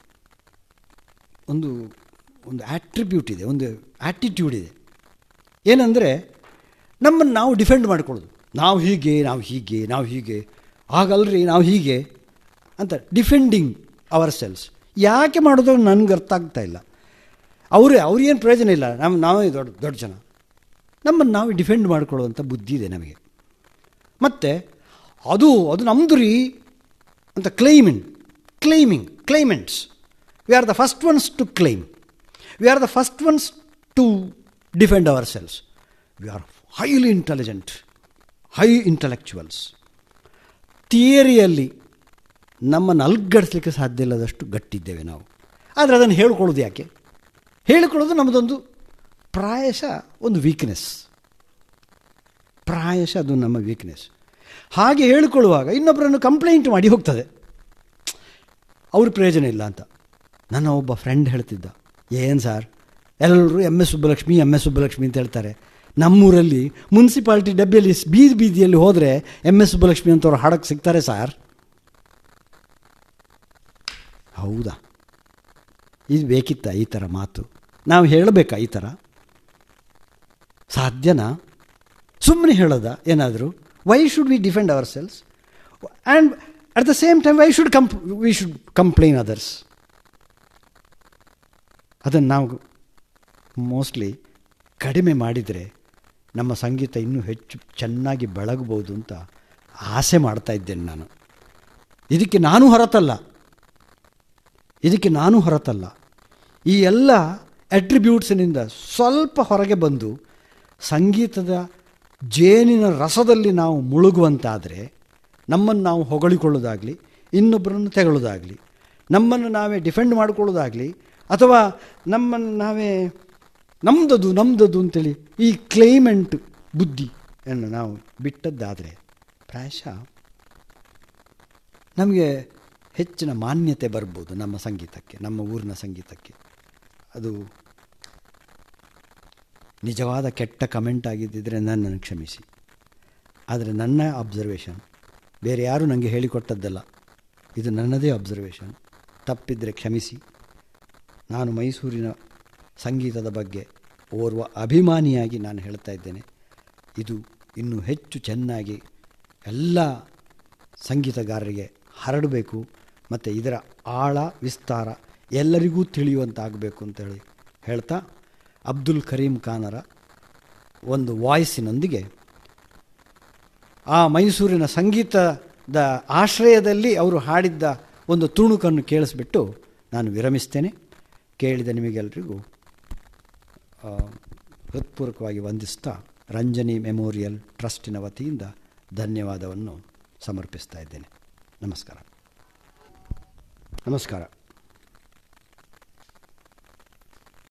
ಒಂದು ಒಂದು ಆಟ್ರಿಬ್ಯೂಟ್ ಇದೆ ಒಂದು ಆ್ಯಟಿಟ್ಯೂಡ್ ಇದೆ ಏನಂದರೆ ನಮ್ಮನ್ನು ನಾವು ಡಿಫೆಂಡ್ ಮಾಡ್ಕೊಳ್ಳೋದು ನಾವು ಹೀಗೆ ನಾವು ಹೀಗೆ ನಾವು ಹೀಗೆ ಹಾಗಲ್ರಿ ನಾವು ಹೀಗೆ ಅಂತ ಡಿಫೆಂಡಿಂಗ್ ಅವರ್ ಸೆಲ್ಸ್ ಯಾಕೆ ಮಾಡೋದು ನನಗೆ ಅರ್ಥ ಆಗ್ತಾ ಇಲ್ಲ ಅವರೇ ಅವ್ರಿಗೇನು ಪ್ರಯೋಜನ ಇಲ್ಲ ನಮ್ಮ ನಾವೇ ದೊಡ್ಡ ದೊಡ್ಡ ಜನ ನಮ್ಮನ್ನು ನಾವು ಡಿಫೆಂಡ್ ಮಾಡ್ಕೊಳ್ಳುವಂಥ ಬುದ್ಧಿ ಇದೆ ನಮಗೆ ಮತ್ತು ಅದು ಅದು ನಮ್ಮದು ರೀ ಅಂತ claiming claiming claimants we are the first ones to claim we are the first ones to defend ourselves we are highly intelligent high intellectuals ಥಿಯರಿಯಲ್ಲಿ ನಮ್ಮನ್ನು ಅಲ್ಗಡಿಸ್ಲಿಕ್ಕೆ ಸಾಧ್ಯ ಇಲ್ಲದಷ್ಟು ಗಟ್ಟಿದ್ದೇವೆ ನಾವು ಆದರೆ ಅದನ್ನು ಹೇಳ್ಕೊಳ್ಳೋದು ಯಾಕೆ ಹೇಳಿಕೊಳ್ಳೋದು ನಮ್ಮದೊಂದು ಪ್ರಾಯಶಃ ಒಂದು ವೀಕ್ನೆಸ್ ಪ್ರಾಯಶಃ ಅದು ನಮ್ಮ ವೀಕ್ನೆಸ್ ಹಾಗೆ ಹೇಳಿಕೊಳ್ಳುವಾಗ ಇನ್ನೊಬ್ಬರನ್ನು ಕಂಪ್ಲೇಂಟ್ ಮಾಡಿ ಹೋಗ್ತದೆ ಅವ್ರ ಪ್ರಯೋಜನ ಇಲ್ಲ ಅಂತ ನನ್ನ ಒಬ್ಬ ಫ್ರೆಂಡ್ ಹೇಳ್ತಿದ್ದ ಏನು ಸರ್ ಎಲ್ಲರೂ M S Subbulakshmi M S Subbulakshmi ಅಂತ ಹೇಳ್ತಾರೆ ನಮ್ಮೂರಲ್ಲಿ ಮುನ್ಸಿಪಾಲ್ಟಿ ಡಬ್ಬಿಯಲ್ಲಿ ಬೀದಿ ಬೀದಿಯಲ್ಲಿ ಹೋದರೆ ಎಮ್ ಎಸ್ ಸುಬ್ಬಲಕ್ಷ್ಮಿ ಅಂತವ್ರು ಹಾಡಕ್ಕೆ ಸಿಗ್ತಾರೆ ಸರ್ ಹೌದಾ ಇದು ಬೇಕಿತ್ತ ಈ ಥರ ಮಾತು ನಾವು ಹೇಳಬೇಕಾ ಈ ಥರ ಸಾಧ್ಯನಾ ಸುಮ್ಮನೆ ಹೇಳೋದ ಏನಾದರೂ why should we defend ourselves and at the same time why should comp we should complain others ಅದನ್ನು ನಾವು ಮೋಸ್ಟ್ಲಿ ಕಡಿಮೆ ಮಾಡಿದರೆ ನಮ್ಮ ಸಂಗೀತ ಇನ್ನೂ ಹೆಚ್ಚು ಚೆನ್ನಾಗಿ ಬೆಳಗ್ಬೋದು ಅಂತ ಆಸೆ ಮಾಡ್ತಾ ಇದ್ದೇನೆ ನಾನು ಇದಕ್ಕೆ ನಾನು ಹೊರತಲ್ಲ ಇದಕ್ಕೆ ನಾನು ಹೊರತಲ್ಲ ಈ ಎಲ್ಲ ಅಟ್ರಿಬ್ಯೂಟ್ಸಿನಿಂದ ಸ್ವಲ್ಪ ಹೊರಗೆ ಬಂದು ಸಂಗೀತದ ಜೇನಿನ ರಸದಲ್ಲಿ ನಾವು ಮುಳುಗುವಂತಾದರೆ ನಮ್ಮನ್ನು ನಾವು ಹೊಗಳಿಕೊಳ್ಳೋದಾಗಲಿ ಇನ್ನೊಬ್ಬರನ್ನು ತೆಗೊಳ್ಳೋದಾಗಲಿ ನಮ್ಮನ್ನು ನಾವೇ ಡಿಫೆಂಡ್ ಮಾಡ್ಕೊಳ್ಳೋದಾಗಲಿ ಅಥವಾ ನಮ್ಮನ್ನು ನಾವೇ ನಮ್ದದು ನಮ್ದದು ಅಂತೇಳಿ ಈ ಕ್ಲೈಮೆಂಟ್ ಬುದ್ಧಿಯನ್ನು ನಾವು ಬಿಟ್ಟದ್ದಾದರೆ ಪ್ರಾಯಶಃ ನಮಗೆ ಹೆಚ್ಚಿನ ಮಾನ್ಯತೆ ಬರ್ಬೋದು ನಮ್ಮ ಸಂಗೀತಕ್ಕೆ ನಮ್ಮ ಊರಿನ ಸಂಗೀತಕ್ಕೆ ಅದು ನಿಜವಾದ ಕೆಟ್ಟ ಕಮೆಂಟ್ ಆಗಿದ್ದಿದ್ರೆ ನನ್ನನ್ನು ಕ್ಷಮಿಸಿ ಆದರೆ ನನ್ನ ಅಬ್ಸರ್ವೇಷನ್ ಬೇರೆ ಯಾರೂ ನನಗೆ ಹೇಳಿಕೊಟ್ಟದ್ದಲ್ಲ ಇದು ನನ್ನದೇ ಅಬ್ಸರ್ವೇಷನ್ ತಪ್ಪಿದ್ದರೆ ಕ್ಷಮಿಸಿ ನಾನು ಮೈಸೂರಿನ ಸಂಗೀತದ ಬಗ್ಗೆ ಓರ್ವ ಅಭಿಮಾನಿಯಾಗಿ ನಾನು ಹೇಳ್ತಾ ಇದ್ದೇನೆ ಇದು ಇನ್ನೂ ಹೆಚ್ಚು ಚೆನ್ನಾಗಿ ಎಲ್ಲ ಸಂಗೀತಗಾರರಿಗೆ ಹರಡಬೇಕು ಮತ್ತು ಇದರ ಆಳ ವಿಸ್ತಾರ ಎಲ್ಲರಿಗೂ ತಿಳಿಯುವಂತಾಗಬೇಕು ಅಂತೇಳಿ ಹೇಳ್ತಾ ಅಬ್ದುಲ್ ಕರೀಂ ಖಾನರ ಒಂದು ವಾಯ್ಸಿನೊಂದಿಗೆ ಆ ಮೈಸೂರಿನ ಸಂಗೀತದ ಆಶ್ರಯದಲ್ಲಿ ಅವರು ಹಾಡಿದ್ದ ಒಂದು ತುಣುಕನ್ನು ಕೇಳಿಸ್ಬಿಟ್ಟು ನಾನು ವಿರಮಿಸ್ತೇನೆ ಕೇಳಿದ ನಿಮಗೆಲ್ಲರಿಗೂ ಆ, ಹೃತ್ಪೂರ್ವಕವಾಗಿ ವಂದಿಸ್ತಾ ರಂಜನಿ ಮೆಮೋರಿಯಲ್ ಟ್ರಸ್ಟಿನ ವತಿಯಿಂದ ಧನ್ಯವಾದವನ್ನು ಸಮರ್ಪಿಸ್ತಾ ಇದ್ದೇನೆ ನಮಸ್ಕಾರ ನಮಸ್ಕಾರ